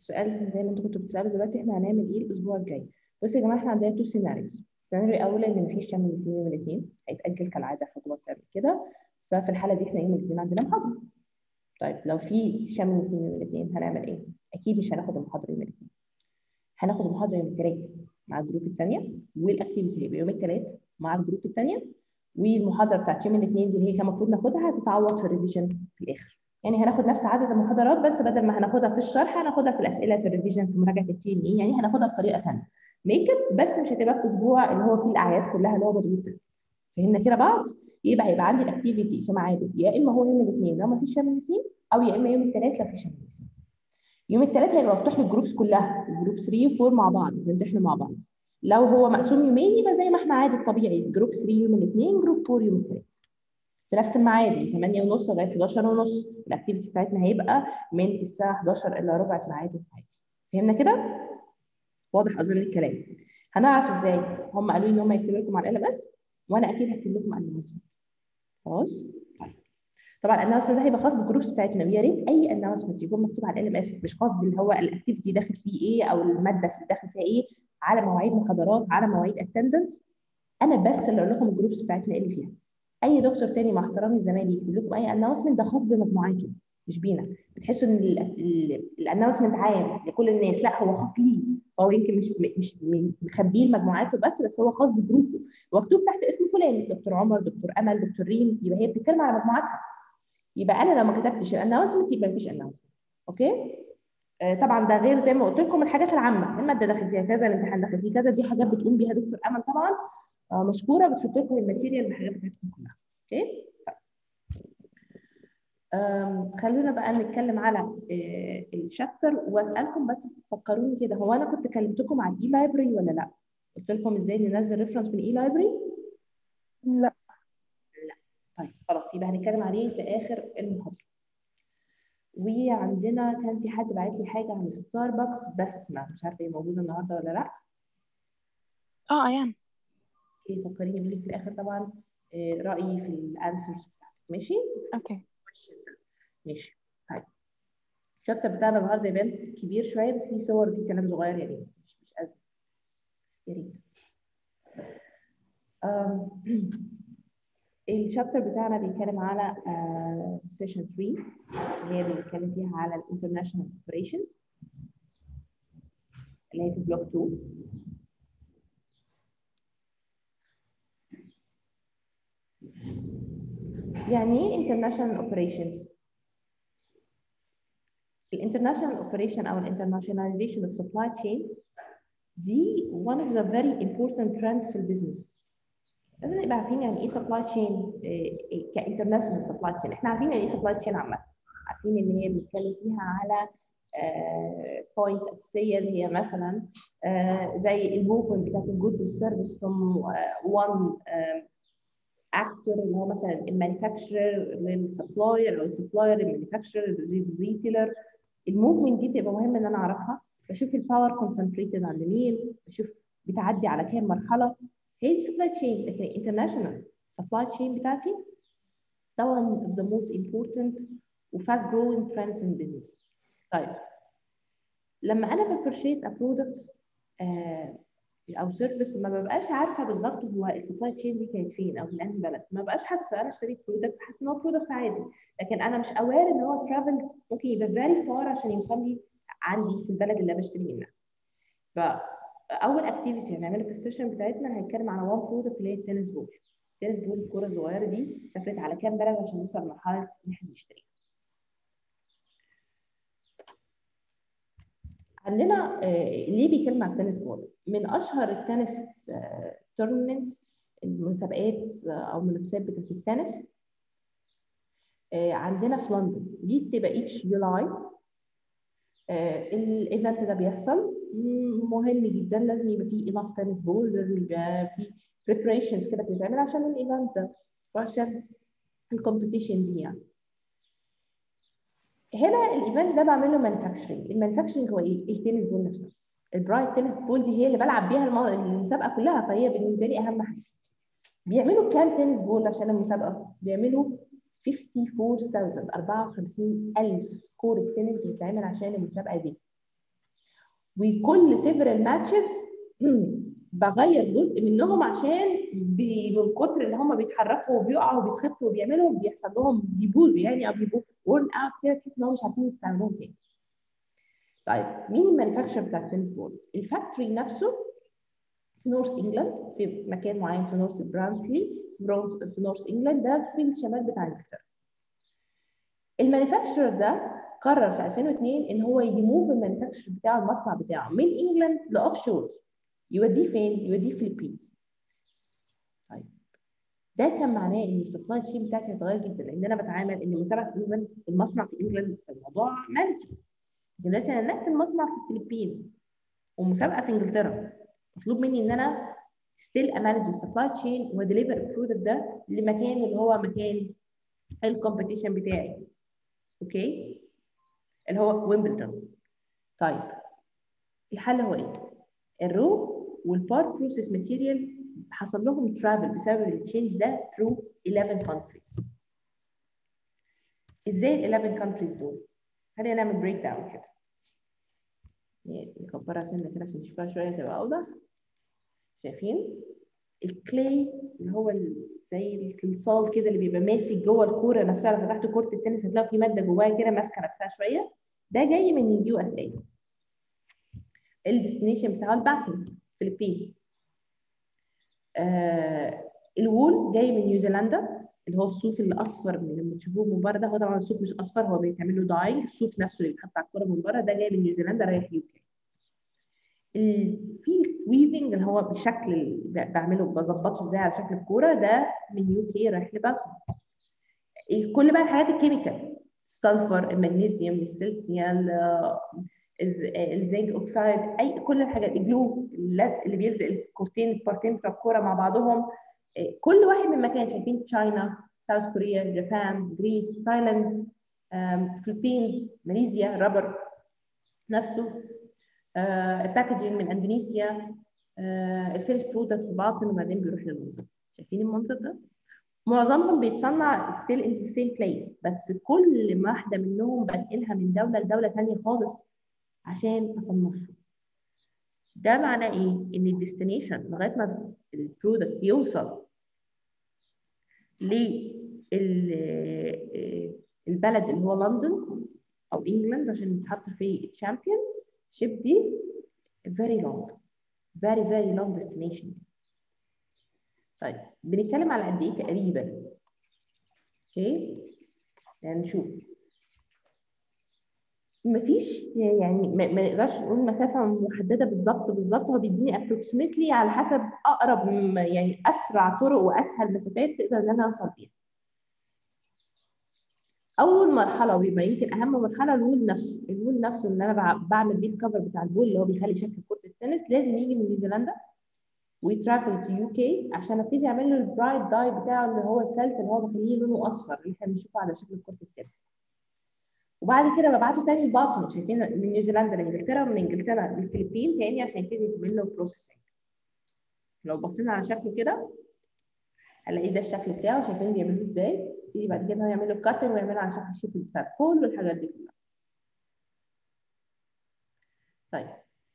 السؤال زي ما انتوا كنتوا بتسالوا دلوقتي احنا هنعمل ايه الاسبوع الجاي بصوا يا جماعه احنا عندنا تو سيناريوز السيناريو الاول ان مفيش شم نسيم يوم الاثنين هيتاجل كالعاده الحكومه بتعمل كده ففي الحاله دي احنا يوم الاثنين عندنا محاضره طيب لو في شم نسيم يوم الاثنين هنعمل ايه اكيد مش هناخد المحاضره يوم الاثنين هناخد المحاضره يوم الثلاث مع الجروب الثانيه والاكتيفيتي هيبقى يوم الثلاث مع الجروب الثانيه والمحاضره بتاعت يوم الاثنين دي اللي هي كان المفروض ناخدها هتتعوض في الريفيجن في الاخر يعني هناخد نفس عدد المحاضرات بس بدل ما هناخدها في الشرح هناخدها في الاسئله في الريفيجن في مراجعه التيم ايه يعني هناخدها بطريقه ثانيه ميك اب بس مش هتبقى في اسبوع اللي هو فيه الاعياد كلها اللي هو مضغوط ده فهمنا كده بعض يبقى هيبقى عندي الاكتيفيتي في ميعاده يا اما هو يوم الاثنين لو ما فيش شم نسيم او يا اما يوم الثلاث لو في شم نسيم يوم الثلاث هيبقى مفتوح للجروبس كلها الجروب 3 و4 مع بعض بنمتحنوا مع بعض لو هو مقسوم يومين يبقى زي ما احنا عادي الطبيعي جروب 3 يوم الاثنين جروب 4 يوم الثلاث في نفس الميعاد من 8 ونص لغايه 11 ونص الاكتيفيتي بتاعتنا هيبقى من الساعه 11 الا ربع في ميعاده عادي فهمنا كده؟ واضح اظن الكلام هنعرف ازاي هم قالوا لي ان هم يكتبوا لكم على القلم بس وانا اكيد هكتب لكم انونسمنت خلاص طيب طبعا الانونسمنت ده هيبقى خاص بالجروبس بتاعتنا ويا ريت اي انونسمنت يكون مكتوب على ال اس مش خاص باللي هو الاكتيفيتي داخل فيه ايه او الماده اللي داخل فيها ايه على مواعيد محاضرات على مواعيد اتندنس انا بس اللي اقول لكم الجروبس بتاعتنا ايه اللي فيها اي دكتور تاني مع احترامي لزمايلي يكتب لكم اي انونسمنت ده خاص بمجموعاته مش بينا بتحسوا ان الانونسمنت عام لكل الناس لا هو خاص ليه هو يمكن مش مش مخبيه لمجموعاته بس بس هو خاص بجروبه مكتوب تحت اسم فلان دكتور عمر دكتور امل دكتور ريم يبقى هي بتتكلم على مجموعاتها يبقى انا لو ما كتبتش الانونسمنت يبقى مفيش انونسمنت اوكي آه طبعا ده غير زي ما قلت لكم الحاجات العامه الماده داخل فيها كذا الامتحان داخل فيه كذا دي حاجات بتقوم بيها دكتور امل طبعا آه مشكوره بتحط لكم الماتيريال الحاجات بتاعتكم كلها اوكي طيب. خلونا بقى نتكلم على الشابتر واسالكم بس فكروني كده هو انا كنت كلمتكم عن اي لايبرري ولا لا؟ قلت لكم ازاي ننزل ريفرنس من اي لايبرري؟ لا لا طيب خلاص يبقى هنتكلم عليه في اخر المحاضره وعندنا كان في حد بعت لي حاجه عن ستاربكس بس ما مش عارفه هي موجوده النهارده ولا لا اه ايام اوكي فكريني بيقول في الاخر طبعا رايي في الانسرز بتاعتك ماشي؟ اوكي ماشي طيب الشابتر بتاعنا النهارده يبان كبير شويه بس فيه صور فيه كلام صغير يا ريت مش مش ازمه يا ريت الشابتر بتاعنا بيتكلم على سيشن 3 اللي هي بيتكلم فيها على الانترناشونال اوبريشنز اللي هي في بلوك 2 يعني ايه international operations؟ الانترناشونال اوبريشن او الانترناشوناليزيشن اوف سبلاي تشين دي one of the very important trends في البيزنس لازم نبقى عارفين يعني ايه سبلاي تشين كانترناشونال سبلاي تشين احنا عارفين يعني ايه سبلاي تشين عامه عارفين ان هي بنتكلم فيها على بوينتس اساسيه اللي هي مثلا uh, زي الموفمنت بتاعت الجود والسيرفيس from uh, one uh, اكتور اللي هو مثلا المانيفاكتشرر للسبلاير او السبلاير للمانيفاكتشرر للريتيلر الموفمنت دي بتبقى مهم ان انا اعرفها بشوف الباور كونسنتريتد عند مين بشوف بتعدي على كام مرحله هي دي سبلاي تشين لكن الانترناشونال سبلاي تشين بتاعتي ده one of the most important و fast growing trends in business طيب لما انا ببرشيز ا برودكت او سيرفيس ما ببقاش عارفه بالظبط هو السبلاي تشين دي كانت فين او من انهي بلد ما بقاش حاسه انا اشتريت برودكت حاسه ان هو برودكت عادي لكن انا مش اوير ان هو ترافل ممكن يبقى فيري فار عشان يوصل لي عندي في البلد اللي انا بشتري منها فاول اكتيفيتي هنعملها في السيشن بتاعتنا هنتكلم على وان برودكت اللي هي التنس بول التنس بول الكوره الصغيره دي سافرت على كام بلد عشان نوصل لمرحله ان احنا نشتريها عندنا ليه بيتكلم عن التنس بول من اشهر التنس تورنمنتس المسابقات او المنافسات بتاعت التنس عندنا في لندن دي بتبقى ايتش جولاي الايفنت ده بيحصل مهم جدا لازم يبقى فيه انف تنس بول لازم يبقى فيه preparations كده بتتعمل عشان الايفنت ده وعشان الكومبيتيشن دي يعني هنا الايفنت ده بعمل له مانيفاكتشرنج المانيفاكتشرنج هو ايه التنس بول نفسها البرايت تنس بول دي هي اللي بلعب بيها المسابقه كلها فهي بالنسبه لي اهم حاجه بيعملوا كام تنس بول عشان المسابقه بيعملوا 54000 54000 كوره تنس بتتعمل عشان المسابقه دي وكل سيفرال ماتشز بغير جزء منهم عشان بي- من كتر ان هم بيتحركوا وبيقعوا وبيتخبطوا وبيعملوا بيحصل لهم بيبوظوا يعني او بيبقوا ورن اوت كده تحس ان هم مش عارفين يستعملوهم تاني. طيب مين المانيفاكتشر بتاع التنس بول؟ الفاكتوري نفسه في نورث انجلاند في مكان معين في نورث برانسلي برونز في نورث انجلاند ده في الشمال بتاع انجلترا. المانيفاكتشر ده قرر في 2002 ان هو يموف المانيفاكتشر بتاعه المصنع بتاعه من انجلاند لاوف شورز يوديه فين؟ يوديه الفلبينز. طيب ده كان معناه ان السبلاي تشين بتاعتي هتتغير جدا لان انا بتعامل ان المسابقه في انجلاند المصنع في انجلاند الموضوع مانج دلوقتي انا نقلت المصنع في الفلبين ومسابقه في انجلترا مطلوب مني ان انا ستيل امانج السبلاي تشين وديليفر البرودكت ده لمكان اللي هو مكان الكومبيتيشن بتاعي اوكي اللي هو ويمبلدون طيب الحل هو ايه؟ الرو والبارت بروسيس ماتيريال حصل لهم ترافل بسبب التشينج ده through 11 countries ازاي ال 11 countries دول؟ خلينا نعمل بريك داون كده يعني نكبرها سنه كده عشان نشوفها شويه تبقى اوضح شايفين الكلاي اللي هو ال- زي الصلصال كده اللي بيبقى ماسك جوه الكوره نفسها لو فتحت كوره التنس هتلاقي في ماده جواها كده ماسكه نفسها شويه ده جاي من اليو اس اي الديستنيشن بتاعه الباتن فلبين آه الوول جاي من نيوزيلندا اللي هو الصوف الاصفر اللي لما تشوفوه من بره ده هو طبعا الصوف مش اصفر هو بيتعمل له داينج الصوف نفسه اللي بيتحط على الكوره من بره ده جاي من نيوزيلندا رايح يو كي الفيلد ويفنج اللي هو بالشكل اللي ب- بعمله بظبطه ازاي على شكل الكوره ده من يو كي رايح لباتن كل بقى الحاجات الكيميكال السلفر المغنيسيوم السيليسيوم الز- الزنك اوكسايد اي كل الحاجات الجلو اللزق اللي بيلزق الكورتين البارتين بتوع الكوره مع بعضهم إيه، كل واحد من مكان شايفين تشاينا ساوث كوريا جابان جريس تايلاند آم، فلبينز ماليزيا رابر نفسه الباكجينج من اندونيسيا الفينش برودكت في باطن وبعدين بيروح للمنظر شايفين المنظر ده؟ معظمهم بيتصنع still in the same place بس كل واحدة منهم بنقلها من دولة لدولة تانية خالص عشان أصنعها ده معناه إيه؟ إن الديستنيشن لغاية ما البرودكت يوصل للبلد اللي هو لندن أو إنجلاند عشان يتحط في الشامبيون شيب دي very long very very long destination طيب بنتكلم على قد ايه تقريبا اوكي يعني نشوف مفيش يعني ما ما نقدرش نقول مسافه محدده بالظبط بالظبط هو بيديني approximately على حسب اقرب م- يعني اسرع طرق واسهل مسافات تقدر ان انا اوصل بيها اول مرحله ويبقى يمكن اهم مرحله الوول نفسه الوول نفسه اللي انا بع- بعمل بيه الكفر بتاع البول اللي هو بيخلي شكل كره التنس لازم يجي من نيوزيلندا ويترافل تو يو كي عشان ابتدي اعمل له البرايت داي بتاعه اللي هو الثالث اللي هو بخليه لونه اصفر اللي احنا بنشوفه على شكل كره التنس وبعد كده ببعته تاني الباطن شايفين من نيوزيلندا لانجلترا ومن انجلترا للفلبين تاني عشان يبتدي يتعمل له بروسيسنج لو بصينا على شكله كده هنلاقي ده الشكل بتاعه شايفين بيعملوه ازاي يبتدي بعد كده هو يعمل له كاتنج ويعمله على شكل شيب بتاع كل الحاجات دي كلها طيب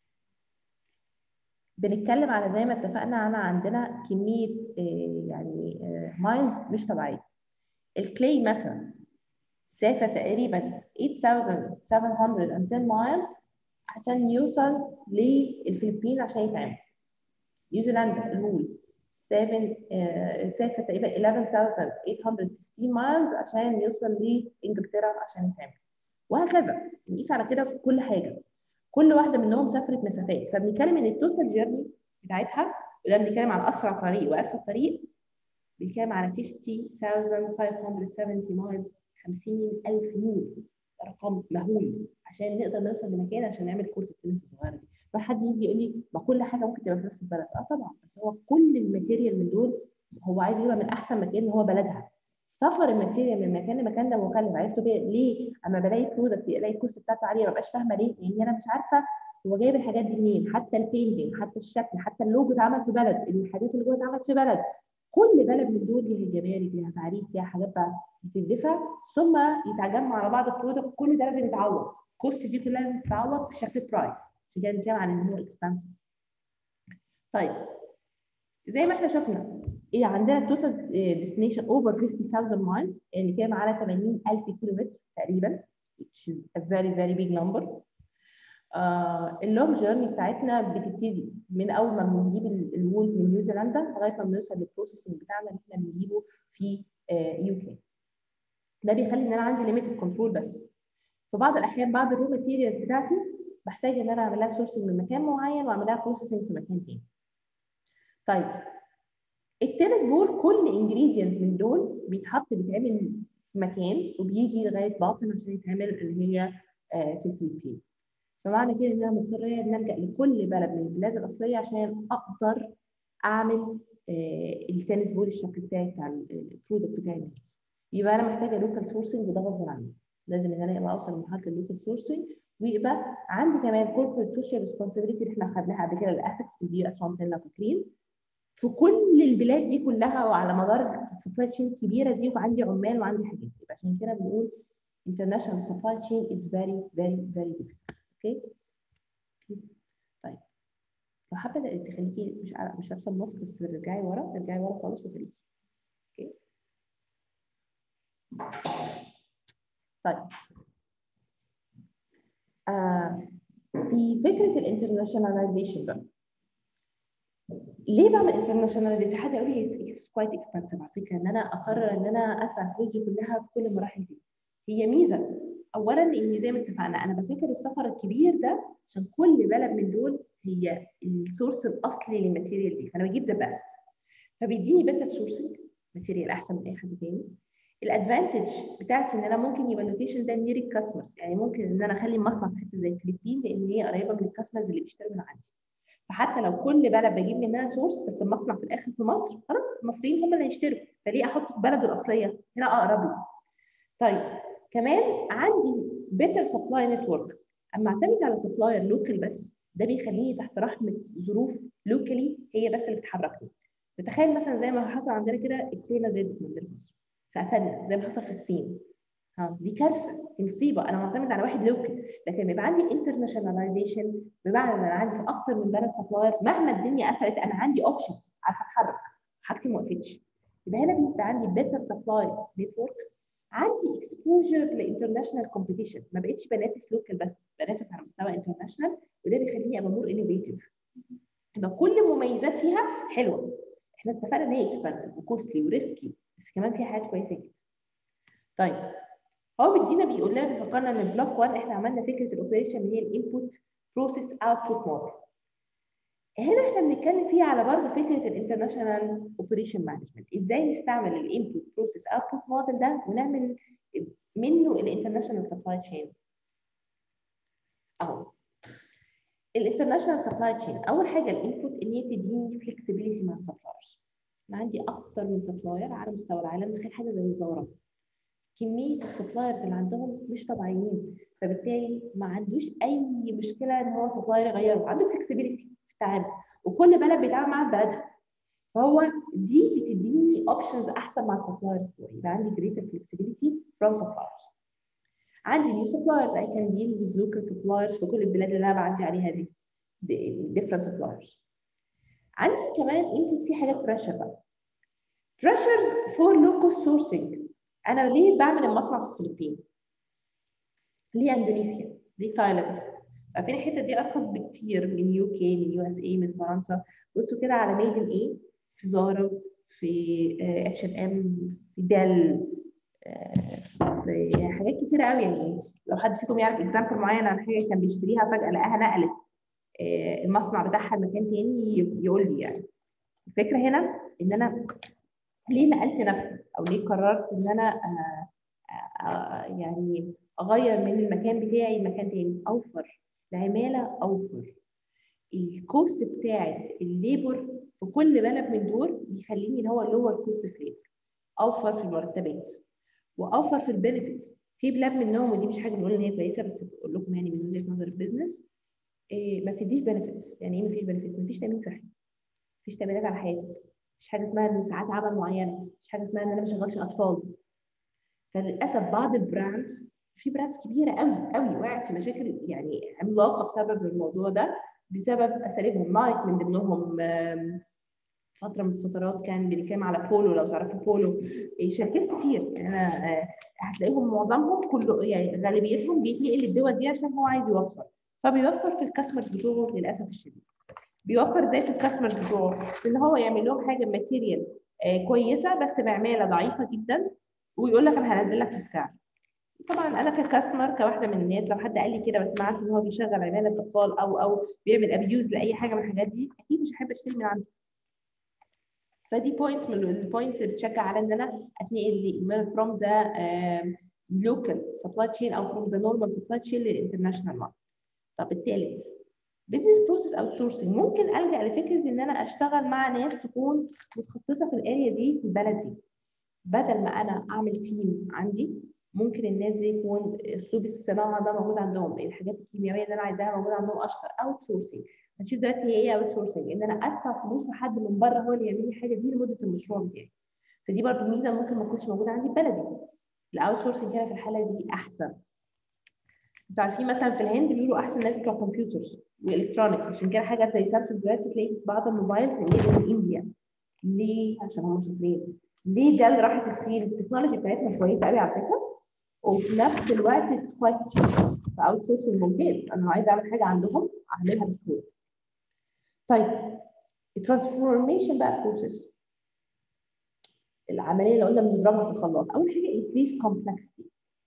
بنتكلم على زي ما اتفقنا انا عندنا كميه آه، يعني مايلز مش طبيعيه الكلاي مثلا سافر تقريبا 8710 مايلز عشان يوصل للفلبين عشان يتعمل نيوزيلندا الهول 7 آه، سافر تقريبا 11815 مايلز عشان يوصل لانجلترا عشان يتعمل وهكذا نقيس على كده كل حاجه كل واحده منهم سافرت مسافات فبنتكلم ان التوتال جيرني بتاعتها وده بنتكلم على اسرع طريق واسهل طريق بنتكلم على 50570 مايلز 50000 ميل رقم مهول عشان نقدر نوصل لمكان عشان نعمل كره التنس الصغيره دي فحد يجي يقول لي ما كل حاجه ممكن تبقى في نفس البلد اه طبعا بس هو كل الماتيريال من دول هو عايز يجيبها من احسن مكان اللي هو بلدها سفر الماتيريال من مكان لمكان ده مكلف عرفتوا بيه ليه اما بلاقي برودكت الاقي الكوست بتاعته عاليه ما ببقاش فاهمه ليه لان انا مش عارفه هو جايب الحاجات دي منين حتى البينتنج حتى الشكل حتى اللوجو اتعمل في بلد الحاجات اللي جوه اتعملت في بلد كل بلد من دول ليها جمارك ليها تعريف ليها حاجات بقى بتدفع ثم يتجمع على بعض البرودكت كل ده لازم يتعوض الكوست دي كلها لازم تتعوض في شكل برايس عشان كده بنتكلم عن ان هو اكسبانسيف طيب زي ما احنا شفنا إيه عندنا التوتال ديستنيشن اوفر 50000 مايلز يعني كام على 80000 كيلو متر تقريبا which is a very very big number آه اللونج جيرني بتاعتنا بتبتدي من اول ما بنجيب الوول من نيوزيلندا لغايه ما بنوصل للبروسيسنج بتاعنا اللي احنا بنجيبه في يو كي ده بيخلي ان انا عندي ليميتد كنترول بس في بعض الاحيان بعض الرو ماتيريالز بتاعتي بحتاج ان انا اعمل لها سورسنج من مكان معين واعمل لها بروسيسنج في مكان تاني طيب التنس بول كل انجريدينت من دول بيتحط بيتعمل في مكان وبيجي لغايه باطن عشان يتعمل اللي هي في الفلبين فمعنى كده ان انا مضطريه ان الجا لكل بلد من البلاد الاصليه عشان اقدر اعمل التنس بول الشكل بتاعي بتاع البرودكت بتاعي يبقى انا محتاجه لوكال سورسنج وده غصب عني لازم ان انا ابقى اوصل لمرحله اللوكال سورسنج ويبقى عندي كمان كوربريت سوشيال ريسبونسبيلتي اللي احنا خدناها قبل كده الاسكس في اليو اس 1 فاكرين في كل البلاد دي كلها وعلى مدار السبلاي تشين الكبيره دي وعندي عمال وعندي حاجات يبقى عشان كده بنقول international supply chain is very very very difficult اوكي طيب لو حابه تخليكي مش مش لابسه الماسك بس ترجعي ورا ترجعي ورا خالص وخليكي اوكي طيب آه في فكره الانترناشوناليزيشن بقى ليه بعمل انترناشوناليزيشن؟ حد يقول لي اتس كويت اكسبنسيف على فكره ان انا اقرر ان انا ادفع الفلوس دي كلها في كل المراحل دي. هي ميزه اولا ان زي ما اتفقنا انا بسافر السفر الكبير ده عشان كل بلد من دول هي السورس الاصلي للماتيريال دي فانا بجيب ذا بيست فبيديني بيتر سورسنج ماتيريال احسن من اي حد تاني الادفانتج بتاعتي ان انا ممكن يبقى اللوكيشن ده نير الكاستمرز يعني ممكن ان انا اخلي المصنع في حته زي الفلبين لان هي قريبه من الكاستمرز اللي بيشتروا من عندي فحتى لو كل بلد بجيب منها سورس بس المصنع في الاخر في مصر خلاص المصريين هم اللي هيشتروا فليه احطه في بلده الاصليه هنا اقرب لي طيب كمان عندي بيتر سبلاي نتورك اما اعتمد على سبلاير لوكال بس ده بيخليني تحت رحمه ظروف لوكالي هي بس اللي بتحركني تتخيل مثلا زي ما حصل عندنا كده الكورونا زادت عندنا في مصر فقفلنا زي ما حصل في الصين ها دي كارثه دي مصيبه انا معتمد على واحد لوكال لكن بيبقى عندي انترناشوناليزيشن بمعنى ان انا عندي في اكتر من بلد سبلاير مهما الدنيا قفلت انا عندي اوبشنز عارفه اتحرك حاجتي ما وقفتش يبقى هنا بيبقى عندي بيتر سبلاي نتورك عندي اكسبوجر لانترناشونال كومبيتيشن ما بقتش بنافس لوكال بس بنافس على مستوى انترناشونال وده بيخليني ابقى مور انوفيتيف يبقى كل مميزات فيها حلوه احنا اتفقنا ان هي اكسبنسيف وكوستلي وريسكي بس كمان فيها حاجات كويسه جدا طيب هو بيدينا بيقول لنا بيفكرنا ان بلوك 1 احنا عملنا فكره الاوبريشن اللي هي الانبوت بروسيس اوتبوت موديل هنا احنا بنتكلم فيها على برضه فكره الانترناشونال اوبريشن مانجمنت ازاي نستعمل الانبوت بروسيس اوتبوت موديل ده ونعمل منه الانترناشونال سبلاي تشين اهو الانترناشونال سبلاي تشين اول حاجه الانبوت ان هي تديني فلكسبيليتي مع السبلايرز انا عندي اكتر من سبلاير على مستوى العالم تخيل حاجه زي الزهره كميه السبلايرز اللي عندهم مش طبيعيين فبالتالي ما عندوش اي مشكله ان هو سبلاير يغيره عنده فلكسبيليتي في التعامل وكل بلد بيتعامل معاها ببلدها فهو دي بتديني اوبشنز احسن مع السبلايرز بتوعي يبقى عندي greater flexibility from suppliers عندي new suppliers I can deal with local suppliers في كل البلاد اللي انا بعدي عليها دي different suppliers عندي كمان يمكن في حاجات pressure بقى pressures for local sourcing انا ليه بعمل المصنع في الفلبين؟ ليه اندونيسيا؟ ليه تايلاند؟ عارفين الحته دي ارخص بكتير من يو كي من يو اس اي من فرنسا بصوا كده على ميد ان ايه في زارا في اتش ام ام في ديل في حاجات كتيره قوي يعني لو حد فيكم يعرف اكزامبل معين عن حاجه كان بيشتريها فجاه لقاها نقلت المصنع بتاعها لمكان تاني يقول لي يعني الفكره هنا ان انا ليه نقلت نفسي او ليه قررت ان انا آآ آآ يعني اغير من المكان بتاعي لمكان تاني اوفر العماله اوفر الكوست بتاعت الليبر في كل بلد من دول بيخليني اللي هو اللور كوست في ليبر اوفر في المرتبات واوفر في البنفيتس في بلاد منهم ودي مش حاجه بنقول ان هي كويسه بس بقول لكم يعني من وجهه نظر البيزنس إيه ما بتديش بنفيتس يعني ايه ما فيش بنفيتس ما فيش تامين صحي ما فيش تامينات على حياتك مش حاجه اسمها ان ساعات عمل معينه مش حاجه اسمها ان انا ما شغلش اطفال فللاسف بعض البراندز في براندز كبيره قوي قوي وقعت في مشاكل يعني عملاقه بسبب الموضوع ده بسبب اساليبهم نايك من ضمنهم آم، فتره من الفترات كان بنتكلم على بولو لو تعرفوا بولو إيه، شركات كتير يعني انا آه، هتلاقيهم معظمهم كله يعني غالبيتهم بيتنقل للدول دي عشان هو عايز يوفر فبيوفر في الكاستمرز بتوعه للاسف الشديد بيوفر ازاي في الكاستمرز بتوعه في ان هو يعمل لهم حاجه ماتيريال كويسه بس بعماله ضعيفه جدا ويقول لك انا هنزل لك في السعر طبعا انا ككاستمر كواحده من الناس لو حد قال لي كده بس ما عارف ان هو بيشغل عماله اطفال او او بيعمل ابيوز لاي حاجه من الحاجات دي اكيد مش هحب اشتري من عنده فدي بوينتس من البوينتس اللي بتشجع على ان انا اتنقل فروم ذا لوكال سبلاي تشين او فروم ذا نورمال سبلاي تشين للانترناشونال ماركت طب الثالث بزنس بروسيس اوت سورسنج ممكن الجا لفكره ان انا اشتغل مع ناس تكون متخصصه في الاريا دي في البلد دي بدل ما انا اعمل تيم عندي ممكن الناس دي يكون اسلوب الصناعه ده موجود عندهم الحاجات الكيميائيه اللي انا عايزاها موجوده عندهم اشطر اوت سورسنج هنشوف دلوقتي هي ايه اوت سورسنج ان انا ادفع فلوس لحد من بره هو اللي يعمل لي الحاجه دي لمده المشروع بتاعي فدي برضه ميزه ممكن ما تكونش موجوده عندي في بلدي الاوت سورسنج هنا في الحاله دي احسن انتوا عارفين مثلا في الهند بيقولوا احسن ناس بتوع كمبيوترز والكترونكس عشان كده حاجات زي سامسونج دلوقتي تلاقي بعض الموبايلز اللي من انديا ليه؟ عشان هم شاطرين ليه ده اللي راحت الصين التكنولوجي بتاعتنا كويسه قوي على فكره وفي نفس الوقت اتس كويس فاوت سورسنج ممتاز انا لو عايزه اعمل حاجه عندهم اعملها بسهوله طيب الترانسفورميشن بقى بروسيس العمليه اللي قلنا بنضربها في الخلاط اول حاجه increase complexity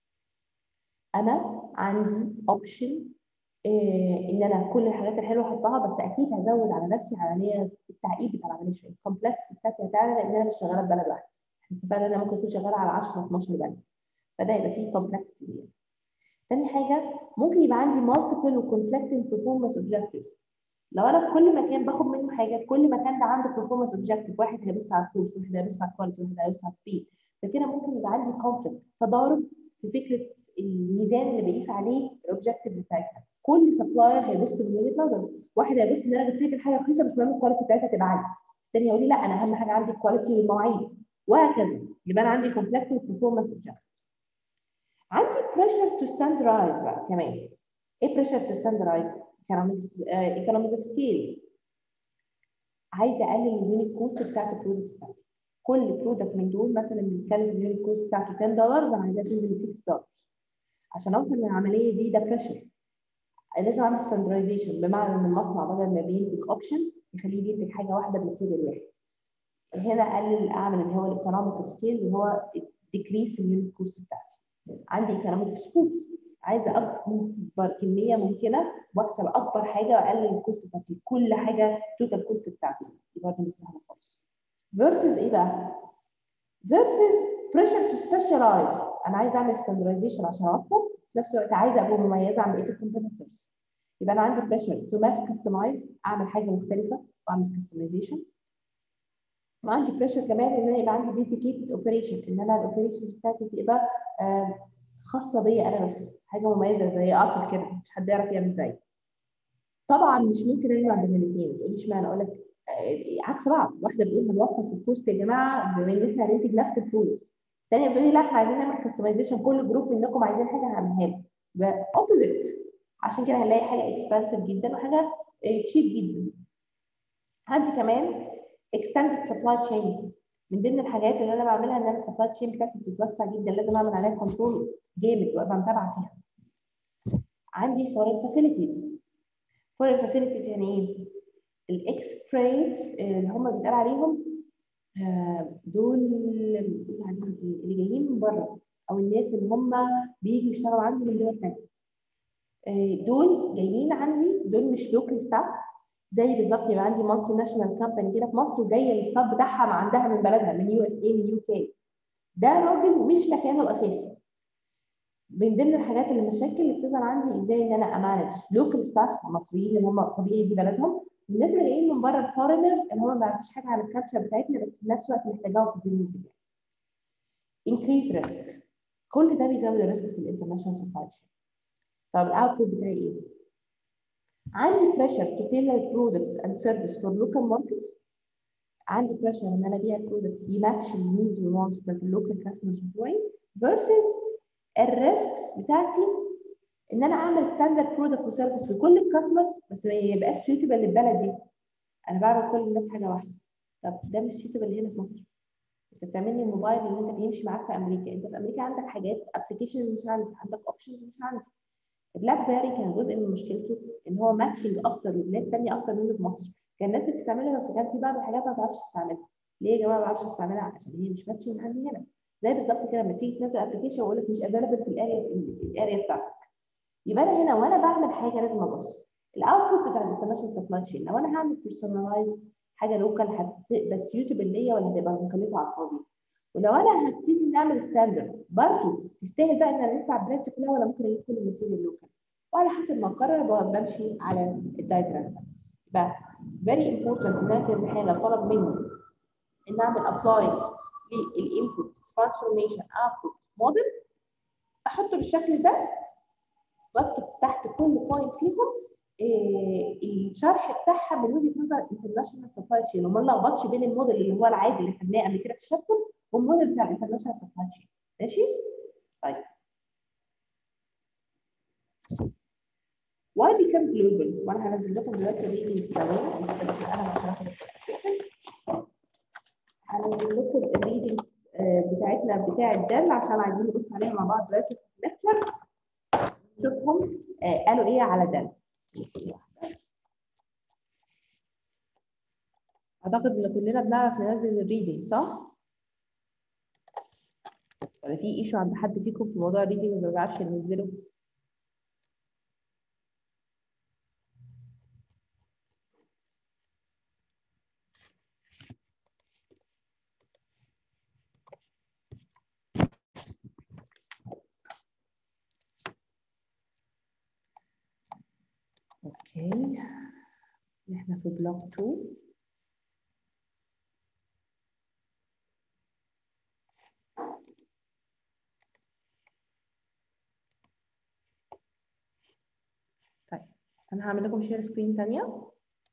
انا عندي اوبشن إيه ان انا كل الحاجات الحلوه احطها بس اكيد هزود على نفسي عمليه التعقيد بتاع العمليه شويه الكومبلكسيتي بتاعتي هتعلى لان انا مش شغاله في بلد واحده احنا اتفقنا ان انا ممكن اكون شغاله على 10 12 بلد فده يبقى فيه كومبلكسيتي تاني حاجه ممكن يبقى عندي مالتيبل وكونفليكتنج performance objectives لو انا في كل مكان باخد منه حاجه كل مكان ده عنده performance objective واحد هيبص على الكورس واحد هيبص على الكواليتي واحد هيبص على السبيد فكده ممكن يبقى عندي كونفليكت تضارب في فكره الميزان اللي بقيس عليه الاوبجكتيفز بتاعتها كل سبلاير هيبص من وجهه نظره واحد هيبص ان انا جبت لك الحاجه رخيصه بس مهم الكواليتي بتاعتها تبقى عاليه الثاني يقول لي لا انا اهم حاجه عندي الكواليتي والمواعيد وهكذا يبقى انا عندي conflicting performance objectives عندي pressure to standardize بقى كمان ايه pressure to standardize economics uh, economics of scale عايزه اقلل اليونت كوست بتاعت البرودكت بتاعتي كل برودكت من دول مثلا بيتكلف اليونت كوست بتاعته 10 دولار انا عايزاها تنزل ل 6 دولار عشان اوصل للعمليه دي ده بريشر لازم اعمل ستاندرايزيشن بمعنى ان المصنع بدل ما بينتج اوبشنز يخليه بينتج حاجه واحده بماتيريال واحد هنا اقلل اعمل اللي هو الايكونوميك سكيل اللي هو الديكريس في اليونت كوست بتاعتي عندي ايكونوميك سكوبس عايزه اكبر كميه ممكنه واكسب اكبر حاجه واقلل الكوست بتاعتي كل حاجه توتال كوست بتاعتي دي برضه مش سهله خالص فيرسز ايه بقى؟ فيرسز بريشر تو سبيشاليز انا عايزه اعمل ستاندرايزيشن عشان اوفر في نفس الوقت عايزه ابقى مميزه عن بقيه الكومبيتيتورز يبقى انا عندي بريشر تو ماس كاستمايز اعمل حاجه مختلفه واعمل كاستمايزيشن وعندي بريشر كمان ان انا يبقى عندي ديديكيتد اوبريشن ان انا الاوبريشنز بتاعتي تبقى آه خاصه بيا انا بس حاجه مميزه زي ابل كده مش حد يعرف يعمل زيي طبعا مش ممكن اجمع بين الاثنين تقول لي اشمعنى اقول لك آه عكس بعض واحده بتقول هنوفر في الكوست يا جماعه بما ان احنا هننتج نفس البرودكت الثانيه بتقول لي لا احنا عايزين نعمل كاستمايزيشن كل جروب منكم عايزين حاجه هنعملها له يبقى اوبوزيت عشان كده هنلاقي حاجه اكسبانسيف جدا وحاجه تشيب جدا عندي كمان extended supply chains من ضمن الحاجات اللي انا بعملها ان انا السبلاي تشين بتاعتي بتتوسع جدا لازم اعمل عليها كنترول جامد وابقى متابعه فيها عندي foreign facilities foreign facilities يعني ايه الاكس فريتس اللي هم بيتقال عليهم دول اللي جايين من بره او الناس اللي هم بييجوا يشتغلوا عندي من دول ثانيه دول جايين عندي دول مش لوكال ستاف زي بالظبط يبقى عندي مالتي ناشونال كامباني كده في مصر وجايه الستاف بتاعها ما عندها من بلدها من يو اس اي من يو كي ده راجل مش مكانه الاساسي من ضمن الحاجات اللي المشاكل اللي بتظهر عندي ازاي ان انا امانج لوكال ستاف مصريين اللي هم طبيعي دي بلدهم الناس اللي جايين من بره الفورنرز اللي هم ما يعرفوش حاجه عن الكالتشر بتاعتنا بس في نفس الوقت محتاجاهم في البيزنس بتاعي increase risk كل ده بيزود الريسك في الانترناشونال سبلاي تشين طب الاوتبوت بتاعي ايه؟ عندي pressure to tailor products and service for local markets عندي pressure ان انا ابيع برودكت يماتش النيدز والوانتس بتاعت اللوكال كاستمرز بتوعي versus الريسكس بتاعتي ان انا اعمل ستاندرد برودكت وسيرفيس لكل الكاستمرز بس ما يبقاش سيوتبل للبلد دي انا بعمل كل الناس حاجه واحده طب ده مش سيوتبل هنا في مصر انت بتعمل لي الموبايل اللي انت بيمشي معاك في امريكا انت في امريكا عندك حاجات ابلكيشن مش عندي عندك اوبشنز مش عندي بلاك بيري كان جزء من مشكلته ان هو ماتشنج اكتر لبلاد ثانيه اكتر منه في مصر كان الناس بتستعملها بس كان في بعض الحاجات ما تعرفش تستعملها ليه يا جماعه ما بعرفش استعملها عشان هي مش ماتشنج عندي هنا زي بالظبط كده لما تيجي تنزل ابلكيشن واقول لك مش افيلبل في الاريا الاريا بتاعتك يبقى انا هنا وانا بعمل حاجه لازم ابص الاوتبوت بتاع الانترناشونال سبلاي تشين لو انا هعمل بيرسونلايز حاجه لوكال هتبقى سيوتبل ليا ولا هتبقى مكلفه على الفاضي ولو انا هبتدي نعمل ستاندرد برضه تستاهل بقى ان انا ندفع براند كلها ولا ممكن اجيب كل المسير اللوكال وعلى حسب ما اقرر بمشي على الدايجرام ده يبقى فيري امبورتنت ان انا في الامتحان لو طلب مني ان اعمل ابلاي للانبوت ترانسفورميشن اوتبوت موديل احطه بالشكل ده واكتب تحت كل بوينت فيهم إيه الشرح بتاعها من وجهه نظر الانترناشونال سبلاي تشين وما نلخبطش بين الموديل اللي هو العادي اللي خدناه قبل كده في الشابترز والموديل بتاع الانترناشونال سبلاي تشين ماشي؟ طيب why become global وانا هنزل لكم دلوقتي الريدنج ثواني انا مش هاخد هنزل لكم الريدنج بتاعتنا بتاع الدل عشان عايزين نبص عليها مع بعض دلوقتي في الليكتشر نشوفهم قالوا ايه على دل اعتقد ان كلنا بنعرف ننزل الريدنج صح؟ ولا في ايشو عند حد فيكم في موضوع الريدنج ما بيعرفش ينزله؟ اوكي احنا في بلوك 2 طيب انا هعمل لكم شير سكرين ثانيه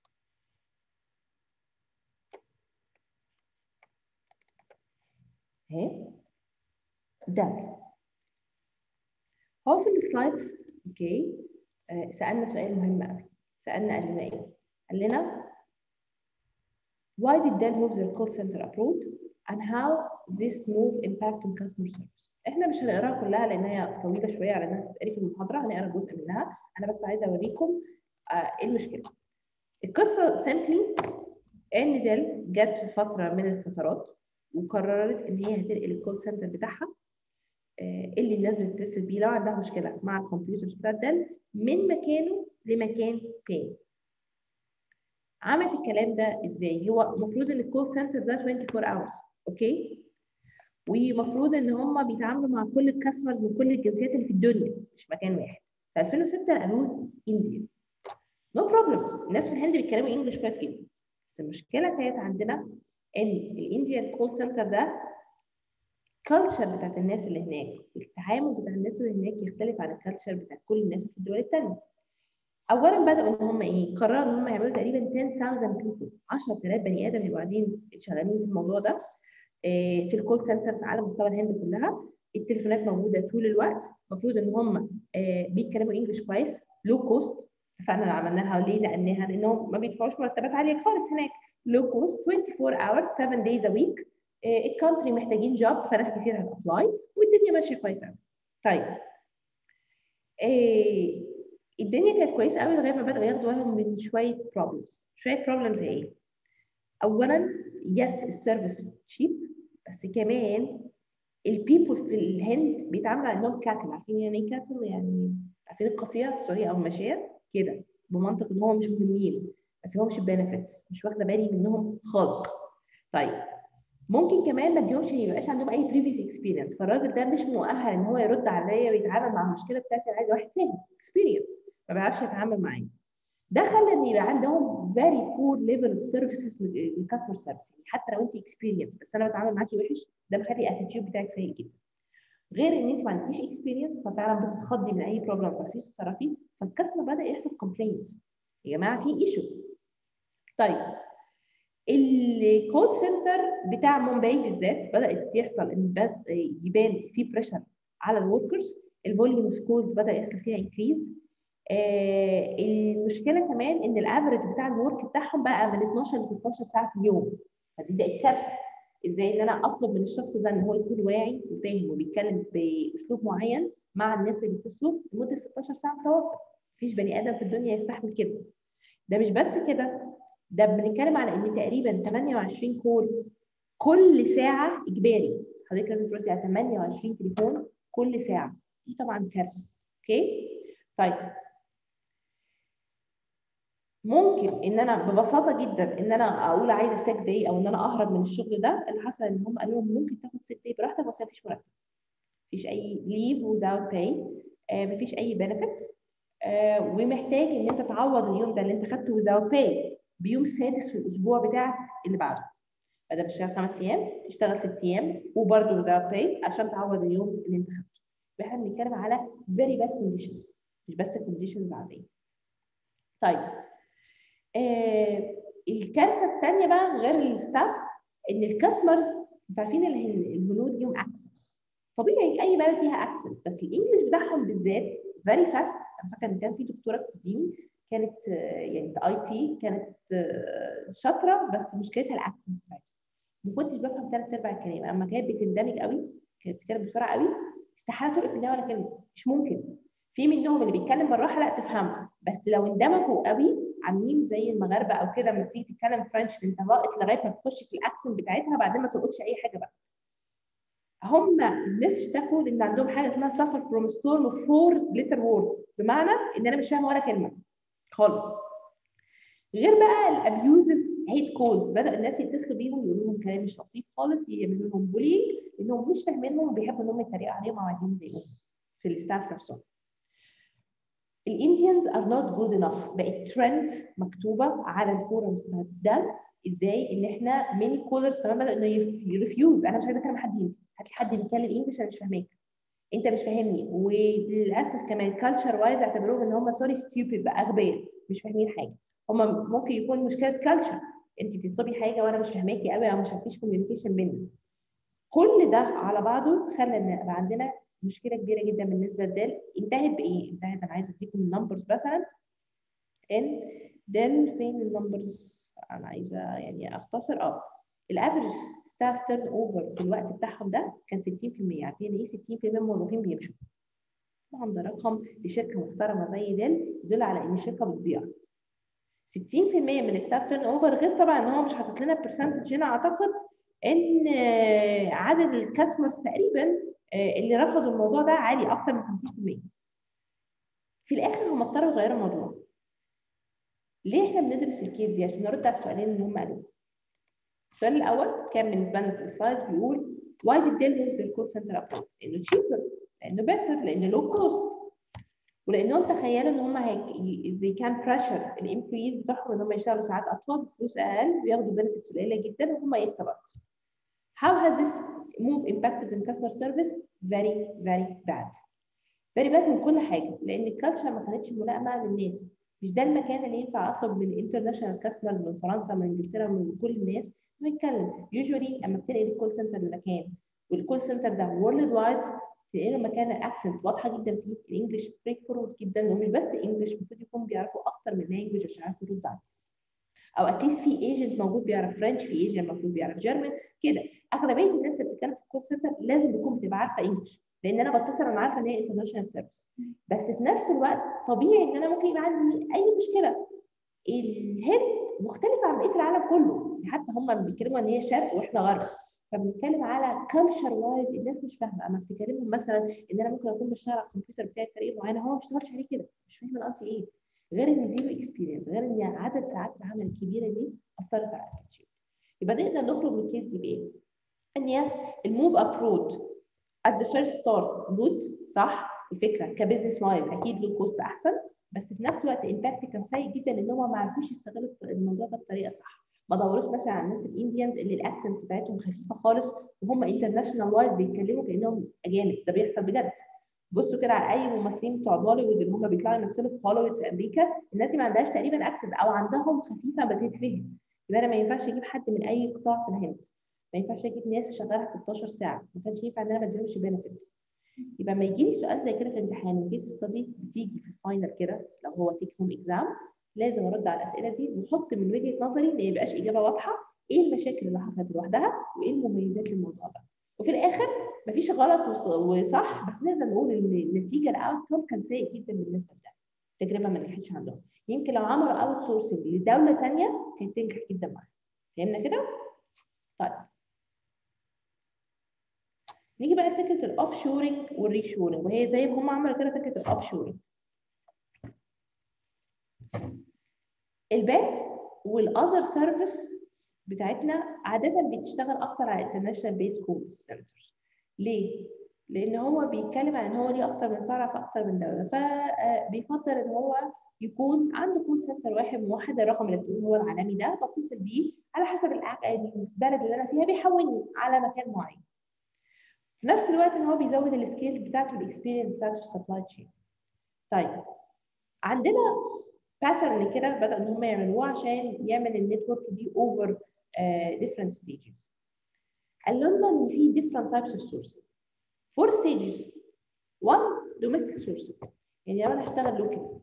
اهي ده هو في السلايدز اوكي آه سالنا سؤال مهم قوي سالنا قال لنا ايه قال لنا why did Dell move their call center abroad and how this move impact on customer service احنا مش هنقراها كلها لان هي طويله شويه على انها تتقري في المحاضره هنقرا جزء منها انا بس عايزه اوريكم آه ايه المشكله القصه سيمبلي ان ديل جت في فتره من الفترات وقررت ان هي هتنقل الكول سنتر بتاعها آه اللي الناس بتتصل بيه لو عندها مشكله مع الكمبيوتر بتاع ديل من مكانه لمكان تاني عملت الكلام ده ازاي هو المفروض ان الكول سنتر ده 24 hours اوكي ومفروض ان هم بيتعاملوا مع كل الكاستمرز من كل الجنسيات اللي في الدنيا مش مكان واحد في 2006 قالوا انديا نو no بروبلم الناس في الهند بيتكلموا انجلش كويس جدا بس المشكله كانت عندنا ان الانديان كول سنتر ده الكالتشر بتاعت الناس اللي هناك التعامل بتاع الناس اللي هناك يختلف عن الكالتشر بتاعت كل الناس في الدول الثانيه اولا بداوا ان هم ايه قرروا ان هم يعملوا تقريبا 10000 بيبل 10000 بني ادم يبقوا قاعدين شغالين في الموضوع ده في الكول سنترز على مستوى الهند كلها التليفونات موجوده طول الوقت المفروض ان هم بيتكلموا انجلش كويس لو كوست اتفقنا اللي عملناها ليه لانها لانهم ما بيدفعوش مرتبات عاليه خالص هناك لو كوست 24 hours 7 days a week الكونتري محتاجين جوب فناس كتير هتابلاي والدنيا ماشيه كويس قوي طيب إيه الدنيا كانت كويسه قوي لغايه ما بداوا ياخدوا بالهم من شويه بروبلمز شويه بروبلمز ايه اولا يس السيرفيس تشيب بس كمان البيبول في الهند بيتعاملوا على انهم كاتل عارفين يعني ايه كاتل يعني عارفين القطيع سوري او المشاية كده بمنطق ان هم مش مهمين ما فيهمش بنفيتس مش واخده بالي منهم خالص طيب ممكن كمان ما اديهمش ما يبقاش عندهم اي بريفيس اكسبيرينس فالراجل ده مش مؤهل ان هو يرد عليا ويتعامل مع المشكله بتاعتي انا عايز واحد فاهم اكسبيرينس ما بيعرفش يتعامل معايا ده خلى ان يبقى عندهم فيري بور ليفل اوف سيرفيسز للكاستمر سيرفيس يعني حتى لو انت اكسبيرينس بس انا بتعامل معاكي وحش ده مخلي الاتيتيود بتاعك سيء جدا غير ان انت ما عندكيش اكسبيرينس ففعلا بتتخضي من اي بروبلم ما تعرفيش تتصرفي فالكاستمر بدا يحصل كومبلينتس يا جماعه في ايشو طيب الكول سنتر بتاع مومباي بالذات بدات يحصل ان بس يبان في بريشر على الوركرز الفوليوم اوف كولز بدا يحصل فيها انكريز آه المشكله كمان ان الافرج بتاع الورك بتاعهم بقى من 12 ل 16 ساعه في اليوم فدي بقت كارثه ازاي ان انا اطلب من الشخص ده ان هو يكون واعي وفاهم وبيتكلم باسلوب معين مع الناس اللي بتسلك لمده 16 ساعه متواصل مفيش بني ادم في الدنيا يستحمل كده ده مش بس كده ده بنتكلم على ان تقريبا 28 كول كل ساعه اجباري حضرتك لازم تردي على 28 تليفون كل ساعه دي طبعا كارثه اوكي طيب ممكن ان انا ببساطه جدا ان انا اقول عايزه سيك داي او ان انا اهرب من الشغل ده اللي حصل ان هم قالوا لهم ممكن تاخد سيك داي براحتك بس مفيش مرتب مفيش اي ليف without باي مفيش اي بنفيتس آه ومحتاج ان انت تعوض اليوم ده اللي انت خدته without باي بيوم سادس في الاسبوع بتاعك اللي بعده بدل تشتغل خمس ايام تشتغل ست ايام وبرده without باي عشان تعوض اليوم اللي انت خدته احنا بنتكلم على very bad conditions مش بس conditions عاديه طيب آه الكارثه الثانيه بقى غير الستاف ان الكاستمرز انتوا عارفين الهنود ليهم اكسنت طبيعي اي بلد فيها اكسنت بس الانجليش بتاعهم بالذات فيري فاست انا فاكره ان كان في دكتوره بتديني كانت يعني اي تي كانت شاطره بس مشكلتها الاكسنت بتاعتها ما كنتش بفهم ثلاث ارباع الكلام اما كانت بتندمج قوي كانت بتتكلم بسرعه قوي استحاله تلقط منها ولا كلمه مش ممكن في منهم اللي بيتكلم بالراحه لا تفهمه بس لو اندمجوا قوي عاملين زي المغاربه او كده لما تيجي تتكلم فرنش انت لاقط لغايه ما تخش في الاكسنت بتاعتها بعدين ما تلقطش اي حاجه بقى هم الناس اشتكوا لان عندهم حاجه اسمها سفر فروم ستورم اوف فور ليتر وورد بمعنى ان انا مش فاهمه ولا كلمه خالص غير بقى الابيوزيف هيت كولز بدا الناس يتصلوا بيهم يقولوا لهم كلام مش لطيف خالص يعملوا لهم بولينج لانهم مش فاهمينهم وبيحبوا انهم يتريقوا عليهم او عايزين يضايقوهم في الستاف نفسهم الانديانز ار نوت جود انف بقت ترند مكتوبه على الفورums ده ازاي ان احنا ميني كولرز كمان بدأوا انه يرفيوز انا مش عايزه اكلم حد هندي هات لي حد بيتكلم انجلش انا مش فاهماك انت مش فاهمني وللاسف كمان كالتشر وايز اعتبروهم ان هم سوري ستيوبid بقى اغبياء مش فاهمين حاجه هم ممكن يكون مشكله كالتشر انت بتطلبي حاجه وانا مش فاهماكي قوي او مش مفيش كوميونيكيشن بيننا كل ده على بعضه خلى ان يبقى عندنا مشكله كبيره جدا بالنسبه لدال انتهت بايه؟ انتهت انا عايزه اديكم النمبرز مثلا ان دال فين النمبرز؟ انا عايزه يعني اختصر اه الافرج ستاف تيرن اوفر في الوقت بتاعهم ده كان 60% عارفين ايه 60% من الموظفين بيمشوا طبعا ده رقم لشركه محترمه زي ديل يدل على ان الشركه بتضيع 60% من الستاف تيرن اوفر غير طبعا ان هو مش حاطط لنا برسنتج هنا اعتقد ان عدد الكاستمرز تقريبا اللي رفضوا الموضوع ده عالي اكتر من 50% في الاخر هم اضطروا يغيروا الموضوع ليه احنا بندرس الكيس دي عشان نرد على السؤالين اللي هم قالوه السؤال الاول كان بالنسبه لنا في السلايدز بيقول why did they lose their call center approach؟ لانه cheaper لانه better لانه low cost ولانهم تخيلوا ان هم هيك they can pressure الامبلويز بتوعهم ان هم يشتغلوا ساعات اطول بفلوس اقل وياخدوا بنفيتس قليله جدا وهم يكسبوا اكتر. How has this move impacted in customer service? Very very bad. Very bad من كل حاجه لان الكالتشر ما كانتش ملائمه للناس مش ده المكان اللي ينفع اطلب من انترناشونال كاستمرز من فرنسا من انجلترا من كل الناس نتكلم يوجوالي اما بتنقل الكول سنتر لمكان والكول سنتر ده وورلد وايد تلاقي مكان الاكسنت واضحه جدا فيه الانجلش ستريت فورورد جدا ومش بس انجلش المفروض يكون بيعرفوا اكتر من لانجوج عشان يعرفوا يردوا على الناس او اتليست في ايجنت موجود بيعرف فرنش في ايجنت المفروض بيعرف جيرمان كده اغلبيه الناس اللي بتتكلم في الكول سنتر لازم تكون بتبقى عارفه انجلش لان انا بتصل انا عارفه ان هي انترناشونال سيرفيس بس في نفس الوقت طبيعي ان انا ممكن يبقى عندي اي مشكله الهيد مختلفه عن بقيه العالم كله حتى هم بيتكلموا ان هي شرق واحنا غرب فبنتكلم على كلتشر وايز الناس مش فاهمه اما بتكلمهم مثلا ان انا ممكن اكون بشتغل على الكمبيوتر بتاعي بطريقه معينه هو ما بيشتغلش عليه كده مش فاهم انا قصدي ايه غير ان زيرو اكسبيرينس غير ان عدد ساعات العمل الكبيره دي اثرت على الاتيتيود يبقى نقدر نخرج من الكيس دي بايه؟ ان يس الموف ابرود at the first start good صح الفكره كبزنس وايز اكيد له كوست احسن بس في نفس الوقت الامباكت كان سيء جدا ان هم ما عرفوش يستغلوا الموضوع ده بطريقه صح ما دوروش مثلا على الناس الانديانز اللي الاكسنت بتاعتهم خفيفه خالص وهم انترناشونال وايز بيتكلموا كانهم اجانب ده بيحصل بجد بصوا كده على اي ممثلين بتوع بوليوود اللي هم بيطلعوا يمثلوا في هوليوود في امريكا الناس دي ما عندهاش تقريبا اكسنت او عندهم خفيفه بتتفهم يبقى انا ما ينفعش اجيب حد من اي قطاع في الهند ما ينفعش اجيب ناس شغاله 16 ساعه ما كانش ينفع ان انا ما اديهمش بنفيتس يبقى لما يجي لي سؤال زي كده في الامتحان وكيس ستادي بتيجي في الفاينل كده لو هو تيك هوم اكزام لازم ارد على الاسئله دي واحط من وجهه نظري ما يبقاش اجابه واضحه ايه المشاكل اللي حصلت لوحدها وايه المميزات للموضوع ده وفي الاخر مفيش غلط وص- وصح بس نقدر نقول ان النتيجه الاوت كان سيء جدا بالنسبه لده التجربه ما نجحتش عندهم يمكن لو عملوا اوت سورسنج لدوله ثانيه كانت تنجح جدا معاهم فهمنا كده؟ طيب نيجي بقى لفكره الاوف شورنج والري شورنج وهي زي ما هم عملوا كده فكره الاوف شورنج الباكس والاذر سيرفيس بتاعتنا عاده بتشتغل اكتر على انترناشونال بيس كول سنترز ليه؟ لان هو بيتكلم عن ان هو ليه اكتر من فرع في اكتر من دوله فبيفضل ان هو يكون عنده كول سنتر واحد موحد الرقم اللي بتقول هو العالمي ده بتصل بيه على حسب الأع- البلد اللي انا فيها بيحولني على مكان معين في نفس الوقت ان هو بيزود السكيل بتاعته والاكسبيرينس بتاعته في السبلاي تشين طيب عندنا باترن كده بدأوا ان هم يعملوه عشان يعمل النتورك دي اوفر different stages قالوا لنا ان في different types of sourcing four stages one domestic sourcing يعني لو انا هشتغل local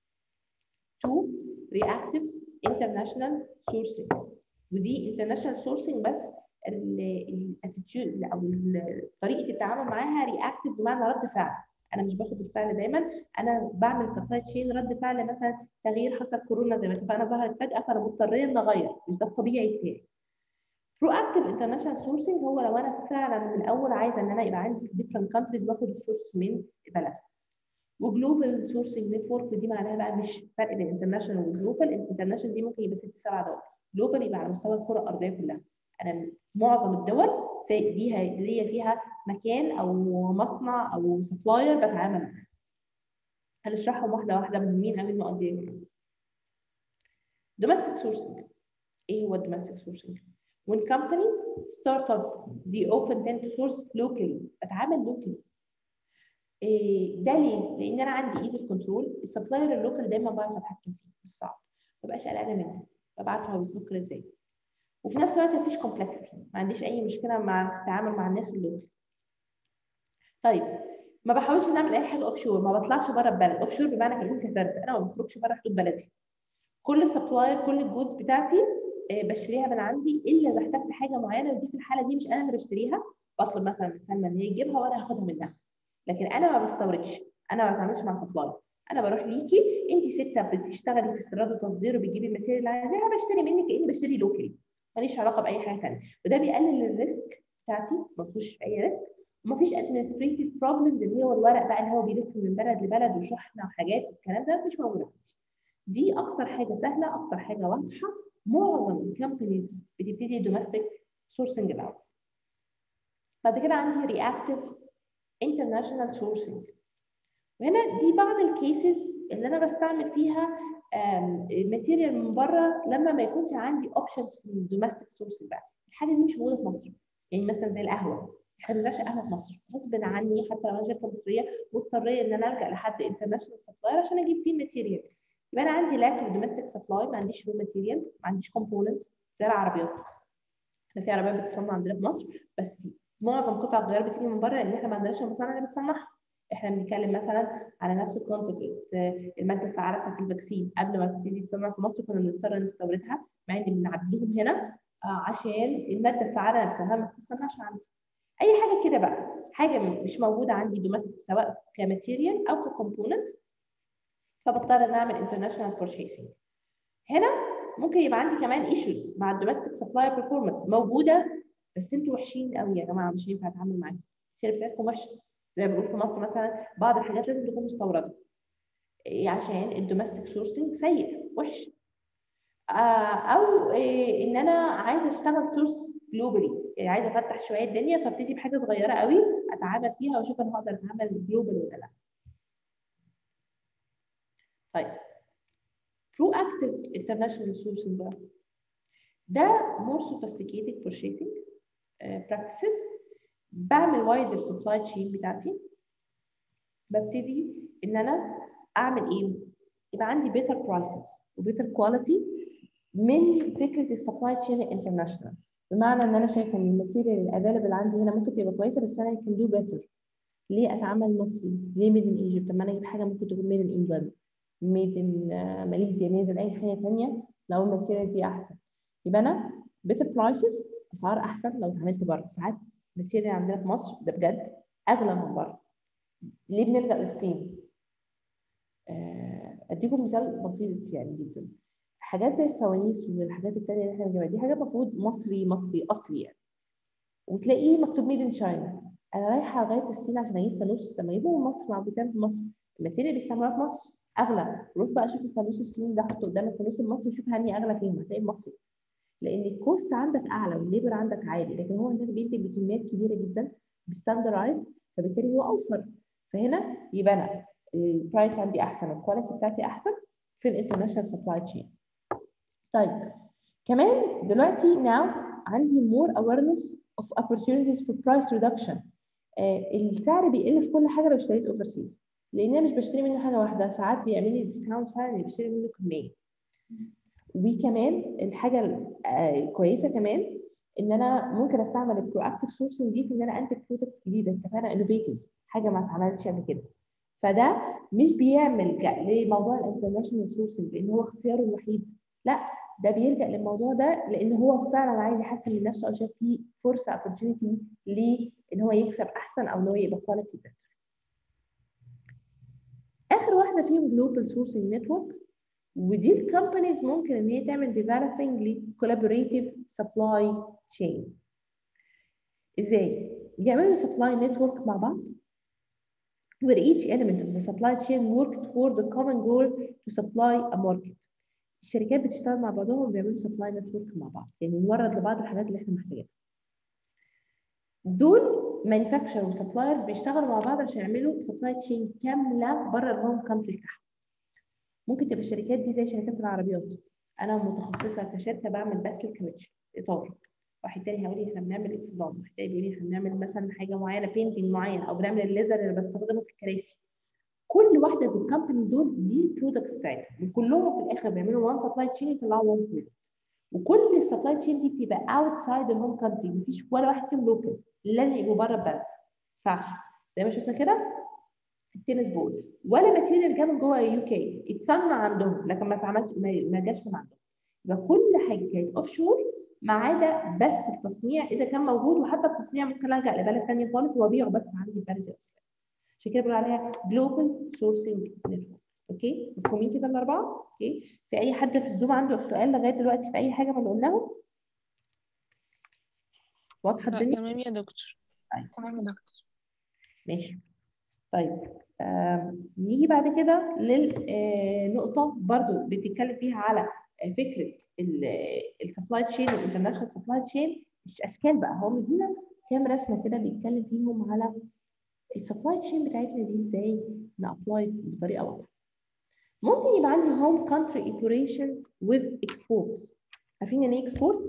two reactive international sourcing ودي international sourcing بس الاتيتيود او ال- طريقه التعامل معاها رياكتيف بمعنى رد فعل انا مش باخد الفعل دايما انا بعمل سبلاي تشين رد فعل مثلا تغيير حصل كورونا زي ما اتفقنا ظهرت فجاه فانا مضطريه ان اغير مش ده الطبيعي بتاعي برو اكتيف انترناشونال سورسنج هو لو انا فعلا من الاول عايزه ان انا يبقى عندي ديفرنت كانتريز باخد السورس من بلد وجلوبال سورسنج نتورك دي معناها بقى مش فرق بين انترناشونال وجلوبال الانترناشونال دي ممكن يبقى ست سبع دول جلوبال يبقى على مستوى الكره الارضيه كلها انا معظم الدول في ليها ليا فيها مكان او مصنع او سبلاير بتعامل معاه هنشرحهم واحده واحده مهمين قوي النقط دي domestic sourcing ايه هو domestic sourcing when companies start up they often tend to source locally اتعامل locally إيه ده ليه؟ لان انا عندي ايزي كنترول السبلاير اللوكال دايما بعرف اتحكم فيه مش صعب ما بقاش قلقانه منه ببقى عارفه هو بيفكر ازاي وفي نفس الوقت مفيش كومبلكسيتي ما عنديش اي مشكله مع التعامل مع الناس اللوكال طيب ما بحاولش نعمل اي حاجه اوف شور ما بطلعش بره البلد اوف شور بمعنى كلمه سافرت انا ما بخرجش بره حدود بلدي كل سبلاير كل الجودز بتاعتي آه، بشتريها من عندي الا اذا احتجت حاجه معينه ودي في الحاله دي مش انا اللي بشتريها بطلب مثلا من سلمى ان هي تجيبها وانا هاخدها منها لكن انا ما بستوردش انا ما بتعاملش مع سبلاير انا بروح ليكي انت سته بتشتغلي في استيراد وتصدير وبتجيبي الماتيريال اللي عايزاها بشتري منك كاني بشتري لوكالي ماليش علاقه باي حاجه ثانيه وده بيقلل الريسك بتاعتي ما فيهوش اي ريسك ومفيش ادمنستريتيف بروبلمز اللي هو الورق بقى اللي هو بيلف من بلد لبلد وشحنه وحاجات الكلام ده مش موجود عندي دي اكتر حاجه سهله اكتر حاجه واضحه معظم الكومبانيز بتبتدي دوميستيك سورسنج الاول بعد كده عندي رياكتيف انترناشونال سورسنج وهنا دي بعض الكيسز اللي انا بستعمل فيها ماتيريال من بره لما ما يكونش عندي اوبشنز في الدوميستيك سورسنج بقى الحاجه دي مش موجوده في مصر يعني مثلا زي القهوه احنا ما بنزرعش قهوه في مصر غصب عني حتى لو انا شركه مصريه مضطريه ان انا الجا لحد انترناشونال سبلاير عشان اجيب فيه الماتيريال يبقى انا عندي لاك دوميستيك سبلاي ما عنديش رو ماتيريال ما عنديش كومبوننتس زي العربيات احنا في عربيات بتتصنع عندنا في مصر بس في معظم قطع الغيار بتيجي من بره لان احنا ما عندناش المصانع اللي بتصنعها احنا بنتكلم مثلا على نفس الكونسيبت الماده الفعاله بتاعت الفاكسين قبل ما تبتدي تتصنع في مصر كنا بنضطر نستوردها مع ان بنعدلهم هنا عشان الماده الفعاله نفسها ما تتصنعش عندي اي حاجه كده بقى حاجه مش موجوده عندي دوميستيك سواء كماتيريال او ككومبوننت فبضطر ان اعمل انترناشونال بورشيسنج هنا ممكن يبقى عندي كمان ايشوز مع الدوميستيك سبلاي بيرفورمانس موجوده بس انتوا وحشين قوي يا جماعه مش هينفع اتعامل معاكم السير بتاعتكم وحشه زي ما بنقول في مصر مثلا بعض الحاجات لازم تكون مستورده إيه عشان الدوميستيك سورسنج سيء وحش آه او إيه ان انا عايزه اشتغل سورس جلوبالي يعني عايزه افتح شويه الدنيا فابتدي بحاجه صغيره قوي اتعامل فيها واشوف انا هقدر اتعامل جلوبال ولا لا طيب برو اكتيف انترناشونال سورسنج بقى ده more sophisticated purchasing uh, practices بعمل وايدر سبلاي تشين بتاعتي ببتدي ان انا اعمل ايه؟ يبقى عندي بيتر برايسز وبيتر كواليتي من فكره السبلاي تشين الانترناشونال بمعنى ان انا شايفه ان الماتيريال الافيلبل عندي هنا ممكن تبقى كويسه بس انا كان دو بيتر ليه اتعامل مصري ليه ميد ان ايجيبت طب ما انا اجيب حاجه ممكن تكون ميد ان انجلاند ميد ان ماليزيا ميد ان اي حاجه ثانيه لو الماتيريال دي احسن يبقى انا بيتر برايسز اسعار احسن لو اتعاملت بره ساعات الماتيريال عندنا في مصر ده بجد اغلى من بره ليه بنلجا للصين آه، اديكم مثال بسيط يعني جدا حاجات زي الفوانيس والحاجات التانية اللي احنا بنجيبها دي حاجات المفروض مصري مصري اصلي يعني وتلاقيه مكتوب ميد ان تشاينا انا رايحه لغايه الصين عشان اجيب فانوس لما اجيبه من مصر مع بيتعمل في مصر الماتيريال اللي بيستعملوها في مصر اغلى روح بقى شوف الفانوس الصيني ده حطه قدام الفانوس المصري وشوف هني اغلى فيهم هتلاقي المصري لان الكوست عندك اعلى والليبر عندك عالي لكن هو عندك بينتج بكميات كبيره جدا بستاندرايز فبالتالي هو اوفر فهنا يبقى انا البرايس عندي احسن الكواليتي بتاعتي احسن في الانترناشونال سبلاي تشين طيب كمان دلوقتي now عندي more awareness of opportunities for price reduction آه السعر بيقل في كل حاجه لو اشتريت overseas لان انا مش بشتري منه حاجه واحده ساعات بيعمل لي ديسكاونت فعلا اللي بشتري منه كميه وكمان الحاجه الكويسه كمان ان انا ممكن استعمل البرو اكتيف سورسنج دي في ان انا انتج برودكتس جديده اتفقنا انوفيتيف حاجه ما اتعملتش قبل كده فده مش بيعمل لموضوع الانترناشونال سورسنج لان هو اختياره الوحيد لا ده بيلجا للموضوع ده لان هو فعلا عايز يحسن من نفسه او شايف فيه فرصه opportunity ليه ان هو يكسب احسن او ان هو يبقى كواليتي بيتر اخر واحده فيهم جلوبال سورسنج نتورك ودي الكومبانيز ممكن ان هي تعمل ديفلوبينج ل collaborative supply chain ازاي بيعملوا supply network مع بعض where each element of the supply chain work toward the common goal to supply a market الشركات بتشتغل مع بعضهم وبيعملوا سبلاي نتورك مع بعض يعني نورد لبعض الحاجات اللي احنا محتاجينها دول مانيفاكتشر وسبلايرز بيشتغلوا مع بعض عشان يعملوا سبلاي تشين كامله بره الهوم كانتري بتاعهم ممكن تبقى الشركات دي زي شركات العربيات انا متخصصه كشركه بعمل بس الكاوتش اطار واحد تاني هيقول لي احنا بنعمل اتصدام واحد تاني بيقول لي احنا بنعمل مثلا حاجه معينه بينتنج معين او بنعمل الليزر اللي بستخدمه في الكراسي كل واحده من الكومباني دول دي البرودكتس بتاعتها وكلهم في الاخر بيعملوا وان سبلاي تشين يطلعوا وان برودكت وكل السبلاي تشين دي بتبقى اوتسايد الهوم كانتري مفيش ولا واحد فيهم لوكال لازم يبقوا بره البلد ما ينفعش زي ما شفنا كده التنس بول ولا ماتيريال جه من جوه يو كي اتصنع عندهم لكن ما اتعملش ما جاش من عندهم يبقى كل حاجه كانت اوف شور ما عدا بس التصنيع اذا كان موجود وحتى التصنيع ممكن الجا لبلد ثانيه خالص وابيعه بس عندي في بلدي اصلا عشان كده بنقول عليها جلوبال سورسنج نتورك اوكي مفهومين كده الاربعه اوكي في اي حد في الزوم عنده سؤال لغايه دلوقتي في اي حاجه من اللي قلناهم واضحه الدنيا تمام يا دكتور طيب. تمام يا دكتور ماشي طيب آه نيجي بعد كده للنقطه برضو بتتكلم فيها على فكره السبلاي تشين والانترناشونال سبلاي تشين اشكال بقى هو مدينا كام رسمه كده بيتكلم فيهم على السبلاي تشين بتاعتنا دي ازاي نابلاي بطريقه واضحه ممكن يبقى عندي هوم كونتري اوبريشنز ويز اكسبورتس عارفين يعني ايه اكسبورت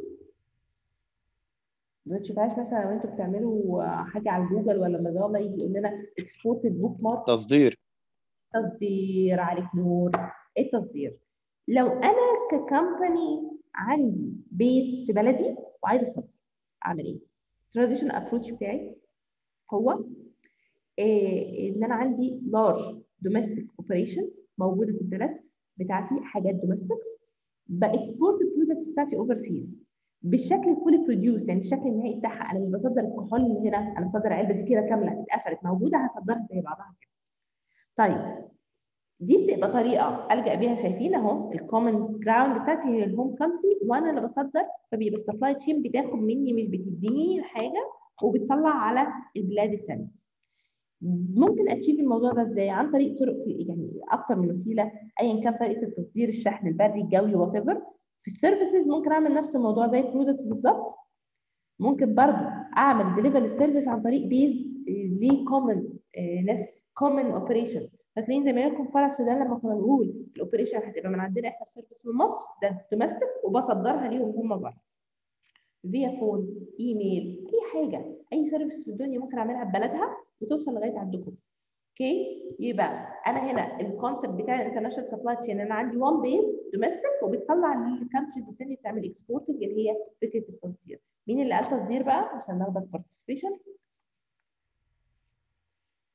ما تشوفهاش مثلا لو انتوا بتعملوا حاجه على جوجل ولا مظله يجي يقول لنا اكسبورتد بوك مارك تصدير تصدير عليك نور ايه التصدير لو انا ككمباني عندي بيس في بلدي وعايزه اصدر اعمل ايه التراديشنال ابروتش بتاعي هو إيه ان انا عندي لارج دوميستيك اوبريشنز موجوده في البلد بتاعتي حاجات دوميستكس باكسبورت البرودكتس بتاعتي اوفر سيز بالشكل الفولي بروديوس يعني الشكل النهائي بتاعها انا مش بصدر الكحول اللي هنا انا بصدر العلبه دي كده كامله اتقفلت موجوده هصدرها زي بعضها كده طيب دي بتبقى طريقه الجا بيها شايفين اهو الكومن جراوند بتاعتي هي الهوم كانتري وانا اللي بصدر فبيبقى السبلاي تشين بتاخد مني مش بتديني حاجه وبتطلع على البلاد الثانيه ممكن اتشيف الموضوع ده ازاي عن طريق طرق يعني اكتر من وسيله ايا كان طريقه التصدير الشحن البري الجوي وات ايفر في السيرفيسز ممكن اعمل نفس الموضوع زي البرودكتس بالظبط ممكن برضه اعمل ديليفر للسيرفيس عن طريق بيز ليه كومن ناس كومن اوبريشن فاكرين زمايلكم في فرع السودان لما كنا بنقول الاوبريشن هتبقى من عندنا احنا السيرفيس من مصر ده دوميستيك وبصدرها ليهم هم بره فيا فون ايميل اي حاجه اي سيرفيس في الدنيا ممكن اعملها ببلدها وتوصل لغايه عندكم اوكي يبقى انا هنا الكونسيبت بتاع الانترناشونال سبلاي تشين انا عندي وان بيز دوميستيك وبتطلع للكانتريز الثانيه بتعمل اكسبورتنج اللي هي فكره التصدير مين اللي قال تصدير بقى عشان ناخدك بارتيسيبيشن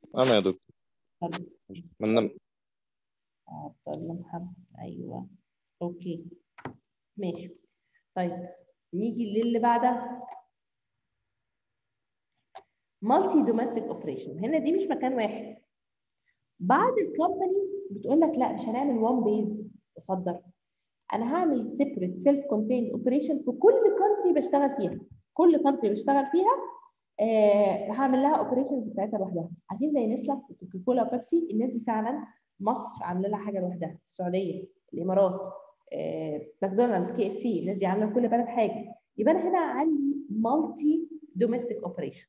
انا يا دكتور اتفضل من عبد الله محمد ايوه اوكي ماشي طيب نيجي للي بعدها مالتي دوميستيك اوبريشن هنا دي مش مكان واحد بعض الكومبانيز بتقول لك لا مش هنعمل وان بيز وصدر انا هعمل سيبريت سيلف كونتيند اوبريشن في كل كونتري بشتغل فيها كل كونتري بشتغل فيها آه هعمل لها اوبريشنز بتاعتها لوحدها عارفين زي نسله وكوكا كولا وبيبسي الناس دي فعلا مصر عامله لها حاجه لوحدها السعوديه الامارات آه ماكدونالدز كي اف سي الناس دي عامله لكل بلد حاجه يبقى انا هنا عندي مالتي دوميستيك اوبريشن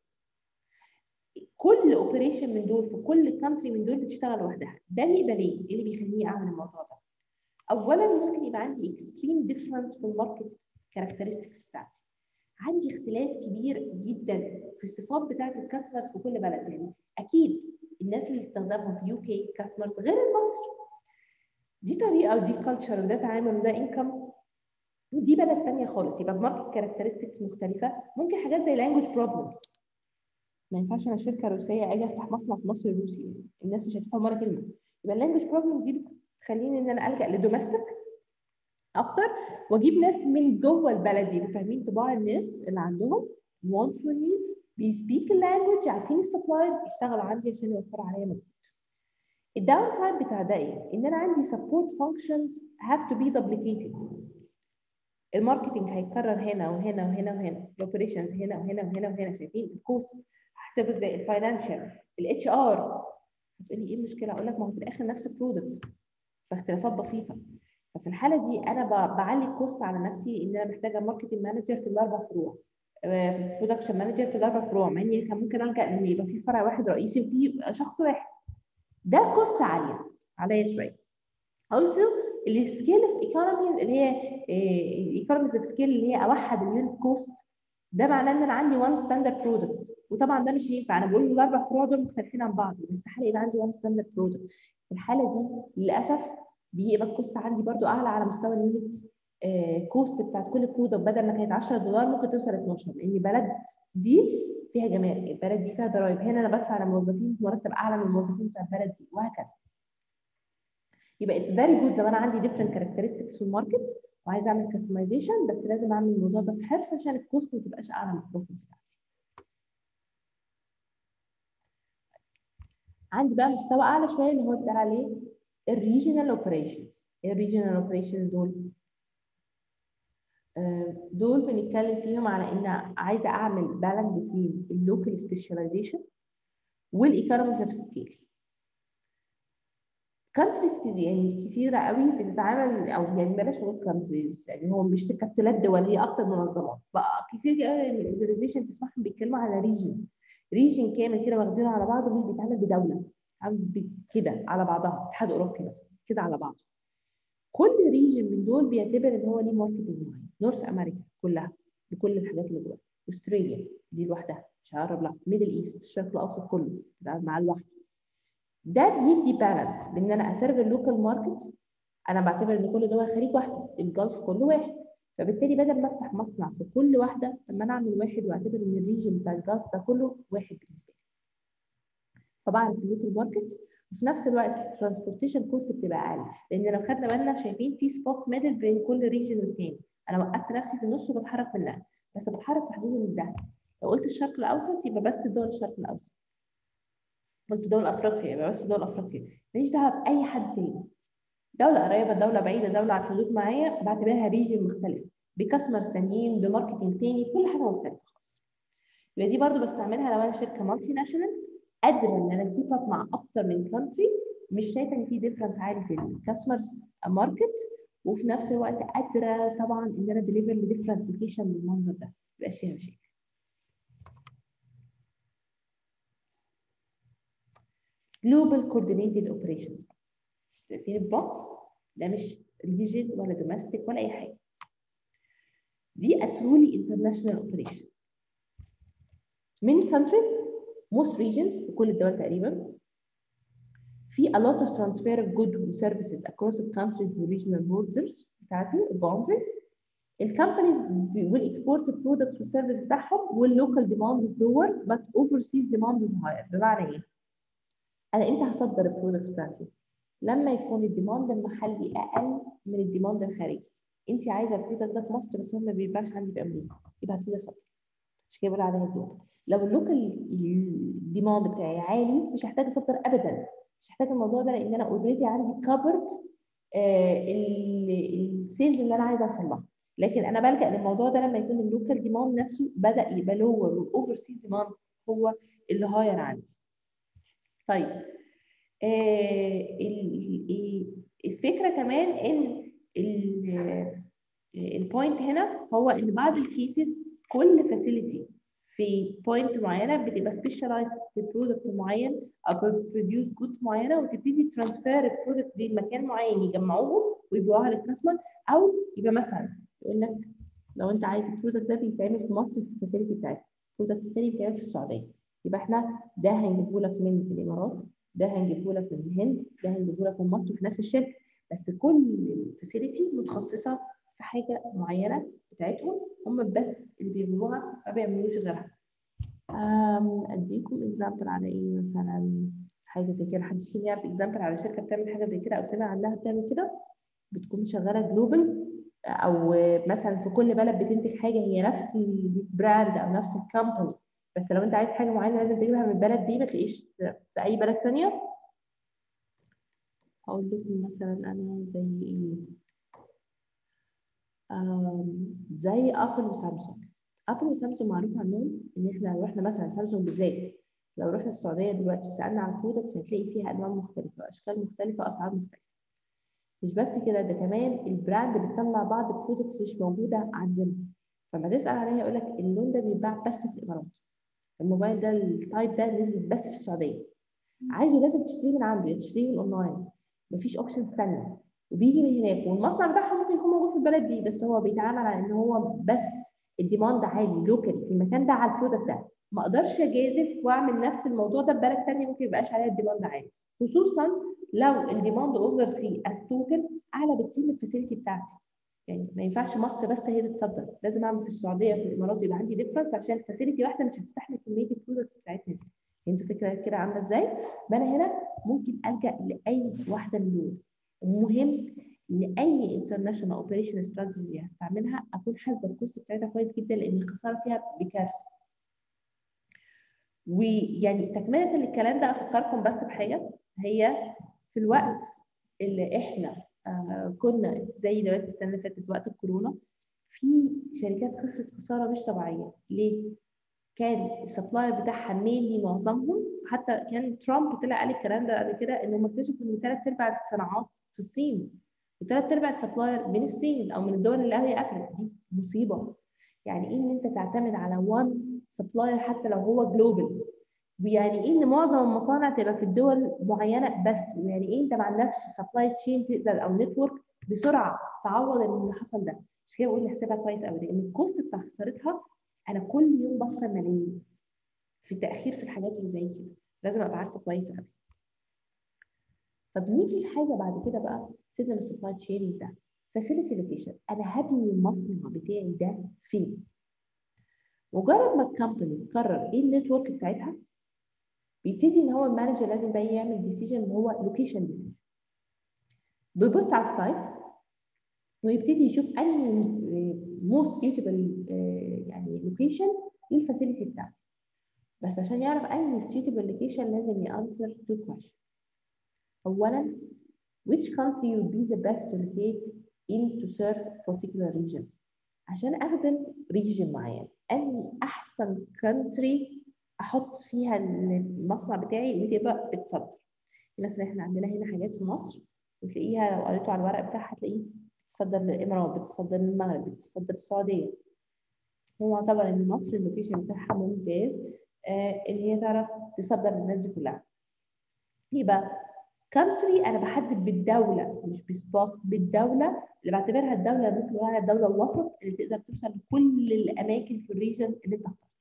كل اوبريشن من دول في كل كانتري من دول بتشتغل لوحدها ده بيبقى ليه؟ ايه اللي بيخليني اعمل الموضوع ده؟ اولا ممكن يبقى عندي اكستريم ديفرنس في الماركت كاركترستكس بتاعتي عندي اختلاف كبير جدا في الصفات بتاعت الكاستمرز في كل بلد يعني اكيد الناس اللي بيستخدمهم في يو كي كاستمرز غير المصري دي طريقه ودي كلتشر وده تعامل وده انكم ودي بلد ثانيه خالص يبقى الماركت كاركترستكس مختلفه ممكن حاجات زي لانجوج بروبلمز ما ينفعش انا شركه روسيه اجي افتح مصنع في مصر روسي الناس مش هتفهم ولا كلمه يبقى اللانجوج بروبلم دي بتخليني ان انا الجا لدوميستيك اكتر واجيب ناس من جوه البلد يبقوا فاهمين طباع الناس اللي عندهم wants و needs بيسبيك اللانجوج عارفين السبلايرز يشتغلوا عندي عشان يوفروا عليا مجهود الداون سايد بتاع ده ايه؟ ان انا عندي support functions have to be duplicated الماركتنج هيتكرر هنا وهنا وهنا وهنا الاوبريشنز هنا وهنا وهنا وهنا شايفين الكوست هحسبه ازاي الفاينانشال الاتش ار هتقولي ايه المشكله اقول لك ما هو في الاخر نفس البرودكت باختلافات بسيطه ففي الحاله دي انا بعلي الكوست على نفسي ان انا محتاجه ماركتنج مانجر في الاربع فروع برودكشن مانجر في الاربع فروع مع اني كان ممكن الجا ان يبقى في فرع واحد رئيسي وفي شخص واحد ده كوست عاليه عليا شويه also السكيل اوف ايكونوميز اللي هي ايكونوميز اوف سكيل اللي هي اوحد اليونت كوست ده معناه ان انا عندي وان ستاندرد برودكت وطبعا ده مش هينفع انا بقول الاربع فروع دول مختلفين عن بعض استحاله يبقى عندي وان ستاندرد برودكت في الحاله دي للاسف بيبقى الكوست عندي برضو اعلى على مستوى اليونت كوست بتاعت كل برودكت بدل ما كانت 10 دولار ممكن توصل 12 لان البلد دي فيها جمارك البلد دي فيها ضرايب هنا انا بدفع للموظفين مرتب اعلى من الموظفين بتاع البلد دي وهكذا يبقى اتس فيري جود لو انا عندي ديفرنت كاركترستكس في الماركت وعايزه اعمل كاستمايزيشن بس لازم اعمل الموضوع ده في حرص عشان الكوست ما تبقاش اعلى من البروفيت بتاعتي. عندي بقى مستوى اعلى شويه اللي هو بتاع عليه الريجنال اوبريشنز ايه الريجنال اوبريشنز دول؟ دول بنتكلم فيهم على ان عايزه اعمل بالانس بين اللوكال سبيشاليزيشن والايكونوميز اوف سكيل كانتريز يعني كتيرة قوي بتتعامل او يعني بلاش نقول كانتريز يعني هو مش تكتلات دول هي اكتر منظمات بقى كتير قوي من الاورجنايزيشن تسمعهم بيتكلموا على ريجن ريجن كامل كده واخدينه على بعضه مش بيتعامل بدوله كده على بعضها اتحاد اوروبي مثلا كده على بعضه كل ريجن من دول بيعتبر ان هو ليه ماركتنج معين نورث امريكا كلها بكل الحاجات اللي جواها استراليا دي لوحدها مش هقرب لها ميدل ايست الشرق الاوسط كله ده مع لوحده ده بيدي بالانس بان انا اسيرف اللوكال ماركت انا بعتبر ان كل دول الخليج واحده الجلف كله واحد فبالتالي بدل ما افتح مصنع في كل واحده طب ما انا اعمل واحد واعتبر ان الريجن بتاع الجلف ده كله واحد بالنسبه لي فبعرف اللوكال ماركت وفي نفس الوقت الترانسبورتيشن كوست بتبقى اقل لان لو خدنا بالنا شايفين في سبوت ميدل بين كل ريجن والتاني انا وقفت نفسي في النص وبتحرك منها بس بتحرك في حدود ده لو قلت الشرق الاوسط يبقى بس دول الشرق الاوسط قلت دول افريقيا يبقى بس دول افريقيا ماليش دعوه باي حد تاني دوله قريبه دوله بعيده دوله على الحدود معايا بعتبرها ريجن مختلف بكاستمرز تانيين بماركتنج تاني كل حاجه مختلفه خالص يبقى دي برضو بستعملها لو انا شركه مالتي ناشونال قادره ان انا كيب اب مع اكتر من كونتري مش شايفه ان في ديفرنس عالي في الكاستمرز ماركت وفي نفس الوقت قادره طبعا ان انا ديليفر لديفرنت لوكيشن بالمنظر ده ما يبقاش فيها مشاكل global coordinated operations في البوكس ده مش ريجن ولا دوميستيك ولا اي حاجه دي a truly international operation many countries most regions في كل الدول تقريبا في a lot of transfer of goods and services across the countries and regional borders بتاعتي boundaries الكومبانيز will export the products والسيرفيس بتاعهم والlocal demand is lower but overseas demand is higher بمعنى ايه؟ انا امتى هصدر البرودكتس بتاعتي لما يكون الديماند المحلي اقل من الديماند الخارجي انت عايزه البرودكت ده في مصر بس هو ما بيتباعش عندي في امريكا يبقى هبتدي اصدر مش كده بقول عليها جلوبال لو اللوكال الديماند بتاعي عالي مش هحتاج اصدر ابدا مش هحتاج الموضوع ده لان انا اوريدي عندي كفرد السيلز اللي انا عايزه اوصل لها لكن انا بلجا للموضوع ده لما يكون اللوكال ديماند نفسه بدا يبقى لور والاوفر سيز ديماند هو اللي هاير عندي طيب آه الفكره كمان ان البوينت هنا هو ان بعض الكيسز كل فاسيلتي في بوينت معينه بتبقى سبيشاليز في برودكت معين او بروديوس جودز معينه وتبتدي ترانسفير البرودكت دي لمكان معين يجمعوهم ويبيعوها للكاستمر او يبقى مثلا يقول لك لو انت عايز البرودكت ده بيتعمل في مصر في الفاسيلتي بتاعتك البرودكت الثاني بيتعمل في السعوديه يبقى احنا ده هنجيبه لك من الامارات ده هنجيبه لك من الهند ده هنجيبه لك من مصر في نفس الشركه بس كل فاسيلتي متخصصه في حاجه معينه بتاعتهم هم بس اللي بيعملوها ما بيعملوش غيرها اديكم اكزامبل على ايه مثلا حاجه زي كده حد فيكم يعرف اكزامبل على شركه بتعمل حاجه زي كده او سمع عنها بتعمل كده بتكون شغاله جلوبال او مثلا في كل بلد بتنتج حاجه هي نفس البراند او نفس الكومباني بس لو انت عايز حاجه معينه لازم تجيبها من البلد دي ما تلاقيش في اي بلد ثانيه هقول لكم مثلا انا زي ايه زي ابل وسامسونج ابل وسامسونج معروف عنهم ان احنا لو رحنا مثلا سامسونج بالذات لو رحنا السعوديه دلوقتي وسالنا عن البرودكتس هتلاقي فيها الوان مختلفه اشكال مختلفه اسعار مختلفه مش بس كده ده كمان البراند بتطلع بعض البرودكتس مش موجوده عندنا فلما تسال عليها يقول لك اللون ده بيتباع بس في الامارات الموبايل ده التايب ده نزل بس في السعوديه عايزه لازم تشتريه من عنده تشتريه من اونلاين مفيش اوبشنز ثانيه وبيجي من هناك والمصنع بتاعهم ممكن يكون موجود في البلد دي بس هو بيتعامل على ان هو بس الديماند عالي لوكال في المكان ده على البرودكت ده ما اقدرش اجازف واعمل نفس الموضوع ده في بلد ثانيه ممكن يبقاش عليها الديماند عالي خصوصا لو الديماند اوفر سي از توتال اعلى بكتير من الفاسيلتي بتاعتي يعني ما ينفعش مصر بس هي اللي تصدر لازم اعمل في السعوديه في الامارات يبقى عندي ديفرنس عشان الفاسيلتي واحده مش هتستحمل كميه البرودكتس بتاعتنا دي انتوا فكره كده عامله ازاي؟ فانا هنا ممكن الجا لاي واحده من دول المهم ان اي انترناشونال اوبريشن استراتيجي هستعملها اكون حاسبه الكوست بتاعتها كويس جدا لان الخساره فيها بكارثه. ويعني تكمله للكلام ده افكركم بس بحاجه هي في الوقت اللي احنا آه كنا زي دلوقتي السنه اللي فاتت وقت الكورونا في شركات خسرت خساره مش طبيعيه ليه؟ كان السبلاير بتاعها مينلي معظمهم حتى كان ترامب طلع قال الكلام ده قبل كده انهم اكتشفوا ان ثلاث ارباع الصناعات في الصين وثلاث ارباع السبلاير من الصين او من الدول اللي هي قفلت دي مصيبه يعني ايه ان انت تعتمد على وان سبلاير حتى لو هو جلوبال ويعني ايه ان معظم المصانع تبقى في الدول معينه بس ويعني ايه انت ما عندكش سبلاي تشين تقدر او نتورك بسرعه تعوض اللي حصل ده مش كده بقول احسبها كويس قوي لان الكوست بتاع خسارتها انا كل يوم بخسر ملايين في التاخير في الحاجات اللي زي كده لازم ابقى عارفه كويس قوي طب نيجي لحاجه بعد كده بقى سيبنا من السبلاي تشين ده فاسيلتي لوكيشن انا هبني المصنع بتاعي ده فين مجرد ما الكومباني تقرر ايه النتورك بتاعتها بيبتدي ان هو المانجر لازم بقى يعمل ديسيجن اللي هو لوكيشن ديسيجن بيبص على السايتس ويبتدي يشوف انهي موست سيوتبل يعني لوكيشن للفاسيلتي بتاعتي بس عشان يعرف انهي suitable location لازم يانسر two questions اولا which country would be the best to locate in to serve particular region عشان اخدم region معين انهي احسن country احط فيها المصنع بتاعي وتبقى بتصدر مثلا احنا عندنا هنا حاجات في مصر وتلاقيها لو قريته على الورق بتاعها هتلاقيه بتتصدر للامارات بتتصدر للمغرب بتتصدر للسعوديه هو اعتبر ان مصر اللوكيشن بتاعها ممتاز آه ان هي تعرف تصدر للناس دي كلها يبقى كانتري انا بحدد بالدوله مش بسبوت بالدوله اللي بعتبرها الدوله اللي ممكن نقول عليها الدوله الوسط اللي تقدر توصل لكل الاماكن في الريجن اللي انت اخترته.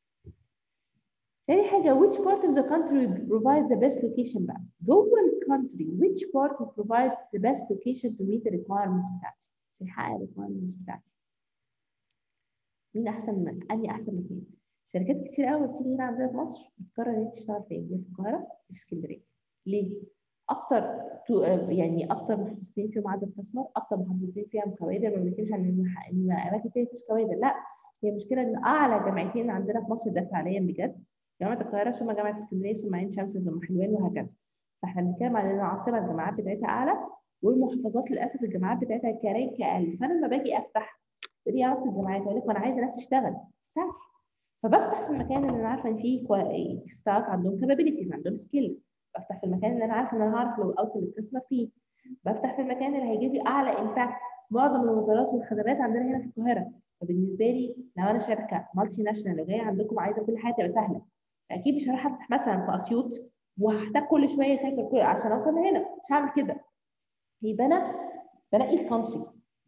تاني حاجه which part of the country provides the best location بقى جوه الكونتري which part will provide the best location to meet the requirements بتاعتي يحقق ال requirements بتاعتي. مين احسن من انهي احسن مكان؟ شركات كتير قوي بتيجي هنا عندنا في مصر بتقرر ان هي تشتغل فين؟ يا في القاهره يا في اسكندريه. ليه؟ اكتر تو- يعني اكتر محافظتين فيهم عدد كاستمر اكتر محافظتين فيها كوادر ما بنتكلمش عن المح- ان اماكن تانية مفيش كوادر لا هي المشكله ان اعلى جامعتين عندنا في مصر ده فعليا بجد جامعه القاهره ثم جامعه اسكندريه ثم عين شمس ثم حلوان وهكذا فاحنا بنتكلم عن ان العاصمه الجامعات بتاعتها اعلى والمحافظات للاسف الجامعات بتاعتها كرانك اقل فانا لما باجي افتح تقول لي عرفت الجامعات اقول لك ما انا عايزه ناس تشتغل تستاهل فبفتح في المكان اللي انا عارفه ان فيه ستاف عندهم كابابيلتيز عندهم سكيلز بفتح في المكان اللي انا عارفه ان انا هعرف لو اوصل للكاستمر فيه بفتح في المكان اللي هيجيب لي اعلى امباكت معظم الوزارات والخدمات عندنا هنا في القاهره فبالنسبه لي لو انا شركه مالتي ناشونال وجايه عندكم عايزه كل حاجه تبقى سهله فاكيد مش هروح افتح مثلا في اسيوط وهحتاج كل شويه اسافر كل عشان اوصل لهنا مش هعمل كده يبقى انا بلاقي الكونتري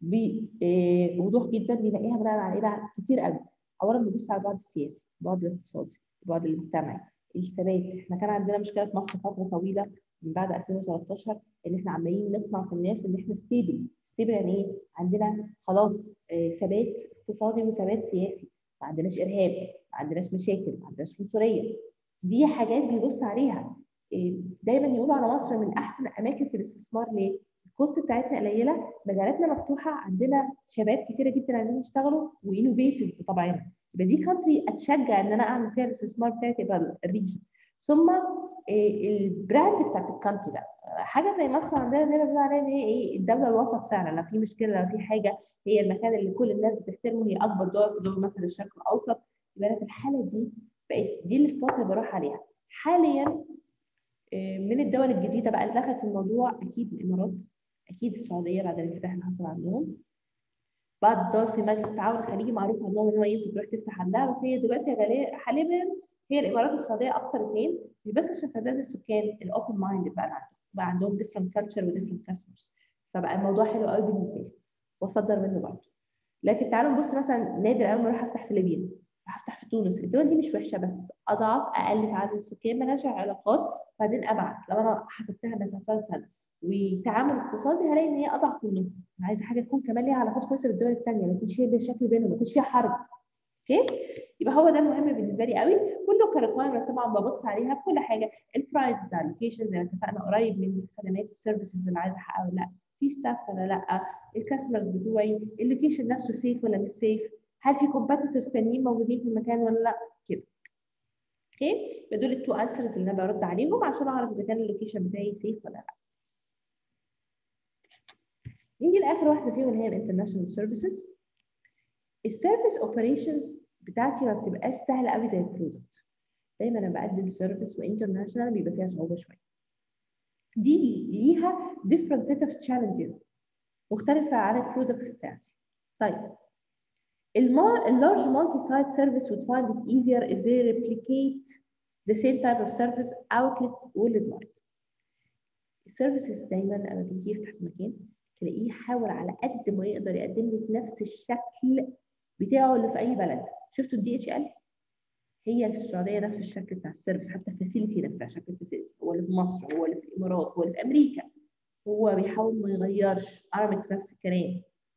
بوضوح جدا بنلاقيها بناء على ايه بقى كتير قوي اولا بنبص على البعد السياسي البعد الاقتصادي البعد الاجتماعي الثبات احنا كان عندنا مشكله في مصر فتره طويله من بعد 2013 ان احنا عمالين نقنع في الناس ان احنا ستيبل ستيبل يعني ايه عندنا خلاص آه، ثبات اقتصادي وثبات سياسي ما عندناش ارهاب ما عندناش مشاكل ما عندناش عنصريه دي حاجات بيبص عليها إيه، دايما يقولوا على مصر من احسن الاماكن في الاستثمار ليه؟ الكوست بتاعتنا قليله مجالاتنا مفتوحه عندنا شباب كتيره جدا عايزين يشتغلوا وانوفيتيف بطبعنا يبقى دي كانتري اتشجع ان انا اعمل فيها الاستثمار بتاعي تبقى الريجن ثم إيه، البراند بتاعت الكانتري بقى حاجه زي مصر عندنا دايما بنقول عليها ان هي ايه الدوله الوسط فعلا لو في مشكله لو في حاجه هي المكان اللي كل الناس بتحترمه هي اكبر دول في دول مثلا الشرق الاوسط يبقى انا في الحاله دي بقت دي السبوت اللي بروح عليها حاليا آه، من الدول الجديده بقى اللي دخلت في الموضوع اكيد الامارات اكيد السعوديه بعد الانفتاح اللي حصل عندهم بعض الدول في مجلس التعاون الخليجي معروف عندهم ان هو ينفع تروح تفتح عندها بس هي دلوقتي غاليا حاليا هي الامارات والسعوديه اكتر اثنين مش بس عشان تعداد السكان الاوبن مايند بقى عندهم بقى عندهم ديفرنت كلتشر وديفرنت كاستمرز فبقى الموضوع حلو قوي بالنسبه لي واصدر منه برضه لكن تعالوا نبص مثلا نادر قوي ما اروح افتح في ليبيا هفتح في تونس الدول دي مش وحشه بس اضعف اقل في عدد السكان مالهاش علاقات بعدين ابعد لو انا حسبتها مسافات سنه وتعامل اقتصادي هلاقي ان هي اضعف منهم انا عايزه حاجه تكون كمان ليها علاقات كويسه بالدول الثانيه ما يكونش فيها شكل بينهم ما يكونش فيها حرب اوكي يبقى هو ده المهم بالنسبه لي قوي كله كريكوايرمنتس طبعا ببص عليها بكل حاجه البرايس بتاع اللوكيشن زي ما اتفقنا قريب من الخدمات السيرفيسز اللي عايزه احققها ولا لا في ستاف ولا لا الكاستمرز بتوعي اللوكيشن نفسه سيف ولا مش سيف هل في كومبيتيتورز تانيين موجودين في المكان ولا لا كده اوكي يبقى دول التو انسرز اللي انا برد عليهم عشان اعرف اذا كان اللوكيشن بتاعي سيف ولا لا نيجي لاخر واحده فيهم اللي هي الانترناشونال سيرفيسز السيرفيس اوبريشنز بتاعتي ما بتبقاش سهله قوي زي البرودكت دايما انا بقدم سيرفيس وانترناشونال بيبقى فيها صعوبه شويه دي ليها different set of challenges مختلفه عن البرودكتس بتاعتي طيب المال اللارج مالتي سايت سيرفيس would find it easier if they replicate the same type of service outlet worldwide السيرفيسز دايما لما بيجي يفتح في مكان تلاقيه يحاول على قد ما يقدر يقدم لك نفس الشكل بتاعه اللي في اي بلد شفتوا الدي اتش ال هي في السعوديه نفس الشكل بتاع السيرفيس حتى الفاسيلتي نفسها شكل الفاسيلتي هو اللي في مصر هو اللي في الامارات هو اللي في امريكا هو بيحاول ما يغيرش ارامكس نفس الكلام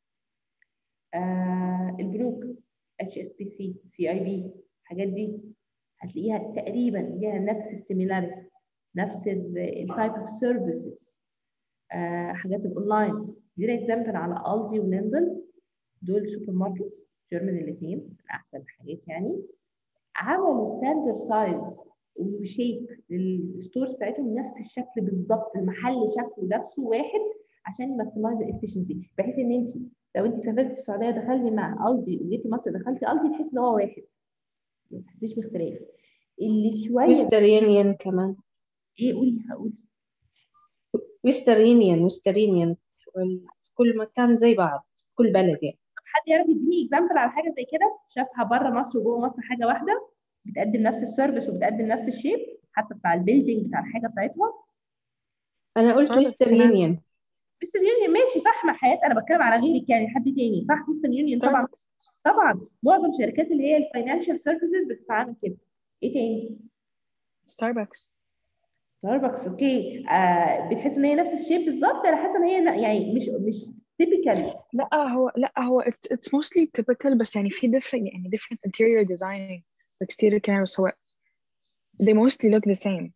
آه البنوك اتش اس بي سي سي اي بي الحاجات دي هتلاقيها تقريبا ليها نفس السيميلاريتي نفس التايب اوف سيرفيسز حاجات الاونلاين دي اكزامبل على الدي وليندل دول سوبر ماركتس جيرمان الاثنين من احسن الحاجات يعني عملوا ستاندرد سايز وشيب للستورز بتاعتهم نفس الشكل بالظبط المحل شكله نفسه واحد عشان يماكسمايز الافشنسي بحيث ان انت لو انت سافرتي السعوديه ودخلتي مع الدي وجيتي مصر دخلتي الدي تحسي ان هو واحد ما تحسيش باختلاف اللي شويه مستر يونيون كمان ايه قولي هقول مستر يونيون مستر يونيون كل مكان زي بعض كل بلد يعني حد يعرف يديني اكزامبل على حاجه زي كده شافها بره مصر وجوه مصر حاجه واحده بتقدم نفس السيرفيس وبتقدم نفس الشيب حتى بتاع البيلدينج بتاع الحاجه بتاعتها انا قلت ستاربكس مستر كمان. يونيون مستر يونيون ماشي صح ما حياه انا بتكلم على غيرك يعني حد تاني صح مستر يونيون طبعا ستاربكس طبعا معظم شركات اللي هي الفاينانشال سيرفيسز بتتعامل كده ايه تاني ستاربكس ستاربكس اوكي آه بتحس ان هي نفس الشيب بالظبط انا حاسه ان هي ن- يعني مش مش تيبيكال لا هو لا هو it's, it's mostly typical بس يعني في different يعني different interior design exterior كمان بس هو they mostly look the same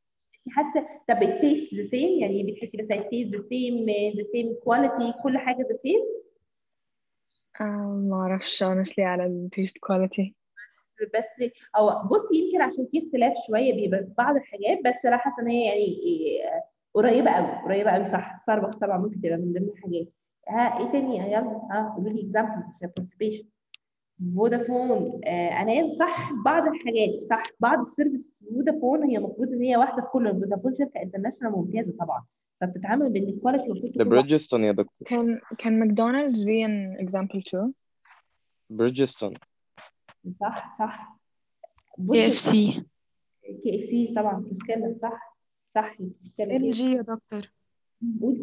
حاسه طب التيست ذا سيم يعني بتحسي بس التيست ذا سيم ذا سيم كواليتي كل حاجه ذا سيم آه، ما اعرفش honestly على ال taste quality بس او بصي يمكن عشان في اختلاف شويه بيبقى في بعض الحاجات بس انا حاسه ان هي يعني إيه، قريبه قوي قريبه قوي صح ستاربكس طبعا ممكن تبقى من ضمن الحاجات ها ايه تاني يلا ها قولوا لي اكزامبلز عشان participation فودافون آه انا صح بعض الحاجات صح بعض السيرفيس فودافون هي المفروض ان هي واحده في كل فودافون شركه انترناشونال ممتازه طبعا فبتتعامل بان الكواليتي المفروض تكون واحدة. بريدجستون يا دكتور كان كان ماكدونالدز be an example too بريدجستون صح صح كي اف سي كي اف سي طبعا كروسكيلا صح صح كروسكيلا ال جي يا دكتور قول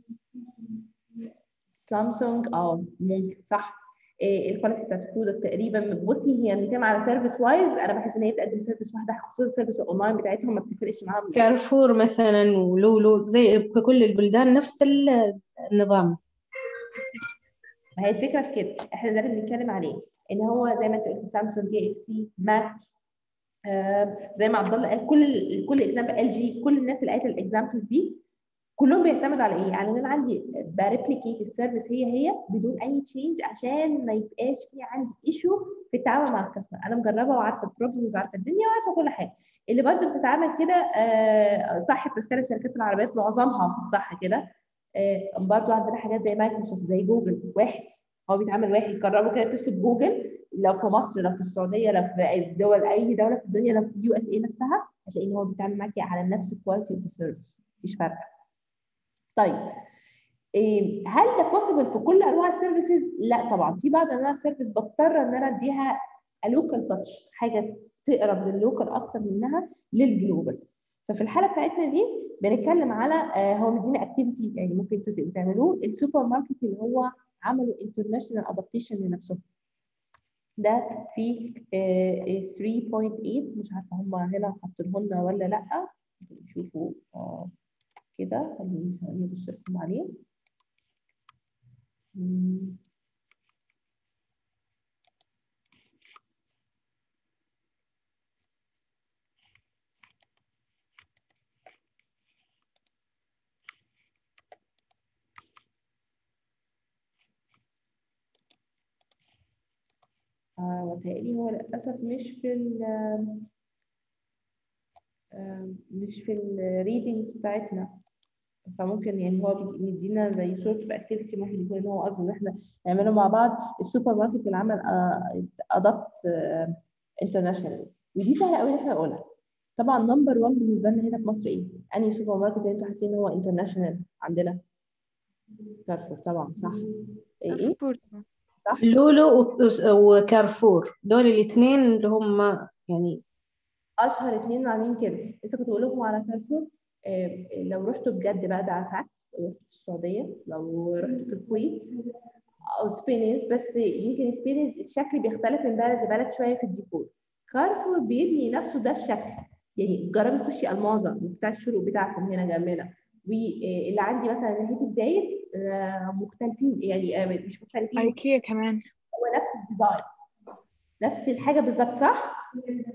سامسونج اه ممكن صح إيه الكواليتي بتاعت البرودكت تقريبا بصي هي بنتكلم على سيرفيس وايز انا بحس ان هي بتقدم سيرفيس واحده خصوصا السيرفيس الاونلاين بتاعتهم ما بتفرقش معاهم كارفور مثلا ولولو زي في كل البلدان نفس ال- النظام ما هي الفكره في كده احنا ده اللي بنتكلم عليه ان هو زي ما انت قلت سامسونج كي اف سي ماك آه زي ما عبد الله قال كل ال- كل اكزامبل ال جي كل الناس اللي قالت الاكزامبلز دي كلهم بيعتمدوا على ايه؟ على ان انا عندي بريبليكيت السيرفيس هي هي بدون اي تشينج عشان ما يبقاش في عندي ايشو في التعامل مع الكاستمر انا مجربه وعارفه البروبلمز وعارفه الدنيا وعارفه كل حاجه اللي برضه بتتعامل كده آه صح بتشتري شركات العربيات معظمها صح كده آه برضه عندنا حاجات زي مايكروسوفت زي جوجل واحد هو بيتعامل واحد جربوا كده تكتب جوجل لو في مصر لو في السعوديه لو في الدول اي دوله في الدنيا لو في اليو اس اي نفسها هتلاقي ان هو بيتعامل معاكي على نفس الكواليتي اوف السيرفيس مفيش فرق طيب إيه، هل ده بوسيبل في كل انواع السيرفيسز؟ لا طبعا في بعض انواع السيرفيس بضطر ان انا اديها لوكال تاتش حاجه تقرب لللوكال اكتر منها للجلوبال ففي الحاله بتاعتنا دي بنتكلم على آه، هو مدينا اكتيفيتي يعني ممكن انتوا تبقوا تعملوه السوبر ماركت اللي هو عملوا انترناشونال ادابتيشن لنفسهم ده في آه، 3.8 مش عارفه هم هنا حاطينه لنا ولا لا نشوفوا آه، كده خليني ثواني ابص لكم عليه مم. آه وتهيألي هو للأسف مش في ال آه، مش في الريدنجز بتاعتنا فممكن يعني هو بي- بيدينا زي شورت في اكتيفيتي ممكن يكون ان هو قصده ان احنا نعمله مع بعض السوبر ماركت اللي عمل ادابت انترناشونال ودي سهله قوي ان احنا نقولها طبعا نمبر 1 بالنسبه لنا هنا في مصر ايه؟ انهي سوبر ماركت اللي انتوا حاسين ان هو انترناشونال عندنا؟ كارفور طبعا صح ايه ايه؟ كارفور طبعا لولو و- وكارفور دول الاثنين اللي هم يعني اشهر اتنين عاملين كده لسه كنت بقول لكم على كارفور آه، لو رحتوا بجد بقى ده على فاكت لو رحتوا في السعوديه لو رحتوا في الكويت او سبينيز بس يمكن سبينيز الشكل بيختلف من بلد لبلد شويه في الديكور كارفور بيبني نفسه ده الشكل يعني جربي تخشي الماظه بتاع الشروق بتاعكم هنا جنبنا واللي عندي مثلا ناحيتي في زايد آه، مختلفين يعني آه، مش مختلفين ايكيا كمان هو نفس الديزاين نفس الحاجه بالظبط صح؟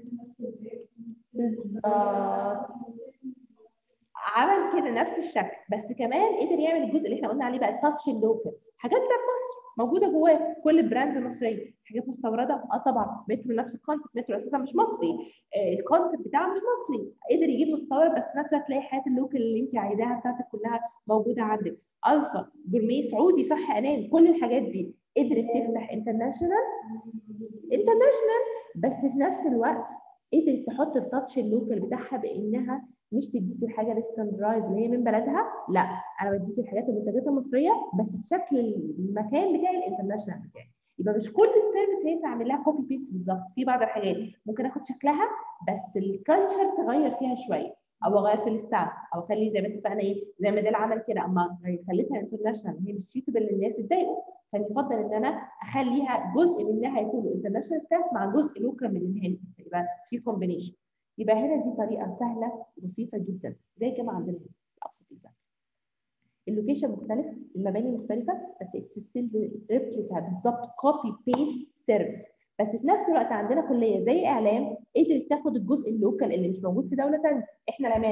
بالظبط عمل كده نفس الشكل بس كمان قدر يعمل الجزء اللي احنا قلنا عليه بقى التاتش اللوكال حاجات بتاعت مصر موجوده جواه كل البراندز المصريه حاجات مستورده اه طبعا مترو نفس الكونسيبت مترو اساسا مش مصري آه الكونسيبت بتاعه مش مصري قدر يجيب مستورد بس في نفس الوقت تلاقي الحاجات اللوكال اللي انت عايزاها بتاعتك كلها موجوده عندك الفا جورميه سعودي صح انام كل الحاجات دي قدرت تفتح انترناشونال انترناشونال بس في نفس الوقت قدرت تحط التاتش اللوكال بتاعها بانها مش تديكي الحاجه الستاندرايز اللي هي من بلدها لا انا بديكي الحاجات المنتجات المصريه بس بشكل المكان بتاعي الانترناشونال بتاعي يبقى مش كل سيرفيس هينفع اعمل لها كوبي بيست بالظبط في بعض الحاجات ممكن اخد شكلها بس الكالتشر تغير فيها شويه او اغير في الستاف او اخلي زي ما اتفقنا ايه زي ما ديل عمل كده اما خليتها انترناشونال هي مش سيوتبل للناس اتضايقوا فنفضل ان انا اخليها جزء منها يكون انترناشونال ستاف مع جزء لوكال من الهند يبقى في كومبينيشن يبقى هنا دي طريقه سهله وبسيطه جدا زي الجامعه عندنا هنا ابسط مثال اللوكيشن مختلف المباني مختلفه بس اتس ستيل ريبليكا بالظبط كوبي بيست سيرفيس بس في نفس الوقت عندنا كليه زي اعلام قدرت تاخد الجزء اللوكال اللي مش موجود في دوله ثانيه احنا العماد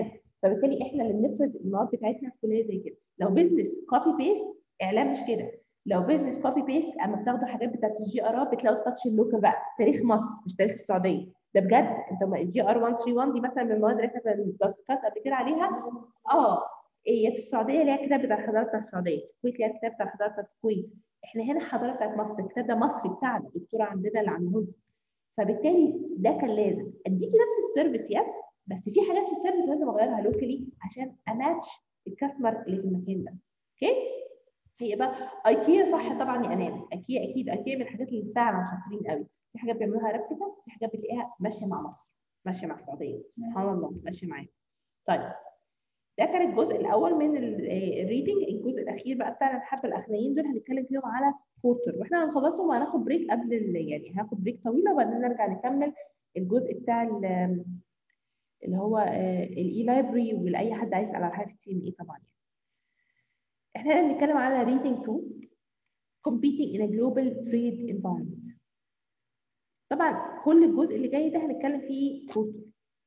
فبالتالي احنا اللي بنفرض المواد بتاعتنا في كليه زي كده لو بزنس كوبي بيست اعلام مش كده لو بزنس كوبي بيست اما بتاخدوا حاجات بتاعت الجي ار بتلاقوا التاتش اللوكال بقى تاريخ مصر مش تاريخ السعوديه ده بجد انت الجي ار 131 دي مثلا من المواد اللي احنا بندسكاس قبل كده عليها اه هي في السعوديه ليها كتاب بتاع الحضاره بتاع السعوديه الكويت ليها كتاب بتاع الحضاره بتاع الكويت احنا هنا الحضاره بتاعت مصر الكتاب ده مصري بتاعنا الدكتوره عندنا اللي عامله لنا فبالتالي ده كان لازم اديكي نفس السيرفيس يس بس في حاجات في السيرفيس لازم اغيرها لوكالي عشان اماتش الكاستمر اللي في المكان ده اوكي هي بقى ايكيا صح طبعا يا انات اكيد اكيد ايكيا من الحاجات اللي فعلا شاطرين قوي في حاجات بيعملوها رابطه في حاجات بتلاقيها ماشيه مع مصر ماشيه مع السعوديه سبحان الله ماشيه معاهم طيب ده كان الجزء الاول من الريدنج الجزء الاخير بقى بتاع الحبه الاخرانيين دول هنتكلم فيهم على بورتر واحنا هنخلصهم وهناخد بريك قبل ال- يعني هناخد بريك طويله وبعدين نرجع نكمل الجزء بتاع ال- اللي هو الاي لايبرري ولاي حد عايز يسال على حاجه في تي ام اي طبعا يعني. احنا هنا بنتكلم على reading 2 competing in a global trade environment طبعا كل الجزء اللي جاي ده هنتكلم فيه بورتر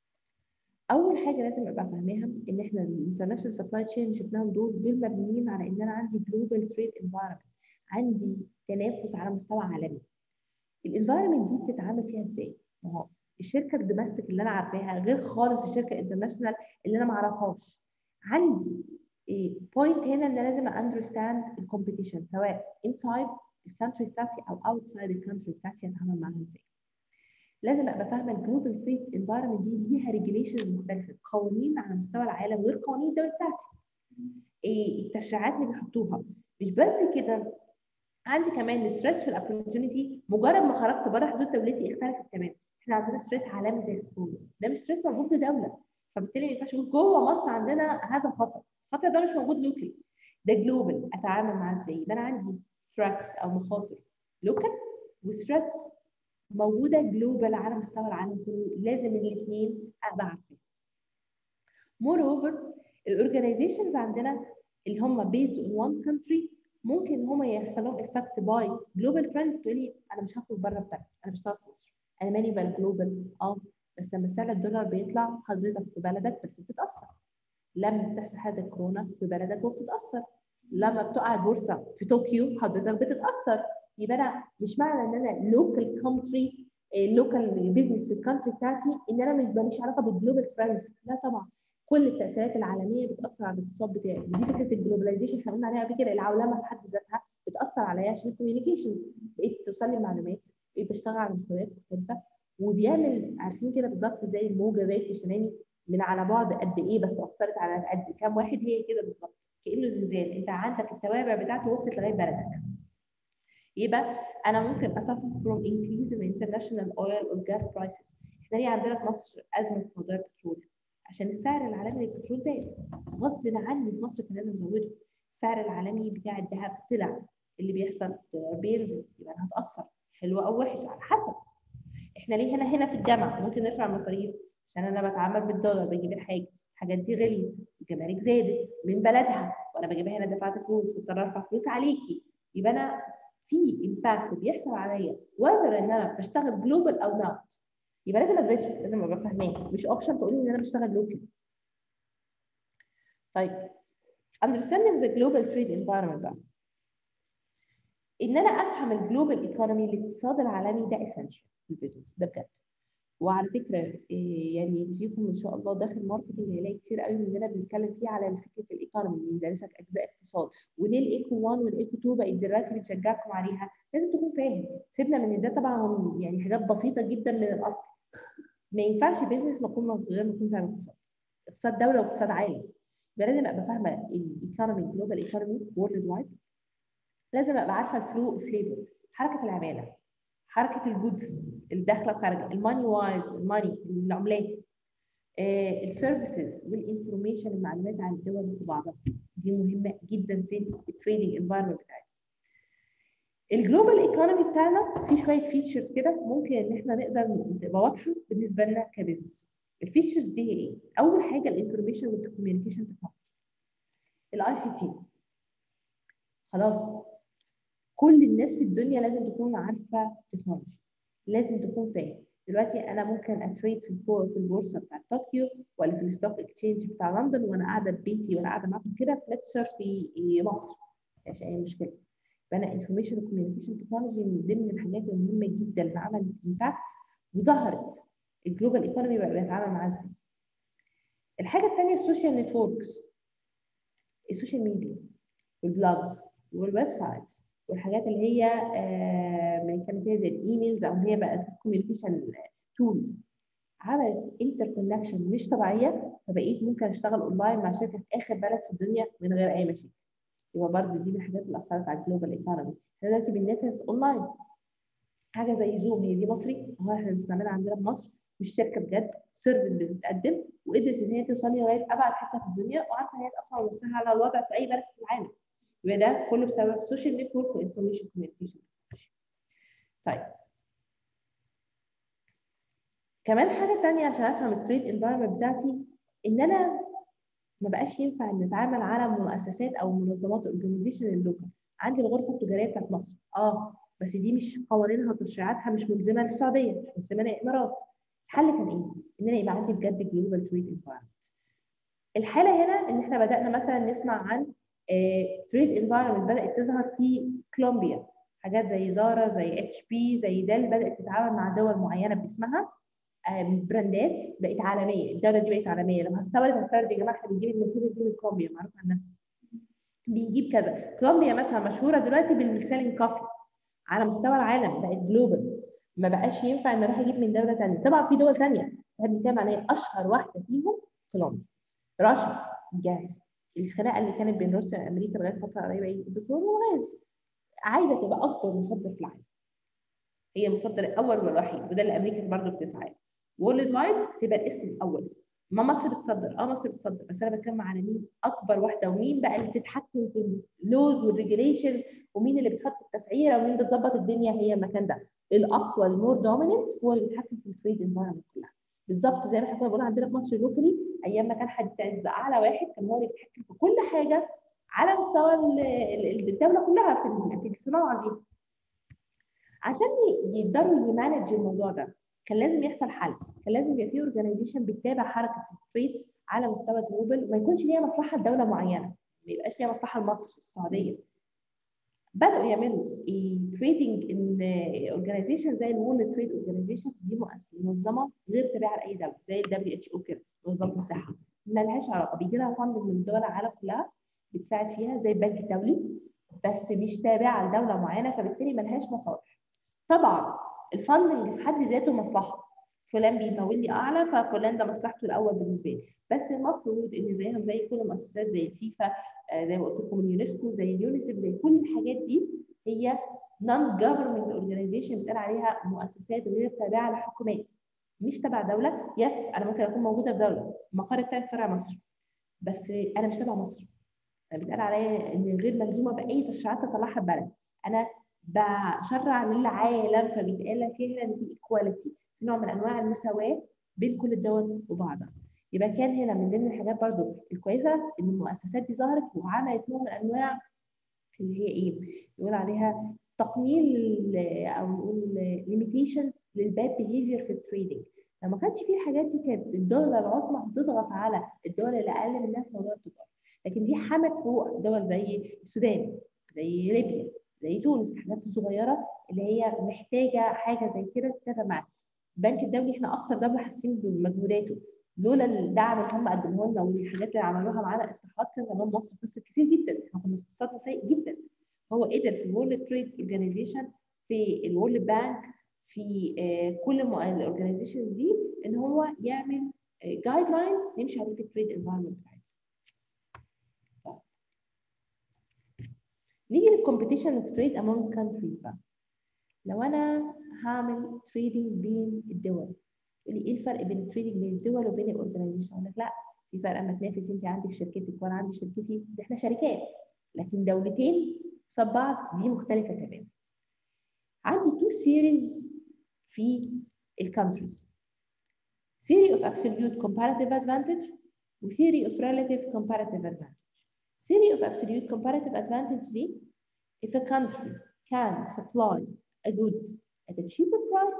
اول حاجه لازم ابقى فاهماها ان احنا الانترناشونال سبلاي تشين شفناهم دول دول مبنيين على ان انا عندي جلوبال تريد انفايرمنت عندي تنافس على مستوى عالمي الانفايرمنت دي بتتعامل فيها ازاي ما هو الشركه الدومستيك اللي انا عارفاها غير خالص الشركه الانترناشونال اللي انا ما اعرفهاش عندي بوينت هنا ان لازم اندرستاند الكومبيتيشن سواء انسايد الكانتري بتاعتي او اوتسايد الكانتري بتاعتي اتعامل معاها ازاي لازم ابقى فاهمه الجلوبال تريد انفايرمنت دي ليها ريجيليشنز مختلفه قوانين على مستوى العالم غير قوانين الدوله بتاعتي إيه التشريعات اللي بيحطوها مش بس كده عندي كمان الستريس في الاوبورتونيتي مجرد ما خرجت بره حدود دولتي اختلفت تماما احنا عندنا ستريس عالمي زي الكورونا ده مش ستريس موجود لدوله فبالتالي ما ينفعش نقول جوه مصر عندنا هذا الخطر الخطر ده مش موجود لوكلي ده جلوبال اتعامل معاه ازاي يبقى انا عندي ثريتس او مخاطر لوكال وثريتس موجوده جلوبال على مستوى العالم كله لازم الاثنين ابقى عارفين مور اوفر الاورجنايزيشنز عندنا اللي هم بيزد اون وان كونتري ممكن هم يحصل لهم افكت باي جلوبال ترند تقول لي انا مش هخرج بره بتاعتي انا بشتغل في مصر انا مالي بالجلوبال اه بس لما سعر الدولار بيطلع حضرتك في بلدك بس بتتاثر لما بتحصل حاجه كورونا في بلدك وبتتاثر لما بتقع البورصه في طوكيو حضرتك بتتاثر يبقى انا مش معنى ان انا لوكال كونتري لوكال بزنس في الكونتري بتاعتي ان انا مش ماليش علاقه بالجلوبال ترندز لا طبعا كل التاثيرات العالميه بتاثر على الاقتصاد بتاعي دي فكره الجلوباليزيشن احنا قلنا عليها قبل كده العولمه في حد ذاتها بتاثر عليا عشان الكوميونيكيشنز بقيت توصل لي معلومات بقيت بشتغل على مستويات مختلفه وبيعمل عارفين كده بالظبط زي الموجه زي التسونامي من على بعد قد ايه بس اثرت على قد كام واحد هي كده بالظبط كانه زلزال انت عندك التوابع بتاعته وصلت لغايه بلدك يبقى انا ممكن اساسا from increase in international oil or gas prices احنا ليه عندنا في مصر ازمه في موضوع البترول عشان السعر العالمي للبترول زاد غصب عني في مصر كان لازم ازوده السعر العالمي بتاع الذهب طلع اللي بيحصل بينزل يبقى انا هتاثر حلو او وحش على حسب احنا ليه هنا هنا في الجامعه ممكن نرفع المصاريف عشان انا بتعامل بالدولار بجيب الحاجه الحاجات دي غليت الجمارك زادت من بلدها وانا بجيبها هنا دفعت فلوس واضطر ارفع فلوس عليكي يبقى انا في امباكت بيحصل عليا whether ان انا بشتغل جلوبال او نوت يبقى لازم ادرسه لازم ابقى فاهماه مش اوبشن تقول لي ان انا بشتغل لوكال طيب understanding the global trade environment بقى ان انا افهم الجلوبال ايكونومي الاقتصاد العالمي ده اسينشال في البيزنس ده بجد وعلى فكره إيه يعني اللي فيكم ان شاء الله داخل ماركتنج هيلاقي كتير قوي مننا بنتكلم فيه على فكره الايكونومي بندرسك اجزاء اقتصاد وليه الايكو 1 والايكو 2 بقت دلوقتي بنشجعكم عليها لازم تكون فاهم سيبنا من إن ده طبعا يعني حاجات بسيطه جدا من الاصل ما ينفعش بيزنس ما اكون من غير ما اكون فاهم اقتصاد اقتصاد دوله واقتصاد عالم يبقى لازم ابقى فاهمه الايكونومي جلوبال ايكونومي وورلد وايد لازم ابقى عارفه الفلو فليفر حركه العماله حركه الجودز الداخله وخارجه الماني وايز الماني العملات السيرفيسز والانفورميشن المعلومات عن الدول وبعضها دي مهمه جدا في التريدنج انفايرمنت بتاعتنا الجلوبال ايكونومي بتاعنا فيه شويه فيتشرز كده ممكن ان احنا نقدر تبقى واضحه بالنسبه لنا كبزنس الفيتشرز دي هي ايه؟ اول حاجه الانفورميشن والكوميونيكيشن تكنولوجي الاي سي تي خلاص كل الناس في الدنيا لازم تكون عارفه تكنولوجي لازم تكون فاهم دلوقتي انا ممكن اتريد في البو- في البورصه بتاعت طوكيو ولا في الستوك اكسشينج بتاع لندن وانا قاعده في بيتي وانا قاعده معاكم كده في ليكتشر في مصر مفيش اي مشكله فانا انفورميشن وكوميونيكيشن تكنولوجي من ضمن الحاجات المهمه جدا اللي عملت امباكت وظهرت الجلوبال ايكونومي بقى بيتعامل معاها ازاي الحاجه الثانيه السوشيال نتوركس السوشيال ميديا والبلوجز والويب سايتس والحاجات اللي هي آه، بنتكلم فيها زي الايميلز او اللي هي بقت كوميونيكيشن تولز عملت انتر كونكشن مش طبيعيه فبقيت ممكن اشتغل اونلاين مع شركه في اخر بلد في الدنيا من غير اي مشاكل يبقى برضه دي من الحاجات اللي اثرت على الجلوبال ايكونومي احنا دلوقتي بننافس اونلاين حاجه زي زوم هي دي مصري اهو احنا بنستعملها عندنا في مصر مش شركه بجد سيرفيس بتتقدم وقدرت ان هي توصل لغايه ابعد حته في الدنيا وعارفه ان هي تاثر نفسها على الوضع في اي بلد في العالم يبقى ده كله بسبب سوشيال نتورك وانفورميشن كوميونيكيشن طيب كمان حاجه تانية عشان افهم التريد انفايرمنت بتاعتي ان انا ما بقاش ينفع ان نتعامل على مؤسسات او منظمات اورجانيزيشن اللوكال عندي الغرفه التجاريه بتاعت مصر اه بس دي مش قوانينها وتشريعاتها مش ملزمه للسعوديه مش ملزمه للامارات الحل كان ايه؟ ان انا يبقى عندي بجد جلوبال تريد انفايرمنت الحاله هنا ان احنا بدانا مثلا نسمع عن تريد انفايرمنت بدات تظهر في كولومبيا حاجات زي زارا زي اتش بي زي ديل بدات تتعامل مع دول معينه باسمها آم، براندات بقت عالميه الدوله دي بقت عالميه لما هستورد هستورد يا جماعه احنا بنجيب المرسيدس دي من كولومبيا معروف عنها بنجيب كذا كولومبيا مثلا مشهوره دلوقتي بالميكسلين كافي على مستوى العالم بقت جلوبال ما بقاش ينفع ان اروح اجيب من دوله ثانيه طبعا في دول ثانيه بس احنا بنتكلم عن ايه اشهر واحده فيهم كولومبيا رشا جاز الخناقه اللي كانت بين روسيا وامريكا لغايه فتره قريبه ايه البترول والغاز عايزه تبقى اكبر مصدر في العالم هي المصدر الاول والوحيد وده اللي امريكا برضه بتسعى وورلد وايد تبقى الاسم الاول ما مصر بتصدر اه مصر بتصدر بس انا بتكلم على مين اكبر واحده ومين بقى اللي بتتحكم في اللوز والريجوليشنز ومين اللي بتحط التسعيره ومين بتظبط الدنيا هي المكان ده الاقوى المور دوميننت هو اللي بيتحكم في التريد انفايرمنت كلها بالظبط زي ما احنا كنا بنقول عندنا في مصر لوكالي ايام ما كان حد عز اعلى واحد كان هو اللي بيتحكم في كل حاجه على مستوى ال- ال- الدوله كلها في ال- في الصناعه دي عشان ي- يقدروا يمانج الموضوع ده كان لازم يحصل حل كان لازم يبقى في اورجانيزيشن بتتابع حركه التريد على مستوى جلوبال وما يكونش ليها مصلحه لدوله معينه ما يبقاش ليها مصلحه لمصر السعوديه بداوا يعملوا تريدنج ان اورجانيزيشن زي الورلد تريد اورجانيزيشن دي مؤسسه منظمه غير تابعه لاي دوله زي الدبليو اتش او كده منظمه الصحه ما لهاش علاقه بيجي لها فندنج من دول العالم كلها بتساعد فيها زي البنك الدولي بس مش تابعه لدوله معينه فبالتالي ما لهاش مصالح طبعا الفندنج في حد ذاته مصلحه فلان بيمول لي اعلى ففلان ده مصلحته الاول بالنسبه لي بس المفروض ان زيهم زي كل المؤسسات زي الفيفا آه، زي ما قلت لكم اليونسكو زي اليونيسف زي كل الحاجات دي هي نون جفرمنت اورجانيزيشن بيتقال عليها مؤسسات غير تابعه لحكومات مش تبع دوله يس انا ممكن اكون موجوده في دوله المقر بتاعي في فرع مصر بس انا مش تبع مصر انا بيتقال عليا ان غير ملزومه باي تشريعات تطلعها البلد انا بشرع للعالم فبيتقال لك هنا ان في ايكواليتي في نوع من انواع المساواه بين كل الدول وبعضها يبقى كان هنا من ضمن الحاجات برضو الكويسه ان المؤسسات دي ظهرت وعملت نوع من انواع اللي هي ايه؟ يقول عليها تقنين او نقول ليميتيشن للباد بيهيفير في التريدنج لو ما كانش في الحاجات دي كانت الدوله العظمى هتضغط على الدول اللي اقل منها في موضوع التجاره لكن دي حمت حقوق دول زي السودان زي ليبيا زي تونس الحاجات الصغيره اللي هي محتاجه حاجه زي كده تتابع معاها البنك الدولي احنا اكتر دوله حاسين بمجهوداته لولا الدعم اللي هم قدموه لنا والحاجات اللي عملوها معانا اصلاحات كان زمان مصر خسرت كتير جدا احنا كنا اقتصادنا سيء جدا هو قدر في الورلد تريد اورجانيزيشن في الورلد بانك في آه، كل الاورجانيزيشن دي ان هو يعمل جايد لاين نمشي عليه في التريد انفايرمنت بتاعتنا طيب. نيجي للكومبيتيشن اوف تريد امونج كانتريز بقى لو انا هعمل تريدنج بين الدول تقول لي ايه الفرق بين التريدنج بين الدول وبين الاورجنايزيشن اقول لك لا في فرق اما تنافس انت عندك شركتك وانا عندي شركتي ده احنا شركات لكن دولتين قصاد بعض دي مختلفه تماما عندي تو سيريز في الكونتريز theory of absolute comparative advantage و theory of relative comparative advantage theory of absolute comparative advantage دي if a country can supply a good at a cheaper price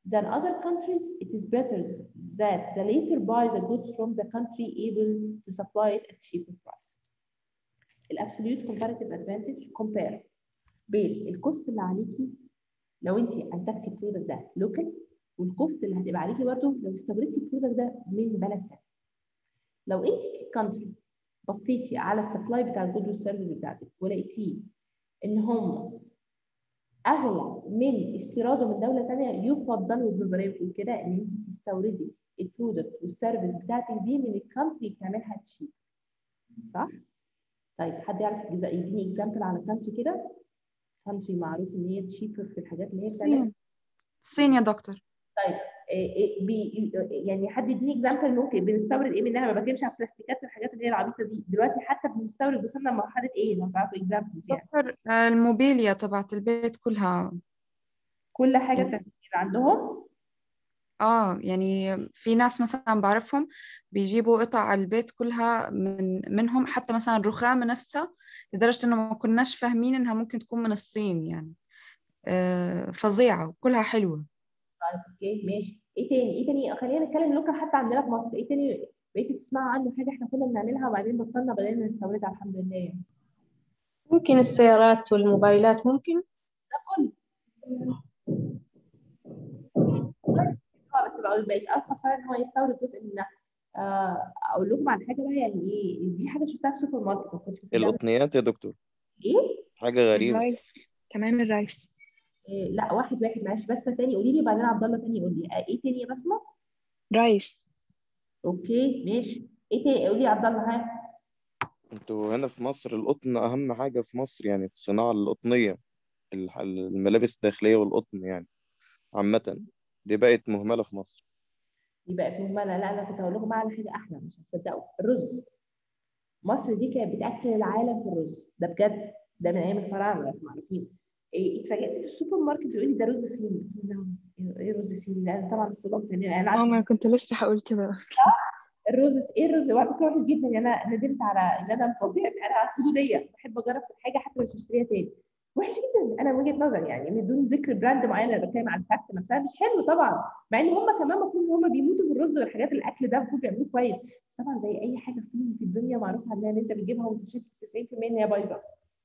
than other countries, it is better that the later buy the goods from the country able to supply it at cheaper price. الابسوليوت comparative advantage compare بين الكوست اللي عليكي لو انت انتجتي البرودكت ده لوكال والكوست اللي هتبقى عليكي برضه لو استوردتي البرودكت ده من بلد تاني. لو انت في كونتري بصيتي على السبلاي بتاع الجود والسيرفيس بتاعتك ولقيتيه ان هم اغلى من استيراده من دوله ثانيه يفضل والنظريه بتقول كده ان انت تستوردي البرودكت والسيرفيس بتاعتك دي من الكونتري بتعملها تشيب صح؟ طيب حد يعرف يجز- يديني اكزامبل على كونتري كده؟ كونتري معروف ان هي تشيبر في الحاجات اللي هي بتعملها الصين الصين يا دكتور طيب إيه إيه بي يعني حد يديني اكزامبل ممكن بنستورد ايه منها ما بتكلمش على البلاستيكات والحاجات اللي هي العبيطه دي دلوقتي حتى بنستورد وصلنا لمرحله ايه لو تعرفوا اكزامبلز يعني دكتور آه، الموبيليا تبعت البيت كلها كل حاجه بتعمل كده عندهم اه يعني في ناس مثلا بعرفهم بيجيبوا قطع البيت كلها من منهم حتى مثلا الرخامة نفسها لدرجة انه ما كناش فاهمين انها ممكن تكون من الصين يعني آه فظيعة وكلها حلوة طيب اوكي ماشي ايه تاني ايه تاني خلينا نتكلم لوكال حتى عندنا في مصر ايه تاني بقيتوا تسمعوا عنه حاجه احنا كنا بنعملها وبعدين بطلنا بدأنا نستوردها الحمد لله يعني ممكن السيارات والموبايلات ممكن ده كله اه بس بقى بقيت ارخص فعلا ان هو يستورد جزء من آه اقول لكم على حاجه بقى يعني ايه دي حاجه شفتها في السوبر ماركت ما كنتش مصدقه القطنيات يا دكتور ايه حاجة غريبة الرايس كمان الرايس إيه، لا واحد واحد معلش بسمة تاني قولي لي بعدين عبد الله تاني يقول لي آه، ايه تاني يا بسمة؟ رايس اوكي ماشي ايه تاني قولي يا عبد الله ها انتوا هنا في مصر القطن أهم حاجة في مصر يعني الصناعة القطنية الح- الملابس الداخلية والقطن يعني عامة دي بقت مهملة في مصر يبقى في مهمله لا انا كنت هقول لكم بقى على حاجه احلى مش هتصدقوا الرز مصر دي كانت بتاكل العالم في الرز ده بجد ده من ايام الفراعنه احنا عارفين إيه اتفاجئت في السوبر ماركت يقول لي ده رز صيني قلت له نعم. ايه رز صيني ده انا طبعا اتصدمت يعني انا اه عارفه ما أنا كنت لسه هقول كده الرز ايه الرز وعلى فكره وحش جدا يعني انا ندمت على ان انا فظيع انا فضوليه بحب اجرب في الحاجه حتى لو مش هشتريها تاني وحش جدا انا من وجهه نظري يعني من دون ذكر براند معين انا بتكلم عن الفاكت نفسها مش حلو طبعا مع ان هم كمان المفروض ان هم بيموتوا بالرز والحاجات الاكل ده المفروض بيعملوه كويس بس طبعا زي اي حاجه صيني في الدنيا معروف عنها ان انت بتجيبها وانت شايف 90% ان هي بايظه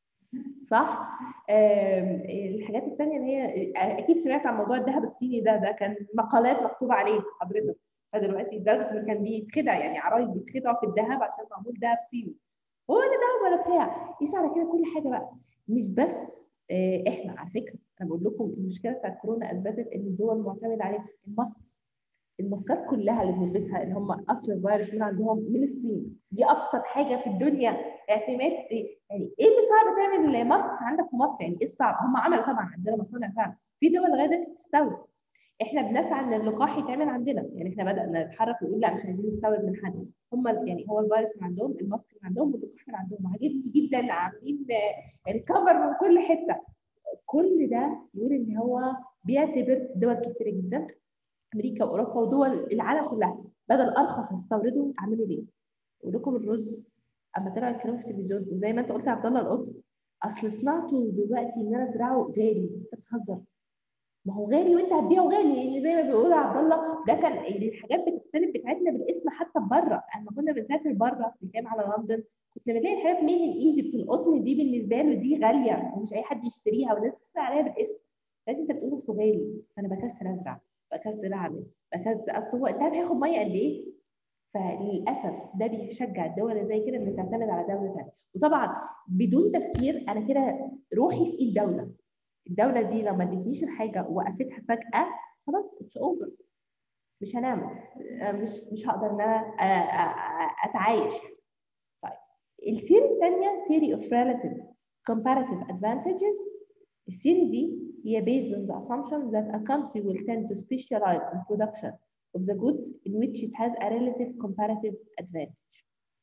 صح آم، الحاجات التانية اللي هي اكيد سمعت عن موضوع الذهب الصيني ده ده كان مقالات مكتوبه عليه حضرتك فدلوقتي لدرجه انه كان بيتخدع يعني عرايس بيتخدعوا في الذهب عشان معمول ذهب صيني هو ولا ذهب ولا بتاع قيسوا على كده كل حاجه بقى مش بس آه، احنا على فكره انا بقول لكم المشكله بتاعت كورونا اثبتت ان الدول معتمده عليه الماسك الماسكات كلها اللي بنلبسها اللي هم اصل الفيروس من عندهم من الصين دي ابسط حاجه في الدنيا اعتماد يعني ايه اللي صعب تعمل ماسكس عندك في مصر يعني ايه الصعب هم عملوا طبعا عندنا مصانع فعلا في دول لغايه دلوقتي بتستورد احنا بنسعى ان اللقاح يتعمل عندنا يعني احنا بدانا نتحرك ونقول لا مش عايزين نستورد من حد هم يعني هو الفيروس من عندهم الماسك من عندهم واللقاح من عندهم وعاجبني جدا عاملين آه، يعني كفر من كل حته كل ده يقول ان هو بيعتبر دول كثيره جدا امريكا واوروبا ودول العالم كلها بدل ارخص هستورده اعمله ليه؟ اقول لكم الرز اما طلعوا يتكلموا في التلفزيون وزي ما انت قلت يا عبد الله القطن اصل صناعته دلوقتي ان انا ازرعه غالي انت بتهزر ما هو غالي وانت هتبيعه غالي لان زي ما بيقول عبد الله ده كان يعني الحاجات بتختلف بتاعتنا بالاسم حتى بره اما كنا بنسافر بره بنتكلم على لندن كنا بنلاقي الحاجات ميد ان ايجيبت القطن دي بالنسبه له دي غاليه ومش اي حد يشتريها والناس بتسال عليها بالاسم لازم انت بتقول اصله غالي فانا بكسر ازرع بكسر اعمل بكسر اصل هو انت عارف هياخد ميه قد ايه؟ فللاسف ده بيشجع الدول اللي زي كده ان تعتمد على دوله ثانيه وطبعا بدون تفكير انا كده روحي في ايد دوله الدوله دي لو ما ادتنيش الحاجه ووقفتها فجاه خلاص اتس اوفر مش هنعمل آه، مش مش هقدر ان انا آه، آه، آه، اتعايش طيب الثيري الثانيه theory of relative comparative advantages الثيري دي هي based on the assumption that a country will tend to specialize in production of the goods in which it has a relative comparative advantage.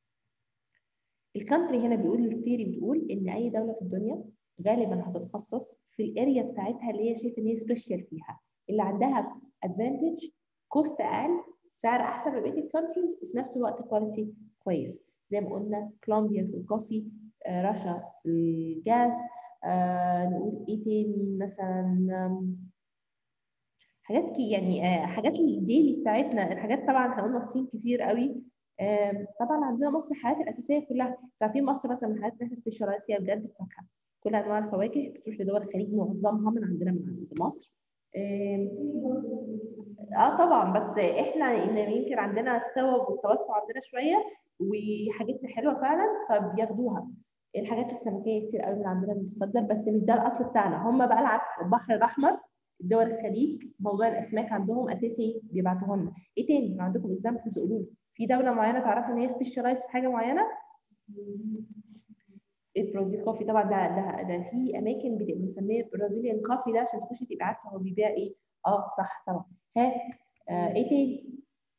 الكانتري هنا بيقول الثيري بتقول ان اي دوله في الدنيا غالبا هتتخصص في الاريا بتاعتها اللي هي شايفه ان هي سبيشال فيها اللي عندها ادفانتج كوست اقل سعر احسن من بقيه الكونتريز وفي نفس الوقت كواليتي كويس زي ما قلنا كولومبيا في الكوفي آه، رشا في الجاز آه، نقول ايه تاني مثلا آم، حاجات كي يعني آه، حاجات الديلي بتاعتنا الحاجات طبعا احنا قلنا الصين كتير قوي آم، طبعا عندنا مصر الحاجات الاساسيه كلها عارفين مصر مثلا من الحاجات اللي احنا سبيشالايز فيها بجد الفاكهه كل انواع الفواكه بتروح لدول الخليج معظمها من عندنا من عند مصر آم، اه طبعا بس احنا إن يمكن عندنا السبب والتوسع عندنا شويه وحاجتنا حلوه فعلا فبياخدوها الحاجات السمكيه كتير قوي من عندنا بتتصدر بس مش ده الاصل بتاعنا هم بقى العكس البحر الاحمر دول الخليج موضوع الاسماك عندهم اساسي بيبعتوها لنا ايه تاني لو عندكم اكزامبلز قولوا لي في دوله معينه تعرفوا ان هي سبيشالايز في حاجه معينه البرازيل كوفي طبعا ده ده ده في اماكن بتبقى مسميه برازيليان كوفي ده عشان تخشي تبقى عارفه هو بيبيع ايه اه صح طبعا ها آه ايه تاني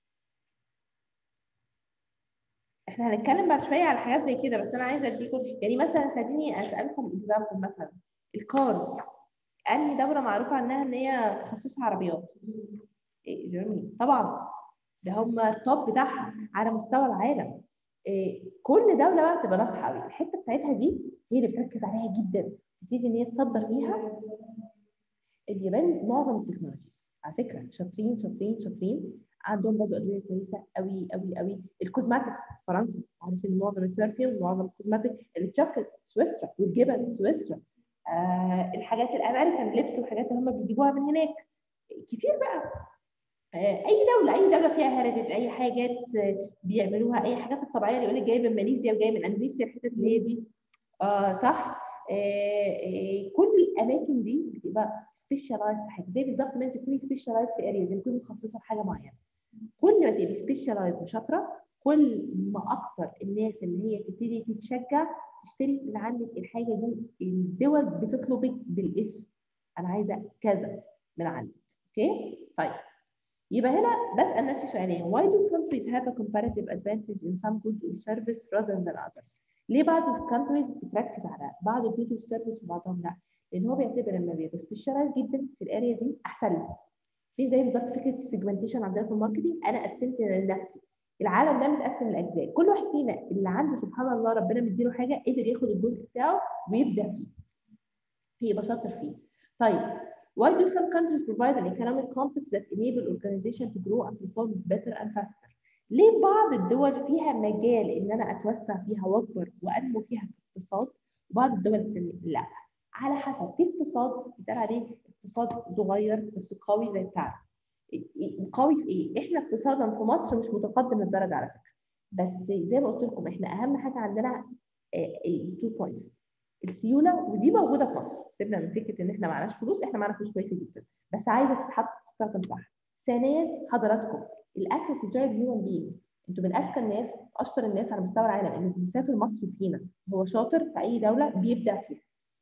احنا هنتكلم بعد شويه على حاجات زي كده بس انا عايزه اديكم يعني مثلا خليني اسالكم اكزامبل مثلا الكارز انهي دوله معروفه عنها ان هي تخصصها عربيات إيه جيرماني طبعا ده هم التوب بتاعها على مستوى العالم إيه كل دوله بقى بتبقى ناصحه قوي الحته بتاعتها دي هي اللي بتركز عليها جدا تبتدي ان هي تصدر فيها اليابان معظم التكنولوجيز على فكره شاطرين شاطرين شاطرين عندهم برضه ادويه كويسه قوي قوي قوي الكوزماتكس فرنسا عارف ان معظم البرفيوم معظم الكوزماتيك الشوكليت سويسرا والجبن سويسرا آه الحاجات الامريكان لبس والحاجات اللي هم بيجيبوها من هناك كتير بقى آه اي دوله اي دوله فيها هيريتج اي حاجات آه بيعملوها اي حاجات الطبيعيه اللي يقول لك جاي من ماليزيا وجاي من اندونيسيا الحتت اللي هي دي اه صح آه آه كل الاماكن دي بتبقى سبيشالايز في حاجه زي بالظبط ما انت تكوني سبيشالايز في اريا زي ما تكوني متخصصه في حاجه معينه كل ما تبقي سبيشالايز وشاطره كل ما اكتر الناس اللي هي تبتدي تتشجع تشتري من عندك الحاجه دي الدول بتطلبك بالاسم انا عايزه كذا من عندك اوكي طيب يبقى هنا بسال نفسي سؤالين why do countries have a comparative advantage in some goods or service rather than others ليه بعض الكونتريز بتركز على بعض الجودز والسيرفيس وبعضهم لا لان هو بيعتبر لما بيبقى سبيشالايز جدا في الاريا دي احسن له في زي بالظبط فكره السيجمنتيشن عندنا في الماركتنج انا قسمت لنفسي العالم ده متقسم لاجزاء كل واحد فينا اللي عنده سبحان الله ربنا مديله حاجه قدر ياخد الجزء بتاعه ويبدع فيه يبقى شاطر فيه طيب why do some countries provide an economic context that enable organization to grow and perform better and faster ليه بعض الدول فيها مجال ان انا اتوسع فيها واكبر وانمو فيها كاقتصاد وبعض الدول التانية لا على حسب في اقتصاد بيتقال عليه اقتصاد صغير بس قوي زي بتاعنا قوي في ايه؟ احنا اقتصادا في مصر مش متقدم للدرجه على فكره بس زي ما قلت لكم احنا اهم حاجه عندنا تو بوينتس السيوله ودي موجوده في مصر سيبنا من فكره ان احنا معناش فلوس احنا معانا فلوس كويسه جدا بس عايزه تتحط تستخدم صح ثانيا حضراتكم الاكسس بتوع الهيومن بينج انتوا من اذكى الناس اشطر الناس على مستوى العالم اللي بيسافر مصر فينا هو شاطر في اي دوله بيبدع فيها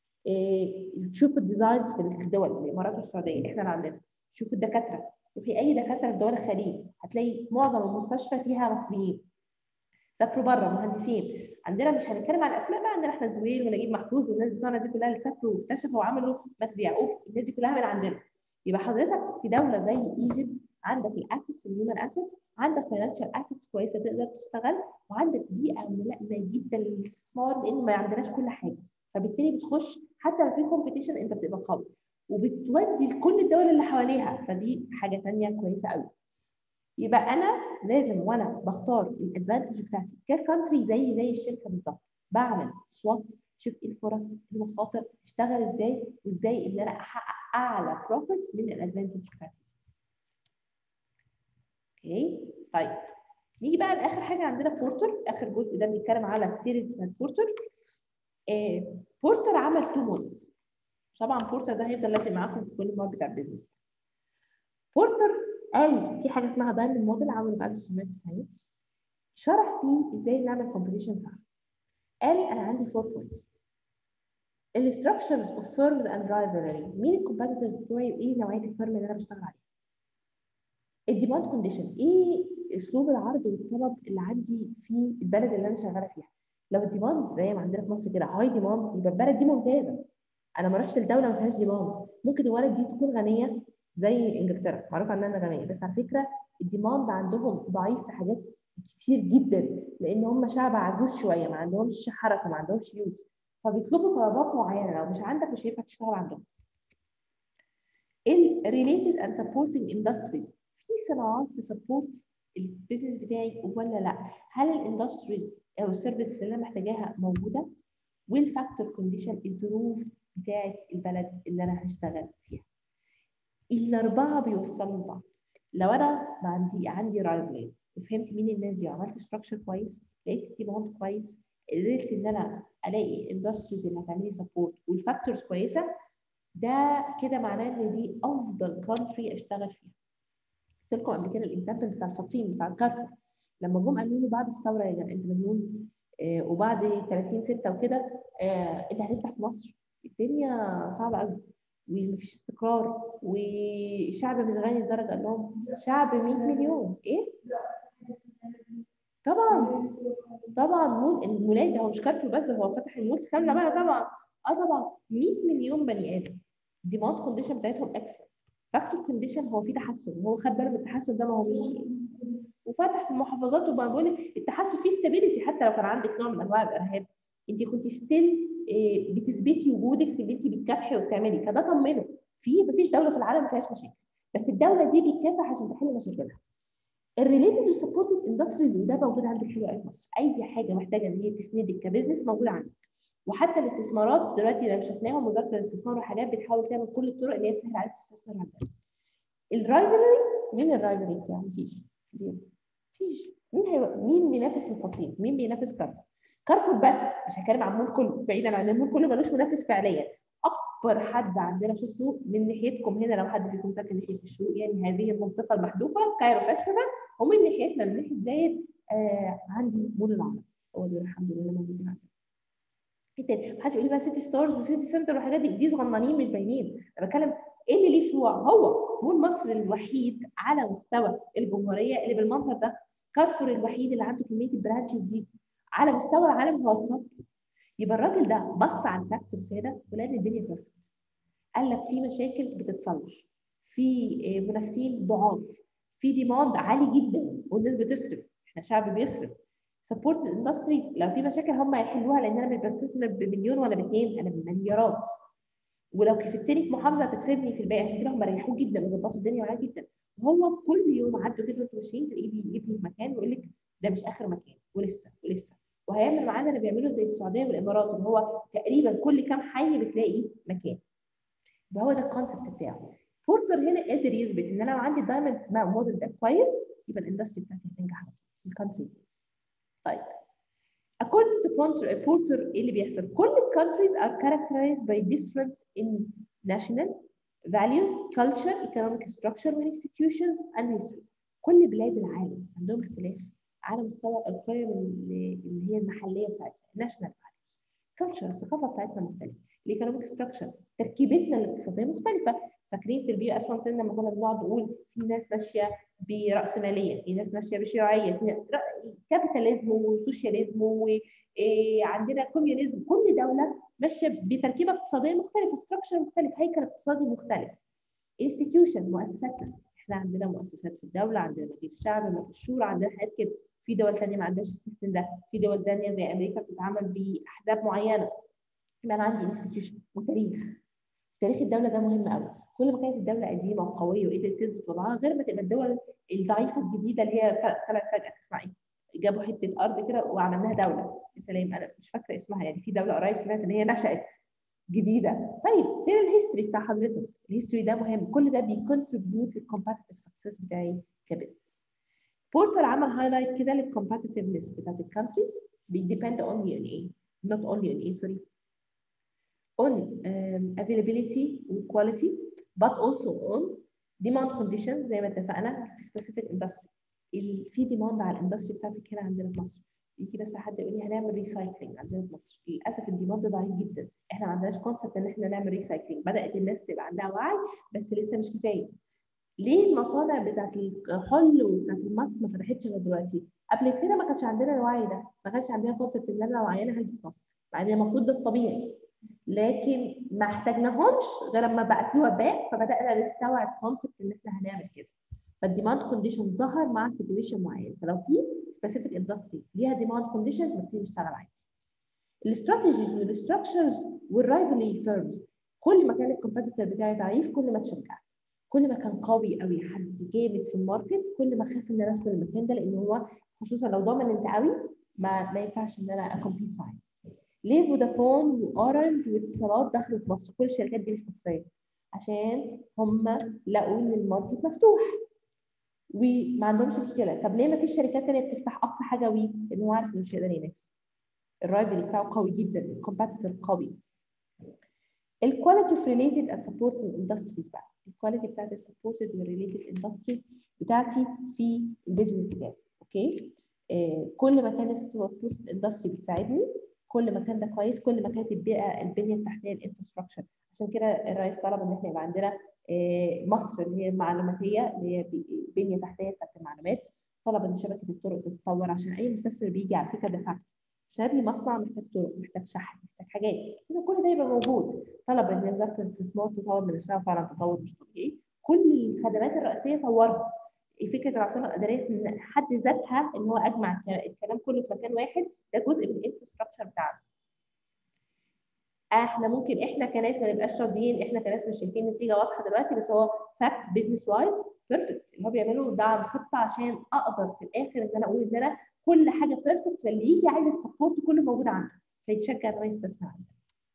إيه تشوفوا الديزاينز في الدول الامارات والسعوديه احنا اللي عندنا شوفوا الدكاتره وفي اي دكاتره في دول الخليج هتلاقي معظم المستشفى فيها مصريين سافروا بره مهندسين عندنا مش هنتكلم عن الاسماء بقى عندنا احمد زويل ونجيب محفوظ والناس بتوعنا دي كلها اللي سافروا واكتشفوا وعملوا مجدي يعقوب الناس دي كلها من عندنا يبقى حضرتك في دوله زي ايجيبت عندك الاسيتس الهيومن اسيتس عندك فاينانشال اسيتس كويسه تقدر تشتغل وعندك بيئه ملائمه جدا للاستثمار لان ما عندناش كل حاجه فبالتالي بتخش حتى لو في كومبيتيشن انت بتبقى قوي وبتودي لكل الدول اللي حواليها فدي حاجه ثانيه كويسه قوي يبقى انا لازم وانا بختار الادفانتج بتاعتي ككونتري زي زي الشركه بالظبط بعمل سوات شوف ايه الفرص المخاطر اشتغل ازاي وازاي ان انا احقق اعلى بروفيت من الادفانتج بتاعتي اوكي طيب نيجي بقى لاخر حاجه عندنا بورتر اخر جزء ده بنتكلم على السيريز بتاعت بورتر آه بورتر عمل تو موديلز طبعا بورتر ده هيفضل لازق معاكم في كل المواد بتاع البيزنس بورتر قال في حاجه اسمها دايموند موديل عمله في 1990 شرح فيه ازاي نعمل كومبيتيشن صح قال انا عندي فور بوينتس الستراكشرز اوف فيرمز اند رايفلري مين الكومبيتيتورز بتوعي وايه نوعيه الفيرم اللي انا بشتغل عليها الديماند كونديشن ايه اسلوب العرض والطلب اللي عندي في البلد اللي انا شغاله فيها لو الديماند زي ما عندنا في مصر كده هاي ديماند يبقى البلد دي ممتازه انا ما اروحش لدوله ما فيهاش ديماند ممكن البلد دي تكون غنيه زي انجلترا معروف عنها انها غنيه بس على فكره الديماند عندهم ضعيف في حاجات كتير جدا لان هم شعب عجوز شويه ما عندهمش حركه ما عندهمش يوز فبيطلبوا طلبات معينه لو مش عندك مش هينفع تشتغل عندهم ال related and supporting industries في صناعات تسبورت البيزنس بتاعي ولا لا هل الاندستريز او السيرفيس اللي انا محتاجاها موجوده والفاكتور كونديشن الظروف بتاعه البلد اللي انا هشتغل فيها الاربعه بيوصلوا لبعض لو انا ما عندي عندي رايبلين وفهمت مين الناس دي وعملت ستراكشر كويس لقيت ديماند كويس قدرت ان انا الاقي اندستريز اللي هتعملي سبورت والفاكتورز كويسه ده كده معناه ان دي افضل كونتري اشتغل فيها قلت لكم قبل كده الاكزامبل بتاع الفطيم بتاع الكارفور لما جم قالوا له بعد الثوره يا جماعه انت مجنون آه وبعد 30 6 وكده آه انت هتفتح في مصر الدنيا صعبه قوي ومفيش استقرار والشعب مش غني لدرجه قال لهم شعب 100 مليون ايه؟ طبعا طبعا مول المولات هو مش كارفور بس ده هو فتح المولز كامله بقى طبعا اه طبعا 100 مليون بني ادم ديماند كونديشن بتاعتهم اكسلنت فاكتور كونديشن هو في تحسن وهو خد باله من التحسن ده ما هو مش وفتح في المحافظات وبقى بقول لك التحسن فيه ستابيليتي حتى لو كان عندك نوع من انواع الارهاب انت كنت ستيل بتثبتي وجودك في ان انت بتكافحي وبتعملي فده طمنه في مفيش دوله في العالم ما فيهاش مشاكل بس الدوله دي بتكافح عشان تحل مشاكلها الريليتد وسبورتد اندستريز وده موجود عندك حلو قوي في مصر اي حاجه محتاجه ان هي تسندك كبزنس موجوده عندك وحتى الاستثمارات دلوقتي لو شفناهم وزاره الاستثمار وحاجات بتحاول تعمل كل الطرق ان هي تسهل عليك تستثمر عندنا الرايفلري مين الرايفلري بتاعه مفيش مفيش مين هي مين بينافس الفطيم مين بينافس كارفور كارفور بس مش هتكلم عن المول كله بعيدا عن المول كله ملوش منافس فعليا اكبر حد عندنا شفته من ناحيتكم هنا لو حد فيكم ساكن ناحيه الشروق يعني هذه المنطقه المحذوفه كايرو فاشفبا ومن ناحيتنا من ناحيه زايد آه عندي مول العرب هو دول الحمد لله موجودين عندنا ايه تاني؟ محدش يقول لي بقى سيتي ستارز وسيتي سنتر والحاجات دي دي صغننين مش باينين انا بتكلم ايه اللي ليه فروع هو مول مصر الوحيد على مستوى الجمهوريه اللي بالمنظر ده كارفور الوحيد اللي عنده كميه البرانشز دي على مستوى العالم هو التوب يبقى الراجل ده بص على الفاكتورز هنا ولقى ان الدنيا بيرفكت قال لك في مشاكل بتتصلح في منافسين ضعاف في ديماند عالي جدا والناس بتصرف احنا شعب بيصرف سبورت الاندستريز لو في مشاكل هم هيحلوها لان انا مش بستثمر بمليون ولا باثنين انا بمليارات ولو كسبتني في محافظه هتكسبني في الباقي عشان كده هم ريحوه جدا وظبطوا الدنيا معاه جدا وهو كل يوم عدوا كده وانتوا ماشيين تلاقيه بيبني في مكان ويقول لك ده مش اخر مكان ولسه ولسه وهيعمل معانا اللي بيعمله زي السعوديه والامارات اللي هو تقريبا كل كام حي بتلاقي مكان فهو ده الكونسبت بتاعه بورتر هنا قادر يثبت ان انا لو عندي الدايموند موديل ده كويس يبقى الاندستري بتاعتي هتنجح على طول في الكونتري دي طيب according to Porter ايه اللي بيحصل كل countries are characterized by difference in national values culture economic structure institution and histories كل بلاد العالم عندهم اختلاف على مستوى القيم اللي هي المحليه بتاعتنا national values culture الثقافه بتاعتنا مختلفه الايكونوميك ستراكشر تركيبتنا الاقتصاديه مختلفه فاكرين في البيئه اصلا لما كنا بنقعد نقول في ناس ماشيه براسماليه في ناس ماشيه بشيوعيه في كابيتاليزم وسوشياليزم وعندنا كوميونيزم كل دوله ماشيه بتركيبه اقتصاديه مختلفه ستراكشر مختلف هيكل اقتصادي مختلف انستتيوشن مؤسساتنا احنا عندنا مؤسسات في الدوله عندنا مجلس الشعب مجلس الشورى عندنا حاجات كده في دول ثانيه ما عندهاش السيستم ده في دول ثانيه زي امريكا بتتعامل باحزاب معينه يبقى انا عندي انستتيوشن وتاريخ تاريخ الدوله ده مهم قوي كل ما كانت الدوله قديمه وقويه وقدرت تثبت وضعها غير ما تبقى الدول الضعيفه الجديده اللي هي طلعت فجاه تسمع ايه جابوا حته ارض كده وعملناها دوله يا سلام انا مش فاكره اسمها يعني في دوله قريب سمعت ان هي نشات جديده طيب فين الهيستوري بتاع حضرتك الهيستوري ده مهم كل ده بيكونتريبيوت للكومباتيتيف سكسس بتاعي كبزنس بورتر عمل هايلايت كده للكومباتيتيفنس بتاعت الكونتريز بيديبند اونلي on ايه not only on ايه سوري on um, availability and quality but also on demand conditions زي ما اتفقنا في specific industry في demand على الاندستري بتاعتك هنا عندنا في مصر يجي بس حد يقول لي هنعمل ريسايكلينج عندنا في مصر للاسف الديماند ضعيف جدا احنا ما عندناش كونسبت ان احنا نعمل ريسايكلينج بدات الناس تبقى عندها وعي بس لسه مش كفايه ليه المصانع بتاعت الحل وبتاعت الماسك ما فتحتش لغايه دلوقتي قبل كده ما كانش عندنا الوعي ده ما كانش عندنا كونسبت ان انا لو عيانه هلبس ماسك مع ان المفروض ده الطبيعي لكن ما احتاجناهمش غير لما بقى في وباء فبدانا نستوعب كونسبت ان احنا هنعمل كده فالديماند كونديشن ظهر مع سيتويشن معين فلو في سبيسيفيك اندستري ليها ديماند كونديشن بنبتدي نشتغل عادي الاستراتيجيز والاستراكشرز والرايفلي فيرمز كل ما كان الكومبيتيتور بتاعي ضعيف كل ما اتشجعت كل ما كان قوي قوي حد جامد في الماركت كل ما خاف ان انا ادخل المكان ده لان هو خصوصا لو ضامن انت قوي ما ما ينفعش ان انا اكمبيت معاه ليه فودافون واورنج واتصالات دخلوا في مصر كل الشركات دي مش مصريه عشان هم لقوا ان الماركت مفتوح وما عندهمش مشكله طب ليه ما فيش شركات تانية بتفتح اقصى حاجه وي لان هو عارف انه مش هيقدر ينافس الرايفل بتاعه قوي جدا الكومبيتيتور قوي الكواليتي اوف ريليتد اند سبورتنج اندستريز بقى الكواليتي بتاعت السبورتد والريليتد اندستريز بتاعتي في البيزنس بتاعي اوكي آه كل ما كان السبورتد اندستري بتساعدني كل ما كان ده كويس كل ما كانت البيئه البنيه التحتيه الانفراستراكشر عشان كده الرئيس طلب ان احنا يبقى عندنا آه مصر اللي هي المعلوماتيه اللي هي بنيه تحتيه بتاعت المعلومات طلب ان شبكه الطرق تتطور عشان اي مستثمر بيجي على فكره ده فاكت عشان ابني مصنع محتاج طرق محتاج شحن محتاج حاجات اذا كل ده يبقى موجود طلب ان وزاره الاستثمار تطور من نفسها فعلا تطور مش طبيعي كل الخدمات الرئيسيه طورها فكره العاصمه الاداريه في حد ذاتها ان هو اجمع الكلام كله في مكان واحد ده جزء من الانفراستراكشر بتاعنا احنا ممكن احنا كناس ما نبقاش راضيين احنا كناس مش شايفين نتيجه واضحه دلوقتي بس هو فاكت بزنس وايز بيرفكت اللي هو بيعمله ده عن خطه عشان اقدر في الاخر ان انا اقول ان انا كل حاجه بيرفكت فاللي يجي عايز السبورت كله موجود عنده فيتشجع ان هو يستثمر عنده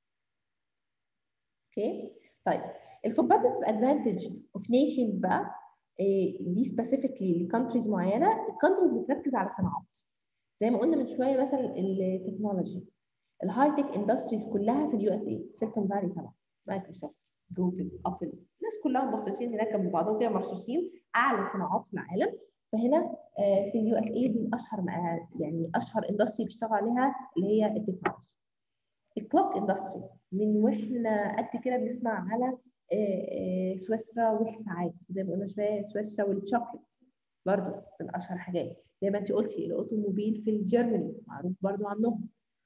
اوكي طيب الكومبتيتيف ادفانتج اوف نيشنز بقى دي سبيسيفيكلي لكونتريز معينه الكونتريز بتركز على صناعات زي ما قلنا من شويه مثلا التكنولوجي الهاي تك اندستريز كلها في اليو اس اي سيليكون فالي طبعا مايكروسوفت جوجل ابل الناس كلهم مخصوصين هناك جنب بعضهم كده مرصوصين اعلى صناعات في العالم فهنا في اليو اس اي دي اشهر يعني اشهر اندستري بيشتغل عليها اللي هي التكنولوجي الكلوك اندستري من واحنا قد كده بنسمع على سويسرا والساعات زي ما قلنا شويه سويسرا والشوكليت برضه من اشهر حاجات زي ما انت قلتي الاوتوموبيل في الجيرماني معروف برضه عنهم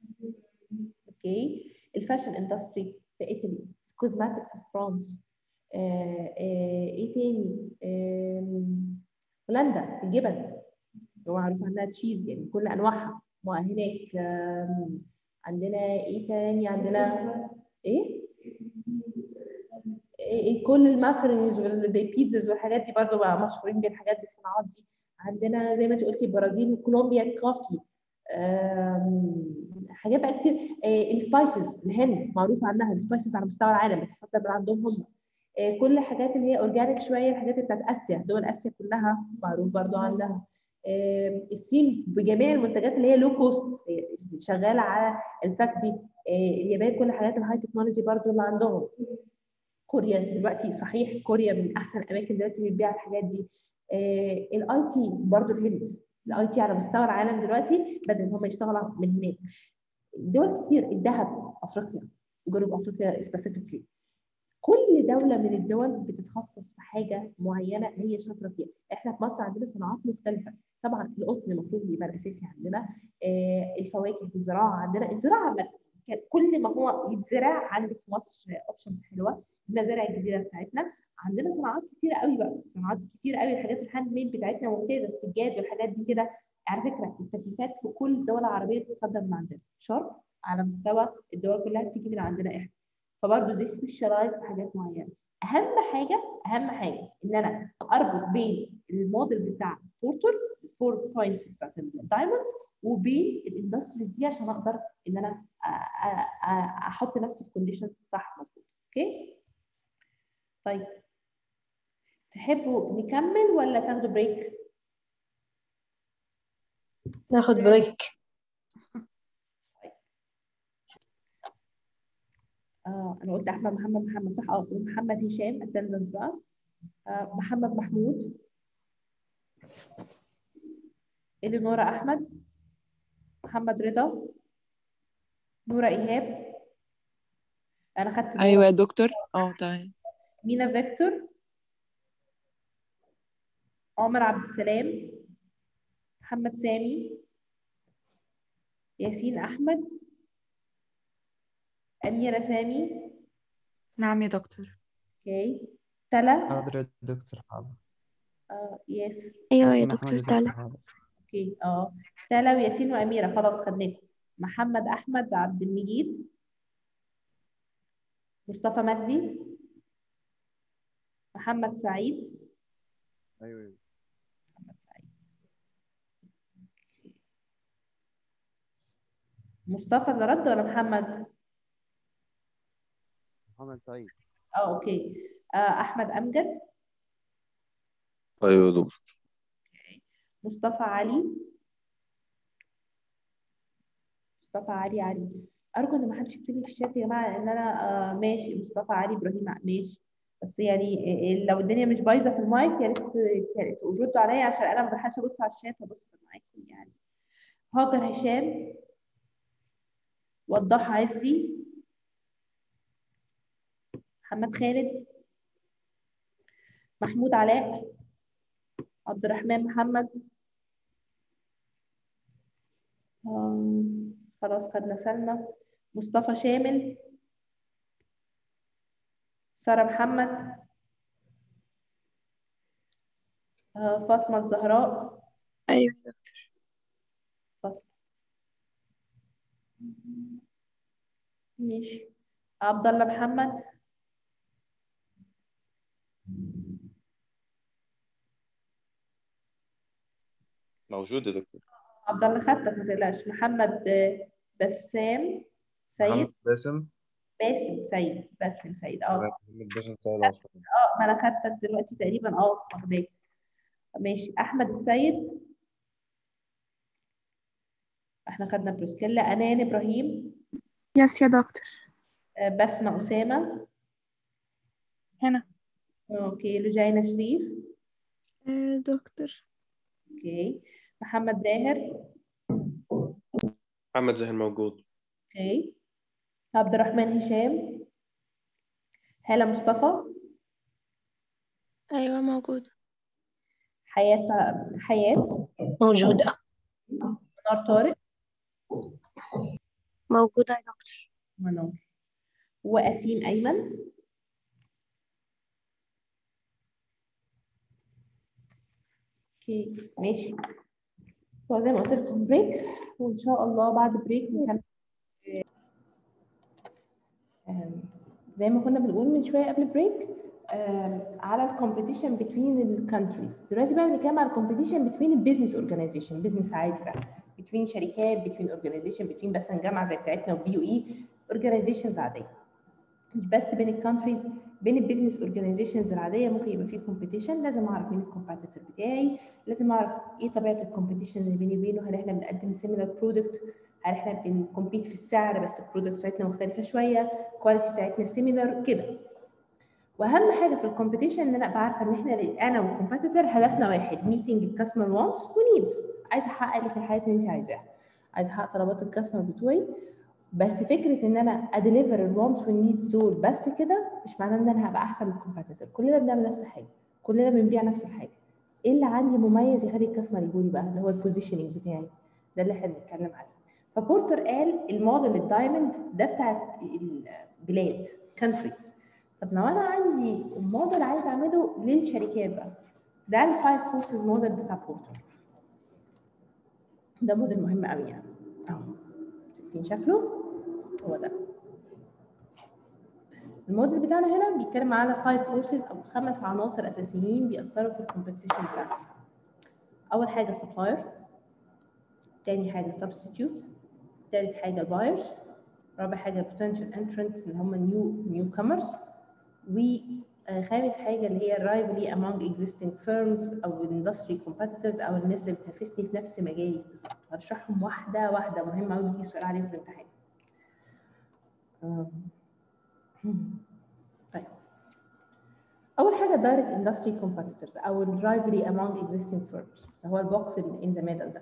اوكي الفاشن اندستري في ايطالي الكوزماتيك في فرنسا ايه تاني هولندا الجبن هو معروف عنها تشيز يعني كل انواعها وهناك عندنا ايه تاني عندنا ايه إيه كل الماكرونيز والبيتزاز والحاجات دي برضو بقى مشهورين بالحاجات دي الصناعات دي عندنا زي ما انت قلتي البرازيل وكولومبيا الكافي حاجات بقى كتير السبايسز الهند معروف عنها السبايسز على مستوى العالم بتتصدر من عندهم هم كل الحاجات اللي هي اورجانيك شويه الحاجات بتاعت اسيا دول اسيا كلها معروف برضو عندها الصين بجميع المنتجات اللي هي لو كوست شغاله على الفاكت دي اليابان كل حاجات الهاي تكنولوجي برضو اللي عندهم كوريا دلوقتي صحيح كوريا من احسن الاماكن دلوقتي بتبيع الحاجات دي الاي تي برضو الهند الاي تي على مستوى العالم دلوقتي بدأ ان هم يشتغلوا من هناك دول كتير الذهب افريقيا جنوب افريقيا سبيسيفيكلي كل دوله من الدول بتتخصص في حاجه معينه هي شاطره فيها احنا في مصر عندنا صناعات مختلفه طبعا القطن المفروض يبقى الاساسي عندنا آه الفواكه الزراعه عندنا الزراعه كل ما هو يتزرع عندك في مصر اوبشنز حلوه المزارع الجديده بتاعتنا عندنا صناعات كتيره قوي بقى صناعات كتير قوي الحاجات الهاند ميد بتاعتنا ممتازه السجاد والحاجات دي كده على فكره التكييفات في كل دوله عربيه بتتصدر من عندنا شرق على مستوى الدول كلها بتيجي من عندنا احنا فبرضه دي سبيشالايز في حاجات معينه اهم حاجه اهم حاجه ان انا اربط بين الموديل بتاع بورتر الفور بوينتس بتاعت الدايموند وبين الاندستريز دي عشان اقدر ان انا احط نفسي في كونديشن صح مظبوط اوكي طيب تحبوا نكمل ولا تاخدوا بريك ناخد بريك اه انا قلت احمد محمد محمد صح اه ومحمد هشام اتندنس بقى آه محمد محمود الينورا احمد محمد رضا نورا ايهاب انا خدت ايوه يا دكتور اه تمام مينا فيكتور عمر عبد السلام محمد سامي ياسين احمد أميرة سامي نعم يا دكتور اوكي تلا حاضر يا دكتور حاضر اه ياسر ايوه يا ياسين دكتور أحمد يا تعالى حاضر اوكي اه تلا وياسين وأميرة خلاص خدناكم محمد أحمد عبد المجيد مصطفى مجدي محمد سعيد ايوه محمد سعيد مصطفى اللي رد ولا محمد؟ محمد سعيد اه اوكي آه احمد امجد ايوه يا دكتور مصطفى علي مصطفى علي علي ارجو ان ما حدش يكتب لي في الشات يا جماعه ان انا آه ماشي مصطفى علي ابراهيم ماشي بس يعني آه، لو الدنيا مش بايظه في المايك يا ريت ت- تردوا عليا عشان انا ما بلحقش ابص على الشات وابص معاكم يعني هاجر هشام وضاح عزي محمد خالد محمود علاء عبد الرحمن محمد آم، خلاص خدنا سلمى مصطفى شامل سارة محمد آه، فاطمة الزهراء أيوة يا دكتور فاطمة ماشي عبد الله محمد موجود يا دكتور عبد الله خدتك ما تقلقش محمد آه، بسام سيد محمد باسم باسم سيد باسم سيد اه محمد باسم سيد عصام اه ما انا خدتك دلوقتي تقريبا اه واخداك ماشي احمد السيد احنا خدنا بريسكيلا انان ابراهيم يس يا دكتور آه، بسمة اسامة هنا اوكي لجينا شريف آه دكتور اوكي محمد زاهر محمد زاهر موجود اوكي عبد الرحمن هشام هالة مصطفى أيوة موجود حياة حياة موجودة منار طارق موجودة يا دكتور منار وأسيم أيمن اوكي ماشي فزي ما قلت لكم بريك وإن شاء الله بعد بريك نكمل آم، زي ما كنا بنقول من شوية قبل بريك على الكومبيتيشن بين الكونتريز دلوقتي بقى بنتكلم على الكومبيتيشن بين البيزنس اورجانيزيشن بيزنس عادي بقى بين شركات بين اورجانيزيشن بين مثلا جامعه زي بتاعتنا وبي يو اي اورجانيزيشنز عاديه مش بس بين الكونتريز بين البيزنس اورجانيزيشنز العاديه ممكن يبقى فيه كومبيتيشن لازم اعرف مين الكومبيتيتور بتاعي لازم اعرف ايه طبيعه الكومبيتيشن اللي بيني وبينه هل احنا بنقدم سيميلار برودكت هل احنا بنكمبيت في السعر بس البرودكتس بتاعتنا مختلفه شويه الكواليتي بتاعتنا سيميلار كده واهم حاجه في الكومبيتيشن ان انا ابقى عارفه ان احنا انا والكومبيتيتور هدفنا واحد ميتنج الكاستمر وانتس ونيدز عايزه احقق اللي في الحياه اللي انت عايزاها عايزه احقق طلبات الكاستمر بتوعي بس فكره ان انا اديليفر الوانتس والنيدز دول بس كده مش معناه ان انا هبقى احسن من الكومبيتيتور كلنا بنعمل نفس الحاجه كلنا بنبيع نفس الحاجه ايه اللي عندي مميز يخلي الكاستمر يجولي بقى اللي هو البوزيشننج بتاعي ده اللي احنا بنتكلم عليه فبورتر قال الموديل الدايموند ده بتاع البلاد كانتريز طب لو انا عندي موديل عايز اعمله للشركات بقى ده الفايف فورسز موديل بتاع بورتر ده موديل مهم قوي يعني اهو شايفين شكله هو ده الموديل بتاعنا هنا بيتكلم على فايف فورسز او خمس عناصر اساسيين بيأثروا في الكومبيتيشن بتاعتي اول حاجه السبلاير تاني حاجه substitute تالت حاجه البايرز رابع حاجه potential entrants اللي هم new newcomers وخامس حاجه اللي هي rivalry among existing firms او industry competitors او الناس اللي بتنافسني في نفس مجالي بالظبط هشرحهم واحده واحده مهمه قوي بيجي سؤال عليهم في الامتحان طيب اول حاجه direct industry competitors او rivalry among existing firms اللي هو البوكس اللي in the middle ده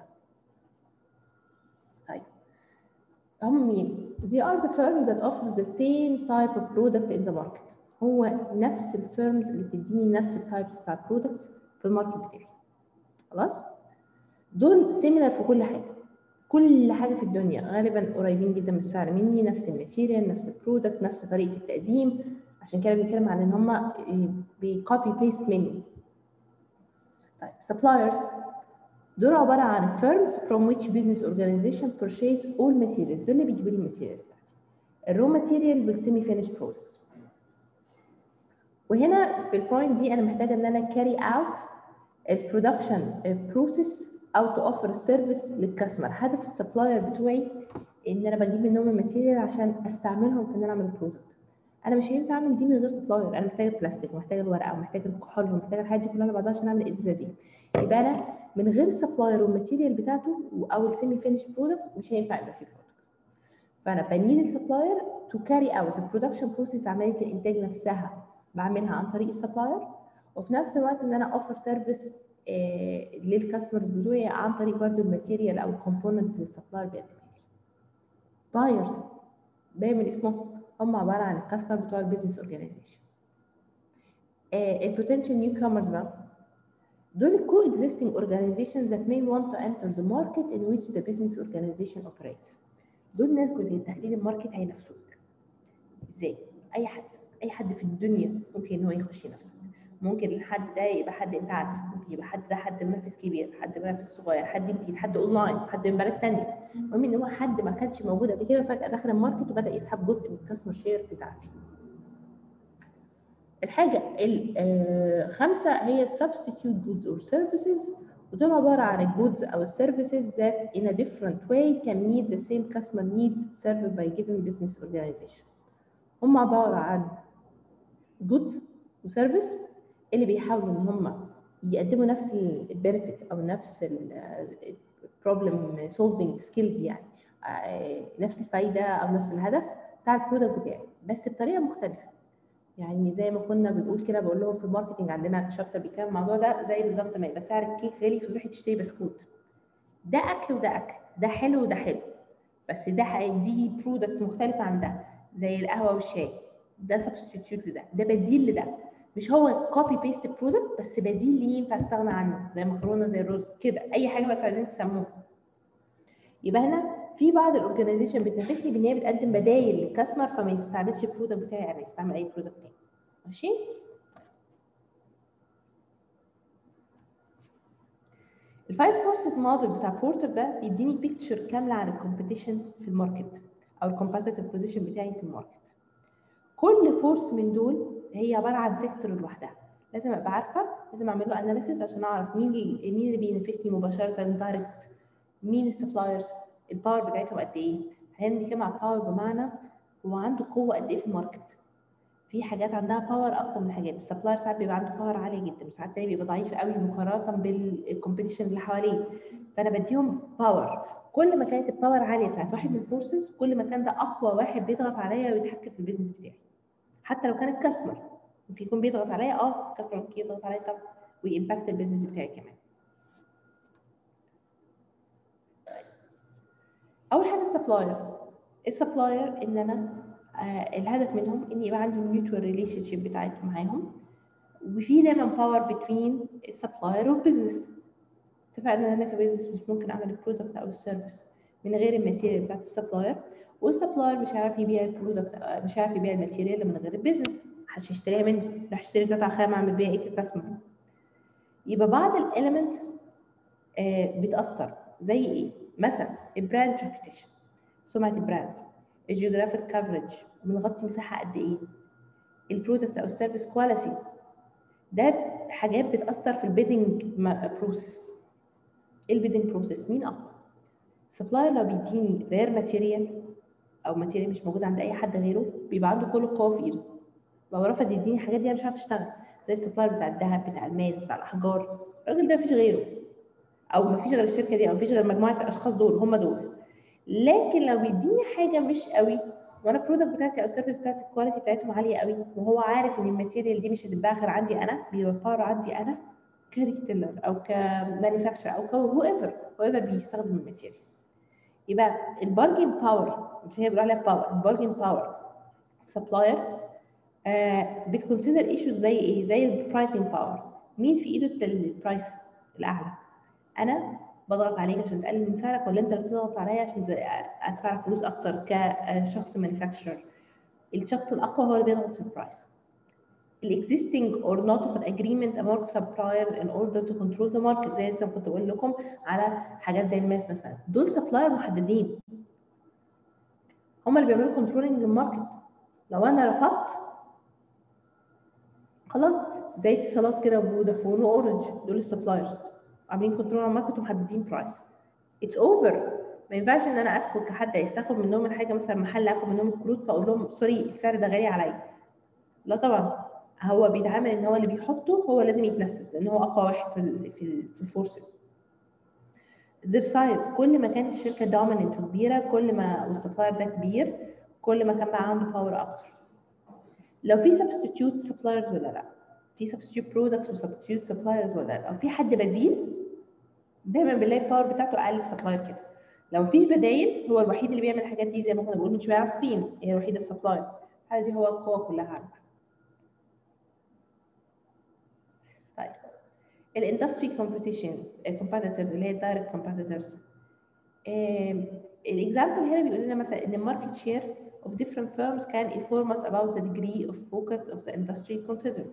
طيب هم مين؟ They are the firms that offer the same type of product in the market. هو نفس الفيرمز اللي بتديني نفس التايبس بتاع البرودكتس في الماركت بتاعي. خلاص؟ دول سيميلر في كل حاجة. كل حاجة في الدنيا غالبا قريبين جدا من السعر مني، نفس الماتيريال، نفس البرودكت، نفس طريقة التقديم. عشان كده بنتكلم عن ان هم بيكوبي بيست مني. طيب suppliers دول عبارة عن firms from which business organization purchase all materials دول اللي بيجيبوا لي الماتيريالز بتاعتي الرو ماتيريال والسيمي فينيش برودكتس وهنا في البوينت دي انا محتاجه ان انا كاري اوت البرودكشن بروسيس او تو اوفر السيرفيس للكاستمر هدف السبلاير بتوعي ان انا بجيب منهم الماتيريال عشان استعملهم في ان انا اعمل برودكت انا مش هينفع اعمل دي من غير سبلاير انا محتاجه البلاستيك ومحتاجه الورقه ومحتاجه الكحول ومحتاجه الحاجات دي كلها على بعضها عشان اعمل الازازه دي يبقى انا من غير السبلاير والماتيريال بتاعته او السيمي فينش برودكت مش هينفع يبقى في برودكت فانا بنيد السبلاير تو كاري اوت البرودكشن بروسيس عمليه الانتاج نفسها بعملها عن طريق السبلاير وفي نفس الوقت ان انا اوفر سيرفيس للكاستمرز بتوعي عن طريق برضو الماتيريال او الكومبوننتس اللي السبلاير بيقدمها لي بايرز باين من اسمهم هم عباره عن الكاستمر بتوع البيزنس اورجانيزيشن البوتنشال نيو كومرز بقى دول co-existing organizations that may want to enter the market in which the business organization operates دول ناس جداد داخلين الماركت هينافسوك ازاي اي حد اي حد في الدنيا ممكن ان هو يخش ينافسك ممكن الحد ده يبقى حد انت عارفه ممكن يبقى حد ده حد منافس كبير حد منافس صغير حد جديد حد اونلاين حد من بلد تانية المهم ان هو حد ما كانش موجود قبل كده فجاه دخل الماركت وبدا يسحب جزء من الكاستمر شير بتاعتي الحاجه الخامسه هي substitute goods or services ودول عباره عن الجودز او السيرفيسز that in a different way can meet the same customer needs served by given business organization هم عباره عن goods وسيرفيس اللي بيحاولوا ان هم يقدموا نفس البنفيت او نفس البروبلم سولفنج سكيلز يعني نفس الفايده او نفس الهدف بتاع البرودكت بتاعي بس بطريقه مختلفه يعني زي ما كنا بنقول كده بقول لهم في الماركتنج عندنا شابتر بيتكلم الموضوع ده زي بالظبط ما يبقى سعر الكيك غالي تروحي تشتري بسكوت ده اكل وده اكل ده حلو وده حلو بس ده هيدي برودكت مختلفه عن ده زي القهوه والشاي ده سبستيتيوت لده ده بديل لده مش هو كوبي بيست برودكت بس بديل ليه ينفع استغنى عنه زي مكرونه زي الرز كده اي حاجه بقى انتوا عايزين تسموها يبقى هنا في بعض الاورجنايزيشن بتنافسني بان هي بتقدم بدايل للكاستمر فما يستعملش البرودكت بتاعي انا يستعمل اي برودكت تاني ماشي الفايف فورسز موديل بتاع بورتر ده بيديني بيكتشر كامله عن الكومبيتيشن في الماركت او الكومبتيتيف بوزيشن بتاعي في الماركت كل فورس من دول هي عباره عن سيكتور لوحدها لازم ابقى عارفه لازم اعمل له اناليسيس عشان اعرف مين اللي مين اللي بينافسني مباشره دايركت مين السبلايرز الباور بتاعتهم قد ايه احيانا بنتكلم على الباور بمعنى هو عنده قوه قد ايه في الماركت في حاجات عندها باور اكتر من حاجات السبلاير ساعات بيبقى عنده باور عاليه جدا وساعات تاني بيبقى ضعيف قوي مقارنه بالكومبيتيشن اللي حواليه فانا بديهم باور كل ما كانت الباور عاليه بتاعت واحد من الفورسز كل ما كان ده اقوى واحد بيضغط عليا ويتحكم في البيزنس بتاعي حتى لو كان الكاستمر ممكن يكون بيضغط عليا اه الكاستمر ممكن يضغط عليا طبعا ويمباكت البيزنس بتاعي كمان اول حاجه السبلاير السبلاير ان انا آه الهدف منهم ان يبقى عندي ميوتوال ريليشن شيب بتاعتهم معاهم وفي دايما باور بتوين السبلاير والبيزنس اتفقنا ان انا كبيزنس مش ممكن اعمل البرودكت او السيرفيس من غير الماتيريال بتاعت السبلاير والسبلاير مش عارف يبيع البرودكت مش عارف يبيع الماتيريال من غير البيزنس محدش يشتريها مني راح اشتري قطعه خام اعمل بيها ايه كاستمر يبقى بعض الاليمنتس آه بتاثر زي ايه مثلا البراند ريبيتيشن سمعه البراند الجيوغرافيك كفرج بنغطي مساحه قد ايه البرودكت او السيرفيس كواليتي ده حاجات بتاثر في البيدنج بروسيس ايه البيدنج بروسيس مين اقوى السبلاير لو بيديني رير ماتيريال او ماتيريال مش موجود عند اي حد غيره بيبقى عنده كل القوه في ايده لو رفض يديني الحاجات دي انا مش عارف اشتغل زي السبلاير بتاع الذهب بتاع الماس بتاع الاحجار الراجل ده مفيش غيره او مفيش غير الشركه دي او مفيش غير مجموعه الاشخاص دول هم دول لكن لو بيديني حاجه مش قوي وانا البرودكت بتاعتي او السيرفيس بتاعتي الكواليتي بتاعتهم عاليه قوي وهو عارف ان الماتيريال دي مش هتتباع غير عندي انا بيبقى باور عندي انا كريتيلر او كمانيفاكتشر او كهو ايفر هو ايفر بيستخدم الماتيريال يبقى البارجن باور مش هي بيقولوا عليها باور البارجن باور سبلاير بتكونسيدر ايشوز زي ايه زي البرايسنج باور مين في ايده البرايس الاعلى انا بضغط عليك عشان تقلل من سعرك ولا انت اللي بتضغط عليا عشان ادفع فلوس اكتر كشخص مانيفاكتشر الشخص الاقوى هو اللي بيضغط في البرايس الاكزيستنج or not of an agreement among supplier in order to control the market زي لسه كنت بقول لكم على حاجات زي الماس مثلا دول سبلاير محددين هم اللي بيعملوا كنترولنج للماركت لو انا رفضت خلاص زي اتصالات كده وفودافون واورنج دول السبلايرز عاملين كنترول على الماركت ومحددين برايس اتس اوفر ما ينفعش ان انا ادخل كحد يستاخد منهم الحاجه مثلا محل اخد منهم الكروت فاقول لهم سوري السعر ده غالي عليا لا طبعا هو بيتعامل ان هو اللي بيحطه هو لازم يتنفذ لان هو اقوى واحد في ال في ال في الفورسز their size كل ما كانت الشركه dominant وكبيره كل ما والسبلاير ده كبير كل ما كان بقى عنده باور اكتر لو في substitute suppliers ولا لا في substitute products و substitute suppliers ولا لا لو في حد بديل دايما بنلاقي الباور بتاعته اقل السبلاير كده لو مفيش بدايل هو الوحيد اللي بيعمل الحاجات دي زي ما كنا بنقول من شويه على الصين هي الوحيده السبلاير الحاله دي هو القوه كلها عندها طيب الاندستري كومبيتيشن كومبيتيتورز اللي هي الدايركت كومبيتيتورز الاكزامبل هنا بيقول لنا مثلا ان الماركت شير of different firms can inform us about the degree of focus of the industry considered.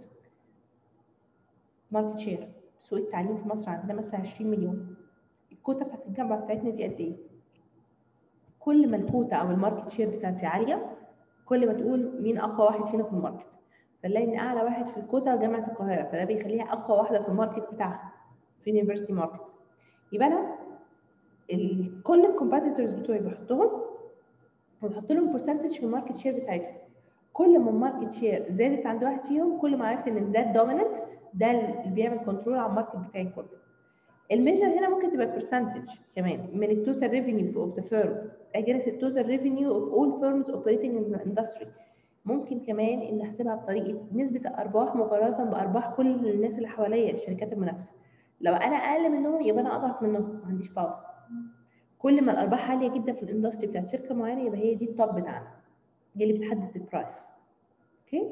ماركت شير سوق التعليم في مصر عندنا مثلا 20 مليون الكوتا بتاعت الجامعه بتاعتنا دي قد ايه؟ كل ما الكوتا او الماركت شير بتاعتي عاليه كل ما تقول مين اقوى واحد فينا في الماركت فنلاقي ان اعلى واحد في الكوتا جامعه القاهره فده بيخليها اقوى واحده في الماركت بتاعها في يونيفرسيتي ماركت يبقى انا ال- كل الكومبيتيتورز بتوعي بحطهم وبحط لهم برسنتج في الماركت شير بتاعتهم كل ما الماركت شير زادت عند واحد فيهم كل ما عرفت ان ده الدوميننت ده اللي بيعمل كنترول على الماركت بتاعي كله الميجر هنا ممكن تبقى برسنتج كمان من التوتال ريفينيو اوف ذا فيرم against التوتال ريفينيو اوف all firms operating in the industry ممكن كمان ان احسبها بطريقه نسبه الارباح مقارنه بارباح كل الناس اللي حواليا الشركات المنافسه لو انا اقل منهم يبقى انا اضعف منهم ما عنديش باور كل ما الارباح عاليه جدا في الاندستري بتاعت شركه معينه يبقى هي دي التوب بتاعنا دي اللي بتحدد البرايس اوكي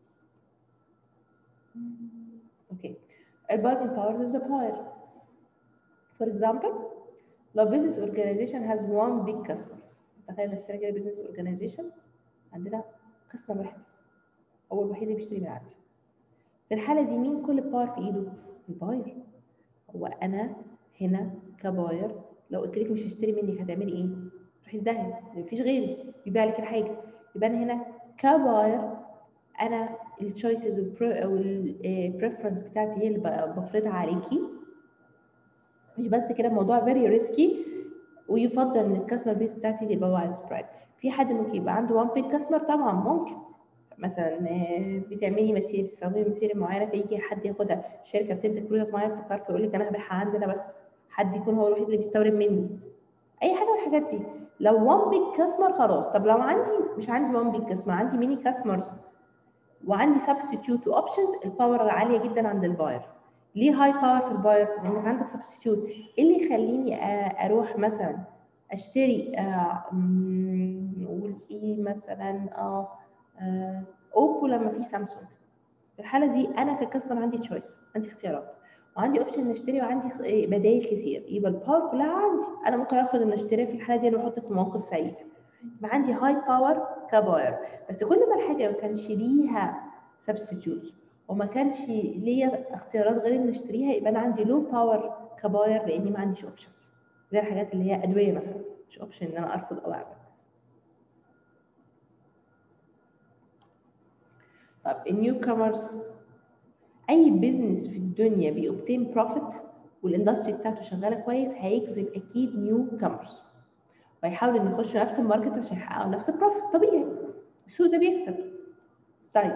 اوكي البارجن باور اوف ذا باير For example, لو business organization has one big customer تخيل نفسنا كده business organization عندنا كاستمر واحد بس هو الوحيد اللي بيشتري من عندي في الحالة دي مين كل الباور في ايده؟ الباير هو انا هنا كباير لو قلت لك مش هشتري منك هتعملي ايه؟ تروحي في داهية مفيش غيري بيبيع لك الحاجة يبقى انا هنا كباير انا التشويسز والبريفرنس بتاعتي هي اللي ب- بفرضها عليكي مش بس كده الموضوع فيري ريسكي ويفضل ان الكاستمر بيس بتاعتي تبقى وايد سبريد في حد ممكن يبقى عنده وان بيج كاستمر طبعا ممكن مثلا آه، بتعملي مسيره بتستخدمي مسيره معينه فيجي حد ياخدها شركه بتنتج برودكت معين في كارف يقول لك انا هبيعها عندنا بس حد يكون هو الوحيد اللي بيستورد مني اي حاجه من الحاجات دي لو وان بيج كاستمر خلاص طب لو عندي مش عندي وان بيج كاستمر عندي ميني كاستمرز وعندي سبستيتيوت واوبشنز الباور عاليه جدا عند الباير ليه هاي باور في الباير؟ لانك عندك سبستيتيوت ايه اللي يخليني آه، اروح مثلا اشتري آه، مم، نقول ايه مثلا اه آه، اوبو لما في سامسونج في الحاله دي انا ككاستمر عندي تشويس عندي اختيارات وعندي اوبشن ان اشتري وعندي خ- إيه، بدايل كتير يبقى الباور كلها عندي انا ممكن ارفض ان اشتري في الحاله دي انا بحطك في موقف سيء يبقى عندي هاي باور كباير بس كل ما الحاجه ما كانش ليها سبستيتيوت وما كانش ليا اختيارات غير ان اشتريها يبقى انا عندي لو باور كباير لاني ما عنديش اوبشنز زي الحاجات اللي هي ادويه مثلا مش اوبشن ان انا ارفض او اعمل طب النيو كامرز اي بيزنس في الدنيا بيوبتين بروفيت والاندستري بتاعته شغاله كويس هيجذب اكيد نيو كامرز وهيحاولوا ان يخشوا نفس الماركت عشان يحققوا نفس البروفيت طبيعي السوق ده بيكسب طيب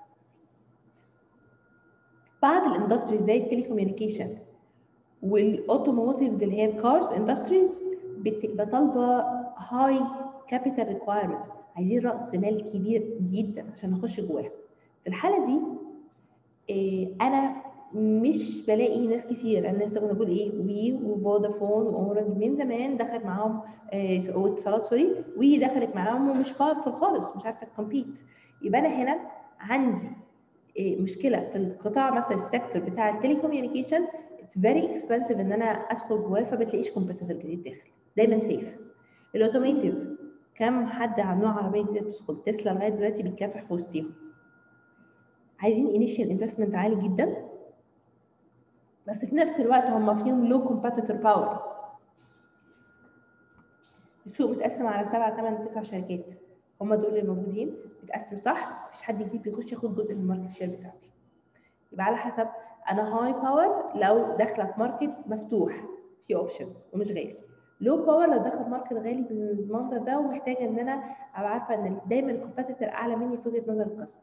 بعض الاندستري زي التليكوميونيكيشن والاوتوموتيفز اللي هي الكارز اندستريز بتبقى طالبه هاي كابيتال ريكوايرمنت عايزين راس مال كبير جدا عشان نخش جواها في الحاله دي إيه انا مش بلاقي ناس كتير انا لسه كنا بقول ايه وي وفودافون واورنج من زمان دخل معاهم إيه واتصالات سوري وي دخلت معاهم ومش باورفul خالص مش عارفه تكمبيت يبقى انا هنا عندي إيه مشكله في القطاع مثلا السيكتور بتاع التليكوميونيكيشن اتس فيري اكسبنسيف ان انا ادخل جواه فبتلاقيش كومبيتيتور جديد داخل دايما سيف الاوتوميتيف كم حد عن نوع عربيه جديده تدخل تسلا لغايه دلوقتي بيتكافح في وسطيهم عايزين انيشال انفستمنت عالي جدا بس في نفس الوقت هم فيهم لو كومبيتيتور باور السوق متقسم على سبعة ثمان تسع شركات هم دول اللي موجودين متقسم صح مفيش حد جديد بيخش ياخد جزء من الماركت شير بتاعتي يبقى على حسب انا هاي باور لو داخله في ماركت مفتوح في اوبشنز ومش غالي لو باور لو داخله في ماركت غالي بالمنظر ده ومحتاجه ان انا ابقى عارفه ان دايما الكومبيتيتور اعلى مني في وجهه نظر القسم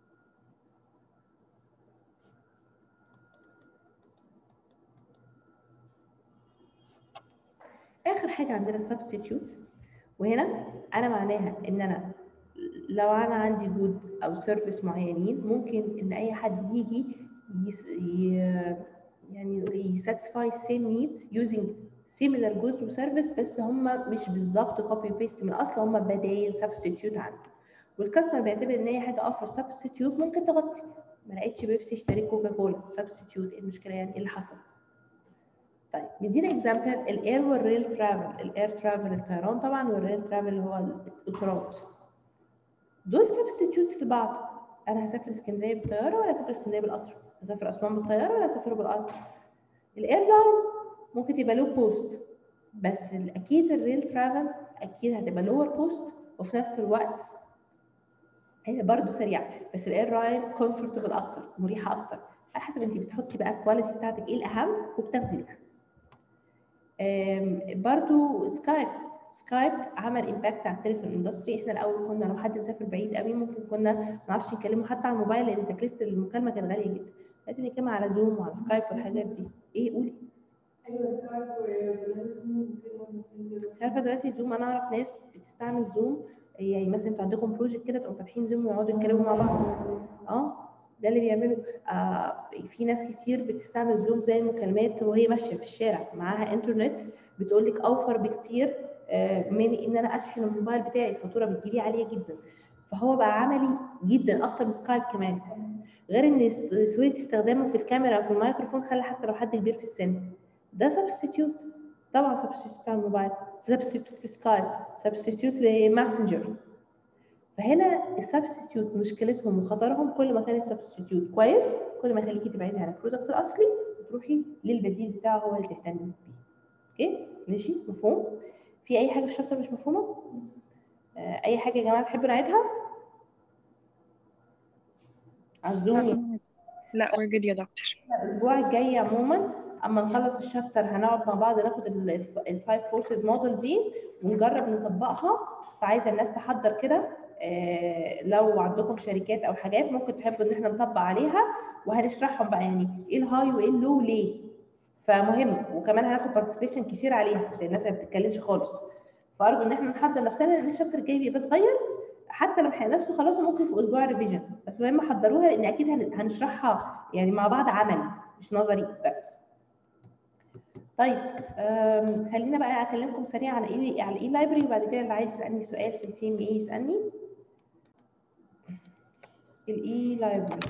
اخر حاجه عندنا السبستيتيوت وهنا انا معناها ان انا لو انا عندي جود او سيرفيس معينين ممكن ان اي حد يجي يس ي... يعني نقول ايه يساتسفاي سيم نيدز using similar goods وسيرفيس بس هم مش بالظبط كوبي بيست من الاصل هم بدايل سبستيتيوت عنده والكاستمر بيعتبر ان اي حاجه اوفر سبستيتيوت ممكن تغطي ما لقيتش بيبسي اشتريت كوكا كولا سبستيتيوت ايه المشكله يعني ايه اللي حصل طيب ندينا اكزامبل الاير والريل ترافل الاير ترافل الطيران طبعا والريل ترافل اللي هو القطارات دول سبستيتيوتس لبعض انا هسافر اسكندريه بالطياره ولا هسافر اسكندريه بالقطر هسافر اسوان بالطياره ولا هسافر بالقطر الايرلاين ممكن تبقى لو كوست بس اكيد الريل ترافل اكيد هتبقى لور كوست وفي نفس الوقت هي برضه سريعه بس الاير لاين كومفورتبل اكتر مريحه اكتر على حسب انت بتحطي بقى الكواليتي بتاعتك ايه الاهم وبتاخدي منها برضو سكايب سكايب عمل امباكت على التليفون اندستري احنا الاول كنا لو حد مسافر بعيد قوي ممكن كنا ما نعرفش نكلمه حتى على الموبايل لان تكلفه المكالمه كانت غاليه جدا لازم نتكلم على زوم وعلى سكايب والحاجات دي ايه قولي ايوه سكايب مش عارفه دلوقتي زوم انا اعرف ناس بتستعمل زوم يعني مثلا انتوا عندكم بروجكت كده تقوموا فاتحين زوم ويقعدوا يتكلموا مع بعض اه ده اللي بيعمله آه في ناس كتير بتستعمل زوم زي المكالمات وهي ماشيه في الشارع معاها انترنت بتقول لك اوفر بكتير آه من ان انا اشحن الموبايل بتاعي الفاتوره بتجيلي عاليه جدا فهو بقى عملي جدا اكتر من سكايب كمان غير ان سهوله استخدامه في الكاميرا او في الميكروفون خلى حتى لو حد كبير في السن ده سبستيتيوت طبعا سبستيتيوت على الموبايل سبستيتيوت لسكايب سبستيتيوت لماسنجر فهنا السبستيتيوت مشكلتهم وخطرهم كل ما كان السبستيتيوت كويس كل ما يخليكي تبعدي عن البرودكت الاصلي وتروحي للبديل بتاعه هو اللي تهتمي بيه اوكي ماشي مفهوم في اي حاجه في الشابتر مش مفهومه آه اي حاجه يا جماعه تحبوا نعيدها عزومي لا we're good يا دكتور الاسبوع الجاي عموما اما نخلص الشابتر هنقعد مع بعض ناخد الفايف فورسز موديل دي ونجرب نطبقها فعايزه الناس تحضر كده آه لو عندكم شركات او حاجات ممكن تحبوا ان احنا نطبق عليها وهنشرحهم بقى يعني ايه الهاي وايه اللو ليه فمهم وكمان هناخد بارتيسيبيشن كتير عليها عشان الناس ما بتتكلمش خالص فارجو ان احنا نحضر نفسنا لان الشابتر الجاي بيبقى صغير حتى لو ما لحقناش نخلصه ممكن في اسبوع ريفيجن بس المهم حضروها لان اكيد هنشرحها يعني مع بعض عملي مش نظري بس طيب خلينا بقى اكلمكم سريع على ايه على ايه لايبرري وبعد كده اللي عايز يسالني سؤال في التيم ايه يسالني الاي لايبرري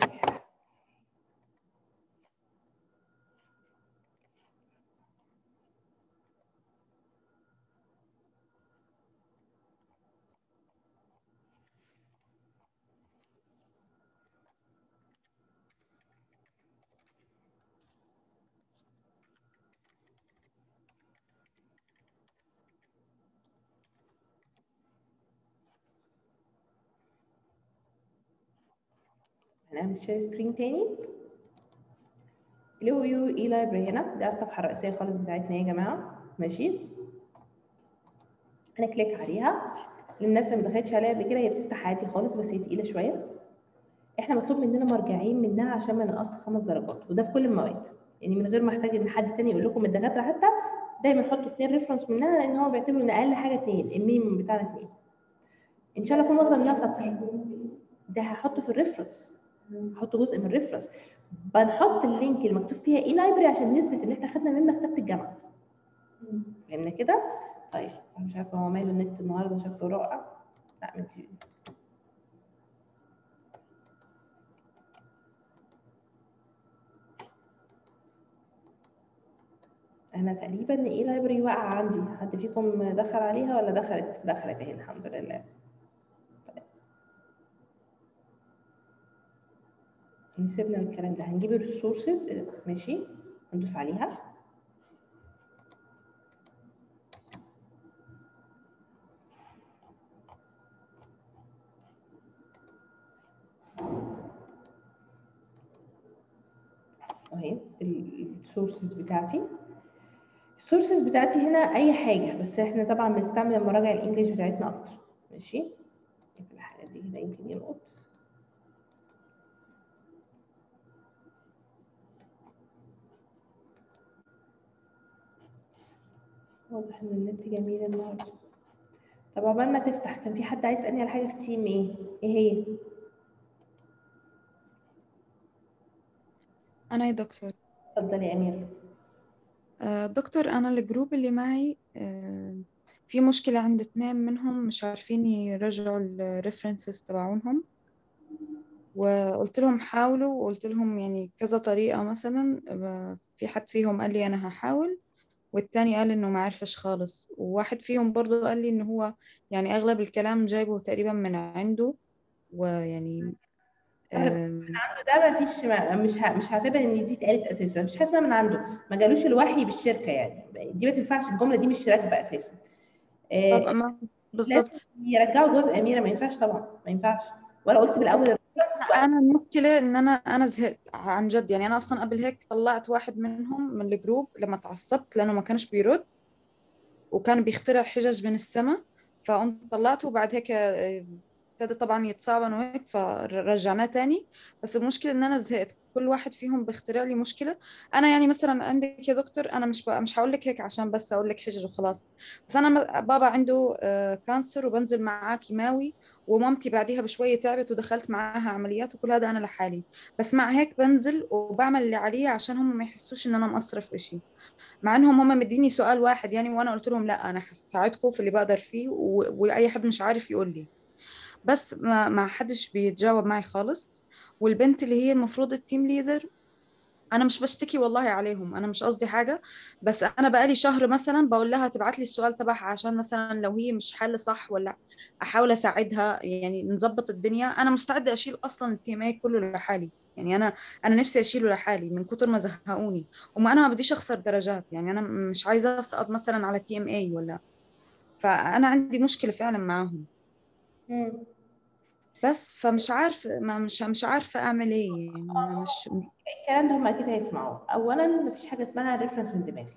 هنعمل شير سكرين تاني اللي هو يو اي لايبرري هنا ده الصفحه الرئيسيه خالص بتاعتنا يا جماعه ماشي انا كليك عليها للناس اللي ما دخلتش عليها قبل كده هي بتفتح عادي خالص بس هي تقيله شويه احنا مطلوب مننا مرجعين منها عشان ما ننقص خمس درجات وده في كل المواد يعني من غير ما احتاج ان حد تاني يقول لكم الدكاتره حتى دايما حطوا اثنين ريفرنس منها لان هو بيعتبر ان اقل حاجه اثنين المينيمم بتاعنا اثنين ان شاء الله اكون واخده منها سطر ده هحطه في الريفرنس هحط جزء من الريفرنس بنحط اللينك اللي مكتوب فيها اي لايبرري عشان نثبت ان احنا خدنا من مكتبه الجامعه فهمنا كده طيب انا مش عارفه هو ماله النت النهارده شكله رائع لا انت انا تقريبا ايه لايبرري واقعه عندي حد فيكم دخل عليها ولا دخلت دخلت اهي الحمد لله نسيبنا من الكلام ده هنجيب الريسورسز ماشي ندوس عليها اهي السورسز بتاعتي السورسز بتاعتي هنا اي حاجه بس احنا طبعا بنستعمل المراجع الانجليش بتاعتنا اكتر ماشي في الحاله دي هنا يمكن يلقط واضح ان النت جميل النهارده طب عقبال ما تفتح كان في حد عايز يسالني على حاجه في تيم ايه ايه هي أنا يا دكتور اتفضلي يا اميره آه، دكتور أنا الجروب اللي معي آه، في مشكلة عند اتنين منهم مش عارفين يرجعوا الريفرنسز تبعونهم وقلت لهم حاولوا وقلت لهم يعني كذا طريقة مثلا آه، في حد فيهم قال لي أنا هحاول والتاني قال إنه ما عرفش خالص وواحد فيهم برضه قال لي إن هو يعني أغلب الكلام جايبه تقريبا من عنده ويعني آم، عنده ده ما فيش ما مش ه... مش هعتبر ان دي اتقالت اساسا مفيش حاجه اسمها من عنده ما جالوش الوحي بالشركه يعني دي ما تنفعش الجمله دي مش راكبه اساسا آه، طب ما لازم بالظبط يرجعوا جزء اميره ما ينفعش طبعا ما ينفعش ولا قلت بالاول انا المشكله ان انا انا زهقت عن جد يعني انا اصلا قبل هيك طلعت واحد منهم من الجروب لما تعصبت لانه ما كانش بيرد وكان بيخترع حجج من السماء فقمت طلعته وبعد هيك آه، ابتدى طبعا يتصاعبن وهيك فرجعناه تاني بس المشكله ان انا زهقت كل واحد فيهم بيخترع لي مشكله انا يعني مثلا عندك يا دكتور انا مش بقى مش هقول لك هيك عشان بس اقول لك حجج وخلاص بس انا م- بابا عنده آه، كانسر وبنزل معاه كيماوي ومامتي بعديها بشويه تعبت ودخلت معاها عمليات وكل هذا انا لحالي بس مع هيك بنزل وبعمل اللي علي عشان هم ما يحسوش ان انا مقصره في إشي مع انهم هم مديني سؤال واحد يعني وانا قلت لهم لا انا هساعدكم في اللي بقدر فيه و- واي حد مش عارف يقول لي بس ما ما حدش بيتجاوب معي خالص والبنت اللي هي المفروض التيم ليدر انا مش بشتكي والله عليهم انا مش قصدي حاجه بس انا بقالي شهر مثلا بقول لها تبعت لي السؤال تبعها عشان مثلا لو هي مش حل صح ولا احاول اساعدها يعني نظبط الدنيا انا مستعده اشيل اصلا التيم اي كله لحالي يعني انا انا نفسي اشيله لحالي من كتر ما زهقوني وما انا ما بديش اخسر درجات يعني انا مش عايزه اسقط مثلا على تي ام اي ولا فانا عندي مشكله فعلا معاهم مم. بس فمش عارفه ما مش مش عارفه اعمل ايه يعني أنا مش الكلام ده هم اكيد هيسمعوه اولا مفيش حاجه اسمها ريفرنس من دماغي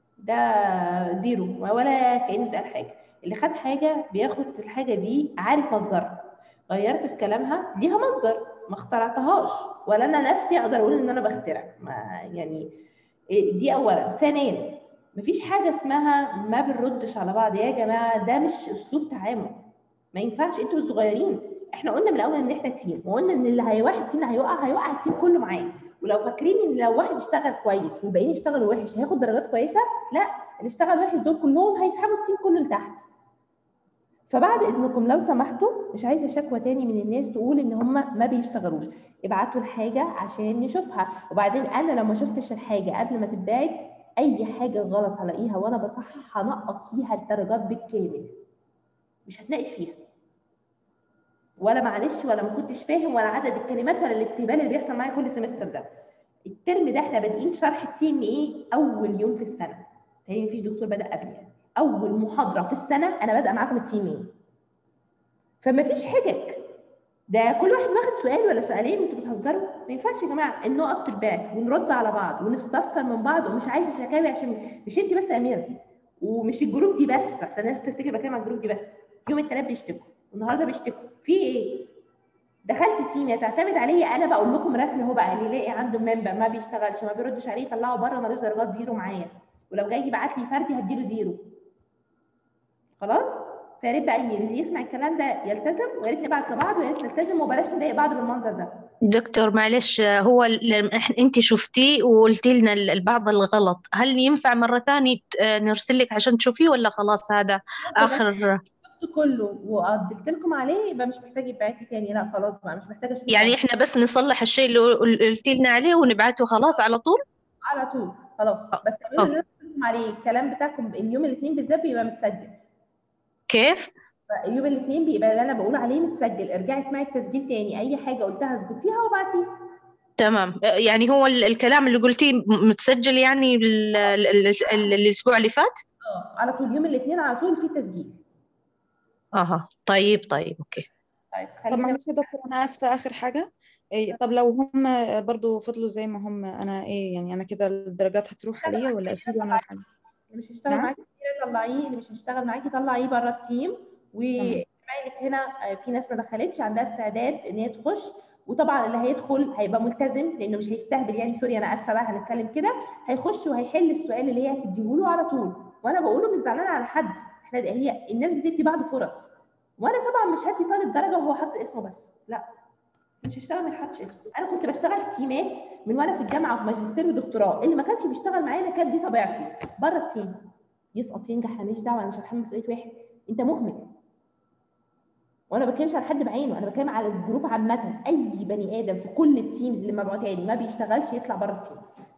ده زيرو ولا كانه اتقال حاجه اللي خد حاجه بياخد الحاجه دي عارف مصدرها غيرت في كلامها ليها مصدر ما اخترعتهاش ولا انا نفسي اقدر اقول ان انا بخترع ما يعني إيه دي اولا ثانيا مفيش حاجه اسمها ما بنردش على بعض يا جماعه ده مش اسلوب تعامل ما ينفعش انتوا الصغيرين احنا قلنا من الاول ان احنا تيم وقلنا ان اللي هي واحد فينا هيقع هيوقع التيم كله معاه ولو فاكرين ان لو واحد اشتغل كويس والباقيين اشتغلوا وحش هياخد درجات كويسه لا اللي اشتغل وحش دول كلهم هيسحبوا التيم كله لتحت فبعد اذنكم لو سمحتوا مش عايزه شكوى تاني من الناس تقول ان هم ما بيشتغلوش ابعتوا الحاجه عشان نشوفها وبعدين انا لو ما شفتش الحاجه قبل ما تتبعت اي حاجه غلط هلاقيها وانا بصحح هنقص فيها الدرجات بالكامل مش هتناقش فيها ولا معلش ولا ما كنتش فاهم ولا عدد الكلمات ولا الاستهبال اللي بيحصل معايا كل سمستر ده الترم ده احنا بادئين شرح التيم ايه اول يوم في السنه تاني مفيش دكتور بدا قبلي اول محاضره في السنه انا بادئه معاكم التيم ايه فما فيش حجج ده كل واحد واخد سؤال ولا سؤالين انتوا بتهزروا ما ينفعش يا جماعه النقط تتباع ونرد على بعض ونستفسر من بعض ومش عايزه شكاوي عشان مش انت بس يا اميره ومش الجروب دي بس عشان الناس تفتكر بتكلم على الجروب دي بس يوم الثلاث بيشتكوا والنهارده بيشتكوا في ايه دخلت تيم يا تعتمد عليا انا بقول لكم رسمي اهو بقى اللي يلاقي عنده ممبر ما بيشتغلش ما بيردش عليه طلعه بره ملوش درجات زيرو معايا ولو جاي يبعت لي فردي هديله زيرو خلاص فيا ريت بقى اللي يسمع الكلام ده يلتزم ويا ريت نبعت لبعض ويا ريت نلتزم وبلاش نضايق بعض بالمنظر ده دكتور معلش هو انت شفتيه وقلتي لنا البعض الغلط هل ينفع مرة ثانية نرسل لك عشان تشوفيه ولا خلاص هذا آخر شفت كله وقدلت لكم عليه يبقى مش محتاج يبعت لي تاني لا خلاص بقى مش محتاجه اشوف يعني احنا بس نصلح الشيء اللي قلتي لنا عليه ونبعته خلاص على طول على طول خلاص بس اعملوا اللي انا قلت لكم عليه الكلام بتاعكم اليوم الاثنين بالذات بيبقى متسجل كيف؟ يوم الاثنين بيبقى اللي انا بقول عليه متسجل ارجعي اسمعي التسجيل تاني اي حاجه قلتها اظبطيها وابعتيها تمام يعني هو الكلام اللي قلتيه متسجل يعني الاسبوع اللي فات اه على طول يوم الاثنين على طول في تسجيل اها طيب طيب اوكي طيب طب خلينا معلش يا دكتور انا اسفه اخر حاجه إيه طب لو هم برضو فضلوا زي ما هم انا ايه يعني انا كده الدرجات هتروح عليا ولا اسيبه انا لحالي اللي مش هيشتغل نعم معاكي كتير طلعيه اللي مش هيشتغل معاكي طلعيه بره التيم تمام وزمايلك هنا آه، في ناس ما دخلتش عندها استعداد ان هي تخش وطبعا اللي هيدخل هيبقى ملتزم لانه مش هيستهبل يعني سوري انا اسفه بقى هنتكلم كده هيخش وهيحل السؤال اللي هي هتديهوله على طول وانا بقوله مش زعلانه على حد احنا هي الناس بتدي بعض فرص وانا طبعا مش هدي طالب درجه وهو حافظ اسمه بس لا مش هشتغل ما حدش اسمه انا كنت بشتغل تيمات من وانا في الجامعه في ماجستير ودكتوراه اللي ما كانش بيشتغل معايا انا كانت دي طبيعتي بره التيم يسقط ينجح انا ماليش دعوه انا مش هتحمل مسؤوليه واحد انت مهمل وانا ما بتكلمش على حد بعينه انا بتكلم على الجروب عامه اي بني ادم في كل التيمز اللي مبعوتها لي ما بيشتغلش يطلع بره التيم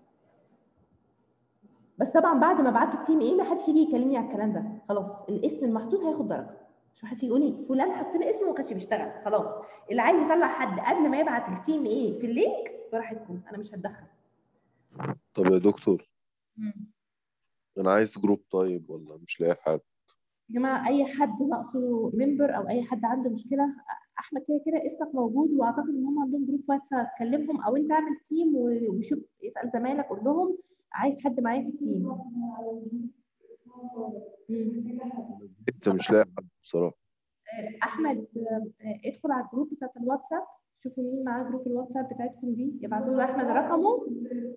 بس طبعا بعد ما بعته التيم ايه ما حدش يجي يكلمني على الكلام ده خلاص الاسم المحطوط هياخد درجه مش حدش يقول لي فلان حط لي اسمه وما كانش بيشتغل خلاص اللي عايز يطلع حد قبل ما يبعت التيم ايه في اللينك براحتكم انا مش هتدخل طب يا دكتور مم. انا عايز جروب طيب ولا مش لاقي حد يا جماعه اي حد ناقصه ممبر او اي حد عنده مشكله احمد كده كده اسمك موجود واعتقد ان هم عندهم جروب واتساب كلمهم او انت اعمل تيم و- وشوف اسال زمايلك قول لهم عايز حد معايا في التيم مم. انت مش لاقي حد بصراحة احمد آه، ادخل على الجروب بتاعت الواتساب شوفوا مين معاه جروب الواتساب بتاعتكم دي يبعتوا له احمد رقمه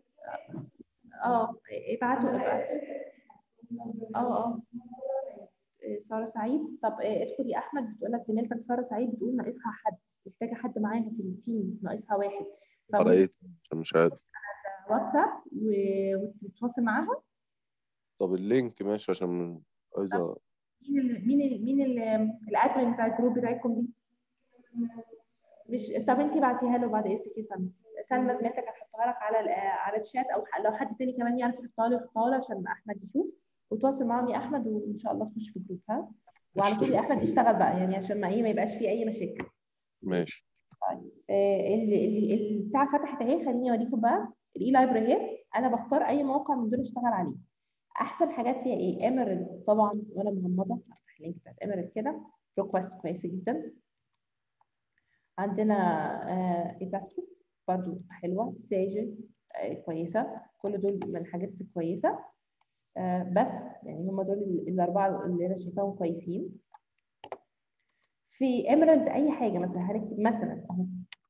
اه ابعتوا ابعتوا اه اه إيه، ساره سعيد طب إيه، ادخل يا احمد بتقول لك زميلتك ساره سعيد بتقول ناقصها حد محتاجه حد معاها في التيم ناقصها واحد على فممكن ايه عشان مش عارف واتساب و- وتتواصل معاها طب اللينك ماشي عشان عايزة مين ال مين ال مين ال الادمن بتاع الجروب بتاعتكم دي مش طب انت بعتيها له بعد اذنك يا سلمى سلمى زميلتك هتحطها لك على ال- على الشات او ح- لو حد تاني كمان يعرف يحطها له يحطها له عشان احمد يشوف وتواصل معاهم يا احمد وان شاء الله تخش في الجروب ها وعلى طول يا احمد اشتغل بقى يعني عشان ما ايه ما يبقاش فيه اي مشاكل ماشي آه، ال- ال- ال- البتاع فتحت اهي خليني اوريكم بقى الاي لايبرري اهي انا بختار اي موقع من دول اشتغل عليه احسن حاجات فيها ايه ايميرالد طبعا وانا مغمضه افتح اللينك بتاعت ايميرالد كده ريكوست كويسه جدا عندنا آه ايباسكو برضو حلوه ساجن آه كويسه كل دول من الحاجات الكويسه آه بس يعني هم دول ال- الاربعه اللي انا شايفاهم كويسين في ايميرالد اي حاجه مثلا هنكتب مثلا اهو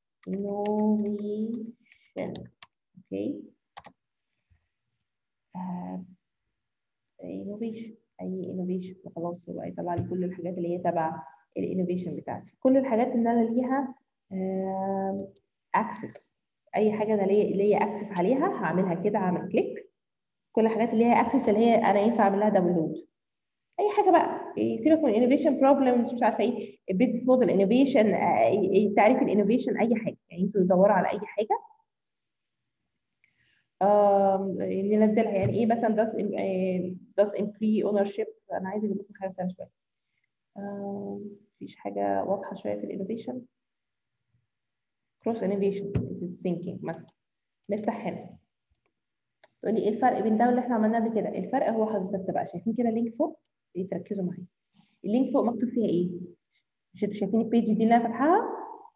innovation اوكي آه innovation اي innovation خلاص هو هيطلع لي كل الحاجات اللي هي تبع الانوفيشن بتاعتي كل الحاجات اللي انا ليها اكسس اي حاجه انا ليا ليا اكسس عليها هعملها كده هعمل كليك كل الحاجات اللي هي اكسس اللي هي انا ينفع اعمل لها داونلود اي حاجه بقى إيه، سيبك من انوفيشن بروبلمز مش عارفه ايه بيزنس موديل انوفيشن تعريف الانوفيشن اي حاجه يعني انتوا تدوروا على اي حاجه آم، ننزلها يعني ايه مثلا does im- آه، does employee ownership انا عايزه اجيب لكم حاجه سهله شويه آم، مفيش حاجه واضحه شويه في الانوفيشن cross innovation is it thinking مثلا نفتح هنا تقول لي ايه الفرق بين ده واللي احنا عملناه قبل كده الفرق هو حضرتك بقى شايفين كده اللينك فوق إيه تركزوا معايا اللينك فوق مكتوب فيها ايه مش انتوا شايفين البيج دي اللي انا فاتحاها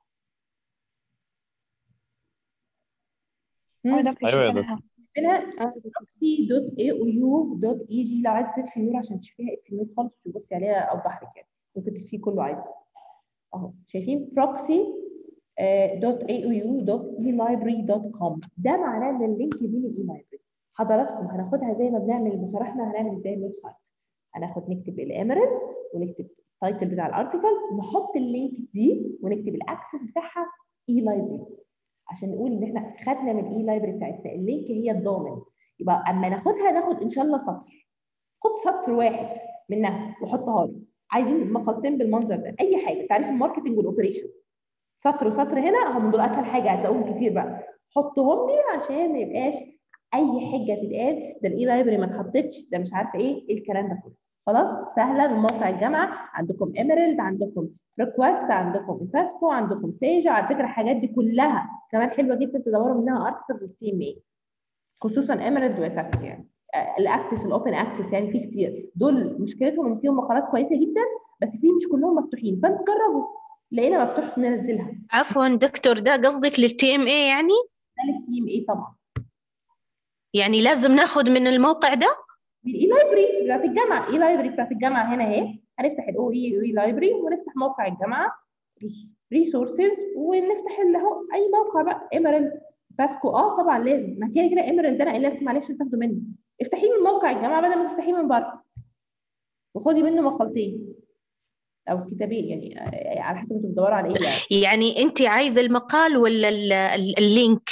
اه مم. دكتور أيوة يا شايفينها منها proxy دوت اي او يو دوت اي جي لو عايز تطفي النور عشان تشوفيها اطفي النور خالص وتبصي عليها اوضح لك يعني ممكن تطفيه كله عادي اهو شايفين proxy دوت اي او يو دوت اي لايبرري دوت كوم ده معناه ان اللينك دي من الاي لايبرري حضراتكم هناخدها زي ما بنعمل ما شرحنا هنعمل ازاي الويب سايت هناخد نكتب الاميرالد ونكتب التايتل بتاع الارتكل نحط اللينك دي ونكتب الاكسس بتاعها اي لايبرري عشان نقول ان احنا خدنا من الاي لايبرري بتاعتنا اللينك هي الضامن يبقى اما ناخدها ناخد ان شاء الله سطر خد سطر واحد منها وحطها لي عايزين مقالتين بالمنظر ده اي حاجه تعريف الماركتنج والاوبريشن سطر وسطر هنا هم دول اسهل حاجه هتلاقوهم كتير بقى حطهم لي عشان ما يبقاش اي حجه تتقال ده الاي لايبرري ما اتحطتش ده مش عارفه ايه إيه الكلام ده كله خلاص سهله من موقع الجامعه عندكم ايميرالد عندكم ريكوست عندكم فاسكو عندكم سيجا على فكره الحاجات دي كلها كمان حلوه جدا تدوروا منها ارتكلز التيم ايه خصوصا ايميرالد وفاسكو يعني آه، الاكسس الاوبن اكسس يعني في كتير دول مشكلتهم ان فيهم مقالات كويسه جدا بس في مش كلهم مفتوحين فانتوا جربوا لقينا مفتوح ننزلها عفوا دكتور ده قصدك للتي ام اي يعني ده للتيم ايه طبعا يعني لازم ناخد من الموقع ده من الاي لايبرري بتاعت الجامعه اي لايبرري بتاعت الجامعه هنا اهي هنفتح الاو اي اي لايبرري ونفتح موقع الجامعه ريسورسز ونفتح اللي هو اي موقع بقى ايميرالد باسكو اه طبعا لازم ما كده كده ايميرالد انا قايله لكم معلش تاخدوا منه افتحيه من موقع الجامعه بدل ما تفتحيه من بره وخدي منه مقالتين او كتابين يعني آه، على حسب انتوا بتدوروا على ايه يعني يعني انت عايزه المقال ولا ال- ال- اللينك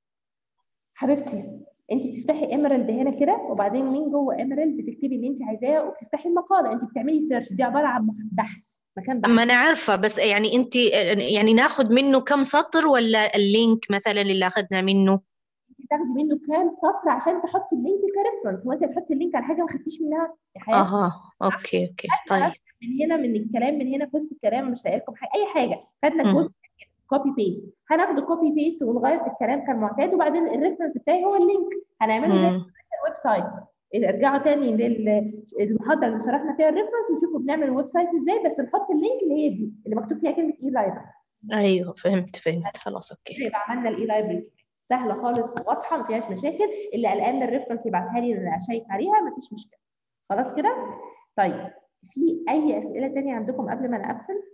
حبيبتي انت بتفتحي ايميرالد هنا كده وبعدين من جوه ايميرالد بتكتبي اللي انت عايزاه وبتفتحي المقاله انت بتعملي سيرش دي عباره عن بحث مكان بحث ما انا عارفه بس يعني انت يعني ناخد منه كم سطر ولا اللينك مثلا اللي اخذنا منه انت بتاخدي منه كام سطر عشان تحطي اللينك كريفرنس هو انت هتحطي اللينك على حاجه ما خدتيش منها يا حياتي اها اوكي اوكي طيب من هنا من الكلام من هنا في وسط الكلام مش لاقي لكم حاجه اي حاجه خدنا مم. جزء كوبي بيست هناخد كوبي بيست ونغير في الكلام كالمعتاد وبعدين الريفرنس بتاعي هو اللينك هنعمله زي مم. الويب سايت ارجعوا تاني للمحاضره اللي شرحنا فيها الريفرنس وشوفوا بنعمل الويب سايت ازاي بس نحط اللينك اللي هي دي اللي مكتوب فيها كلمه اي لايبرري ايوه فهمت فهمت خلاص اوكي يبقى عملنا الاي لايبرري سهله خالص وواضحه ما فيهاش مشاكل اللي قلقان من الريفرنس يبعتها لي انا اشيك عليها ما فيش مشكله خلاص كده طيب في اي اسئله تانية عندكم قبل ما نقفل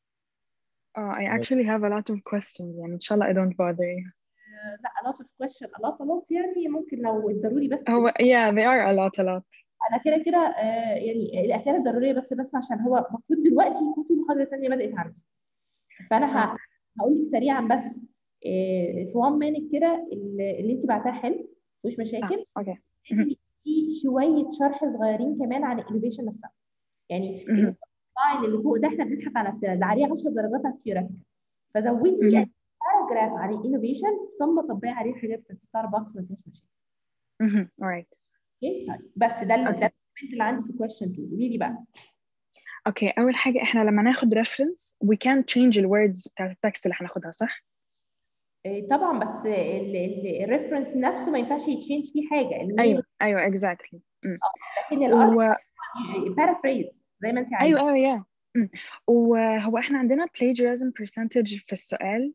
Oh, I actually have a lot of questions يعني إن شاء الله I don't bother you. آه، لا a lot of question a lot a lot يعني ممكن لو ضروري بس هو yeah they are a lot a lot. انا كده كده آه، يعني الاسئله الضروريه بس بس عشان هو المفروض دلوقتي يكون في محاضره ثانيه بدات عندي فانا ه- هقول لك سريعا بس آه، في 1 مينت كده اللي اللي انت بعتها حلو مفيش مشاكل Okay. في شويه شرح صغيرين كمان عن الانوفيشن نفسها يعني مهم. اللاين اللي فوق ده احنا بنضحك على نفسنا ده عليه 10 درجات على الثيوريتيكال فزودي مهم. باراجراف عن الانوفيشن ثم طبقي عليه الحاجات بتاعت ستاربكس ما فيهاش مشاكل Mhm. All right. اوكي طيب بس ده ال- Okay. ده البوينت اللي عندي في question 2 قولي لي بقى Okay أول حاجة إحنا لما ناخد reference we can't change the words بتاعت التكست اللي هناخدها صح؟ إيه، طبعا بس الريفرنس نفسه ما ينفعش يتشينج فيه حاجه المين أيوه أيوه exactly. مم. لكن الار و... بارافريز زي ما انت عايزه أيوه أيوه yeah. مم. وهو إحنا عندنا plagiarism percentage في السؤال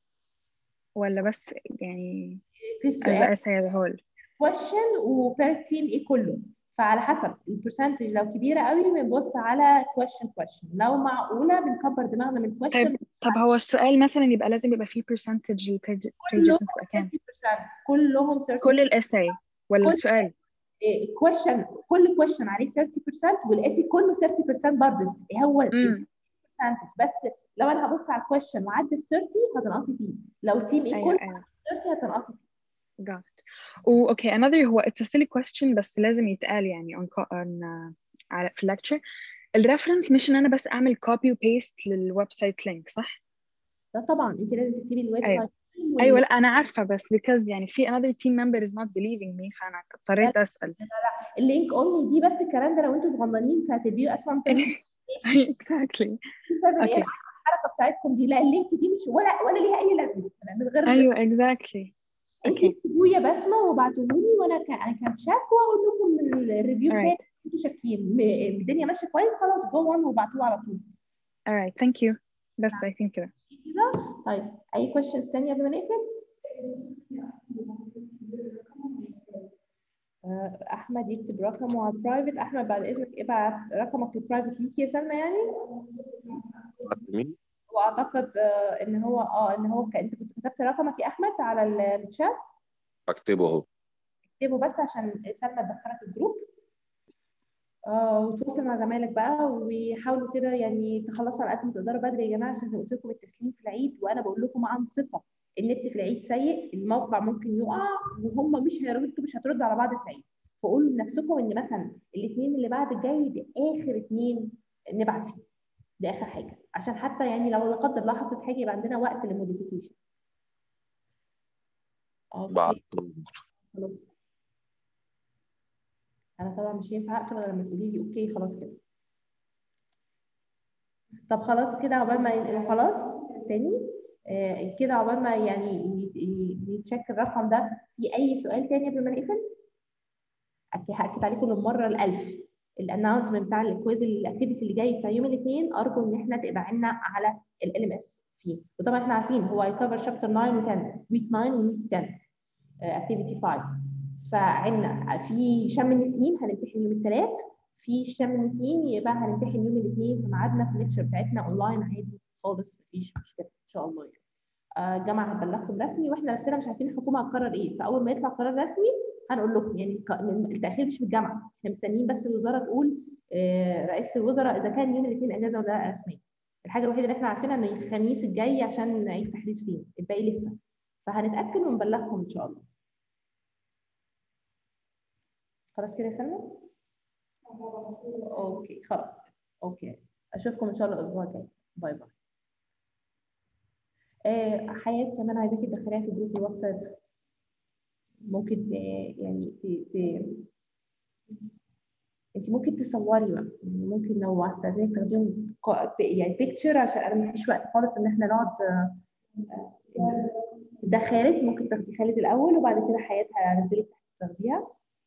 ولا بس يعني في as a السؤال essay as a whole؟ question وبير تيم ايه كله فعلى حسب البرسنتج لو كبيره قوي بنبص على question question لو معقوله بنكبر دماغنا من question طيب طب هو السؤال مثلا يبقى لازم يبقى فيه percentage ال plagi- plagiarism تبقى كام؟ 30% كلهم 30% كل الاساي ولا كل- السؤال؟ إيه، question كل question عليه 30% والاسي كله 30% برضه هو ال امم percentage بس لو انا هبص على الكويشن وعدي ال 30 هتنقصي فيه لو تيم ايه ايوه كله ايوه 30 هتنقصي فيه got it و okay another هو it's a silly question بس لازم يتقال يعني on, co- on uh, على في lecture الريفرنس مش ان انا بس اعمل copy و paste للويب سايت لينك صح؟ ده طبعا انت لازم تكتبي الويب ايوه سايت وال- ايوه لا انا عارفه بس because يعني في another team member is not believing me فانا اضطريت اسال اللينك اونلي دي بس الكلام ده لو انتوا صغننين ساعه البيو اسوان exactly ايه okay الحركه بتاعتكم دي لا اللينك دي مش ولا ولا ليها اي لازمه من غير ايوه exactly انت okay اكتبوا يا بسمه وابعتوه لي وانا كان انا كان شاكوى اقول لكم من الريفيو Alright. بتاعي انتوا شاكين م- الدنيا ماشيه كويس خلاص جو اون وابعتوه على طول alright thank you بس I think كده كده طيب اي كويشنز ثانيه قبل ما نقفل آه، احمد يكتب رقمه على البرايفت احمد بعد اذنك ابعت رقمك البرايفت ليكي يا سلمى يعني مين؟ واعتقد آه، ان هو اه ان هو ك... انت كنت كتبت رقمك يا احمد على ال- الشات هكتبه اهو اكتبه بس عشان سلمى تدخلك الجروب اه وتواصل مع زمايلك بقى وحاولوا كده يعني تخلصوا على قد ما تقدروا بدري يا جماعه عشان زي ما قلت لكم التسليم في العيد وانا بقول لكم عن ثقه النت في العيد سيء الموقع ممكن يقع وهم مش هيردوا مش هتردوا على بعض في العيد فقولوا لنفسكم ان مثلا الاثنين اللي بعد الجاي ده اخر اثنين نبعت فيه ده اخر حاجه عشان حتى يعني لو لا قدر الله حصلت حاجه يبقى عندنا وقت للموديفيكيشن بعد خلاص انا طبعا مش هينفع اقفل غير لما تقولي لي اوكي خلاص كده طب خلاص كده عقبال ما ين- خلاص تاني آه كده عقبال ما يعني ي- ي- يتشك الرقم ده في اي سؤال تاني قبل ما نقفل أك- هاكد عليكم للمره الالف الانونسمنت بتاع الكويز الاكتيفيتي اللي جاي بتاع يوم الاثنين ارجو ان احنا تبقى عنا على ال ام اس فيه وطبعا احنا عارفين هو هيكفر شابتر 9 و10 ويك 9 ويك 10 اكتيفيتي 5 فعندنا في شم النسيم هنمتحن يوم الثلاث في شم النسيم يبقى هنمتحن يوم الاثنين في ميعادنا في الليكشر بتاعتنا اونلاين عادي خالص مفيش مشكله ان شاء الله يعني. آه، الجامعه هتبلغكم رسمي واحنا نفسنا مش عارفين الحكومه هتقرر ايه فاول ما يطلع قرار رسمي هنقول لكم يعني الك- التاخير مش من الجامعه احنا مستنيين بس الوزاره تقول آه، رئيس الوزراء اذا كان يوم الاثنين اجازه ولا لا رسميا الحاجه الوحيده اللي احنا عارفينها ان الخميس الجاي عشان عيد تحرير سين الباقي لسه فهنتاكد ونبلغكم ان شاء الله خلاص كده يا سلمى اوكي خلاص اوكي اشوفكم ان شاء الله الاسبوع الجاي باي باي آه، حياة كمان عايزاكي تدخليها في جروب الواتساب ممكن ت- يعني ت... ت... انت ممكن تصوري بقى يعني ممكن لو استاذنك تاخديهم ق- يعني بيكتشر عشان انا مفيش وقت خالص ان احنا نقعد آه، آه، ده خالد ممكن تاخدي خالد الاول وبعد كده حياة هنزلك تحت تاخديها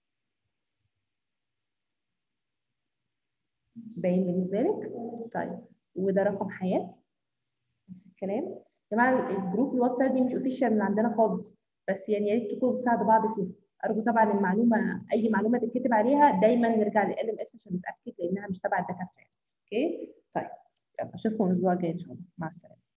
باين بالنسبه لك طيب وده رقم حياة نفس الكلام يا جماعه الجروب الواتساب دي مش اوفيشال من عندنا خالص بس يعني يا ريت تكونوا بتساعدوا بعض فيها ارجو طبعا المعلومه اي معلومه تتكتب عليها دايما نرجع لل ام اس عشان نتاكد لانها مش تبع الدكاتره يعني. اوكي طيب يلا اشوفكم الاسبوع الجاي ان شاء الله مع السلامه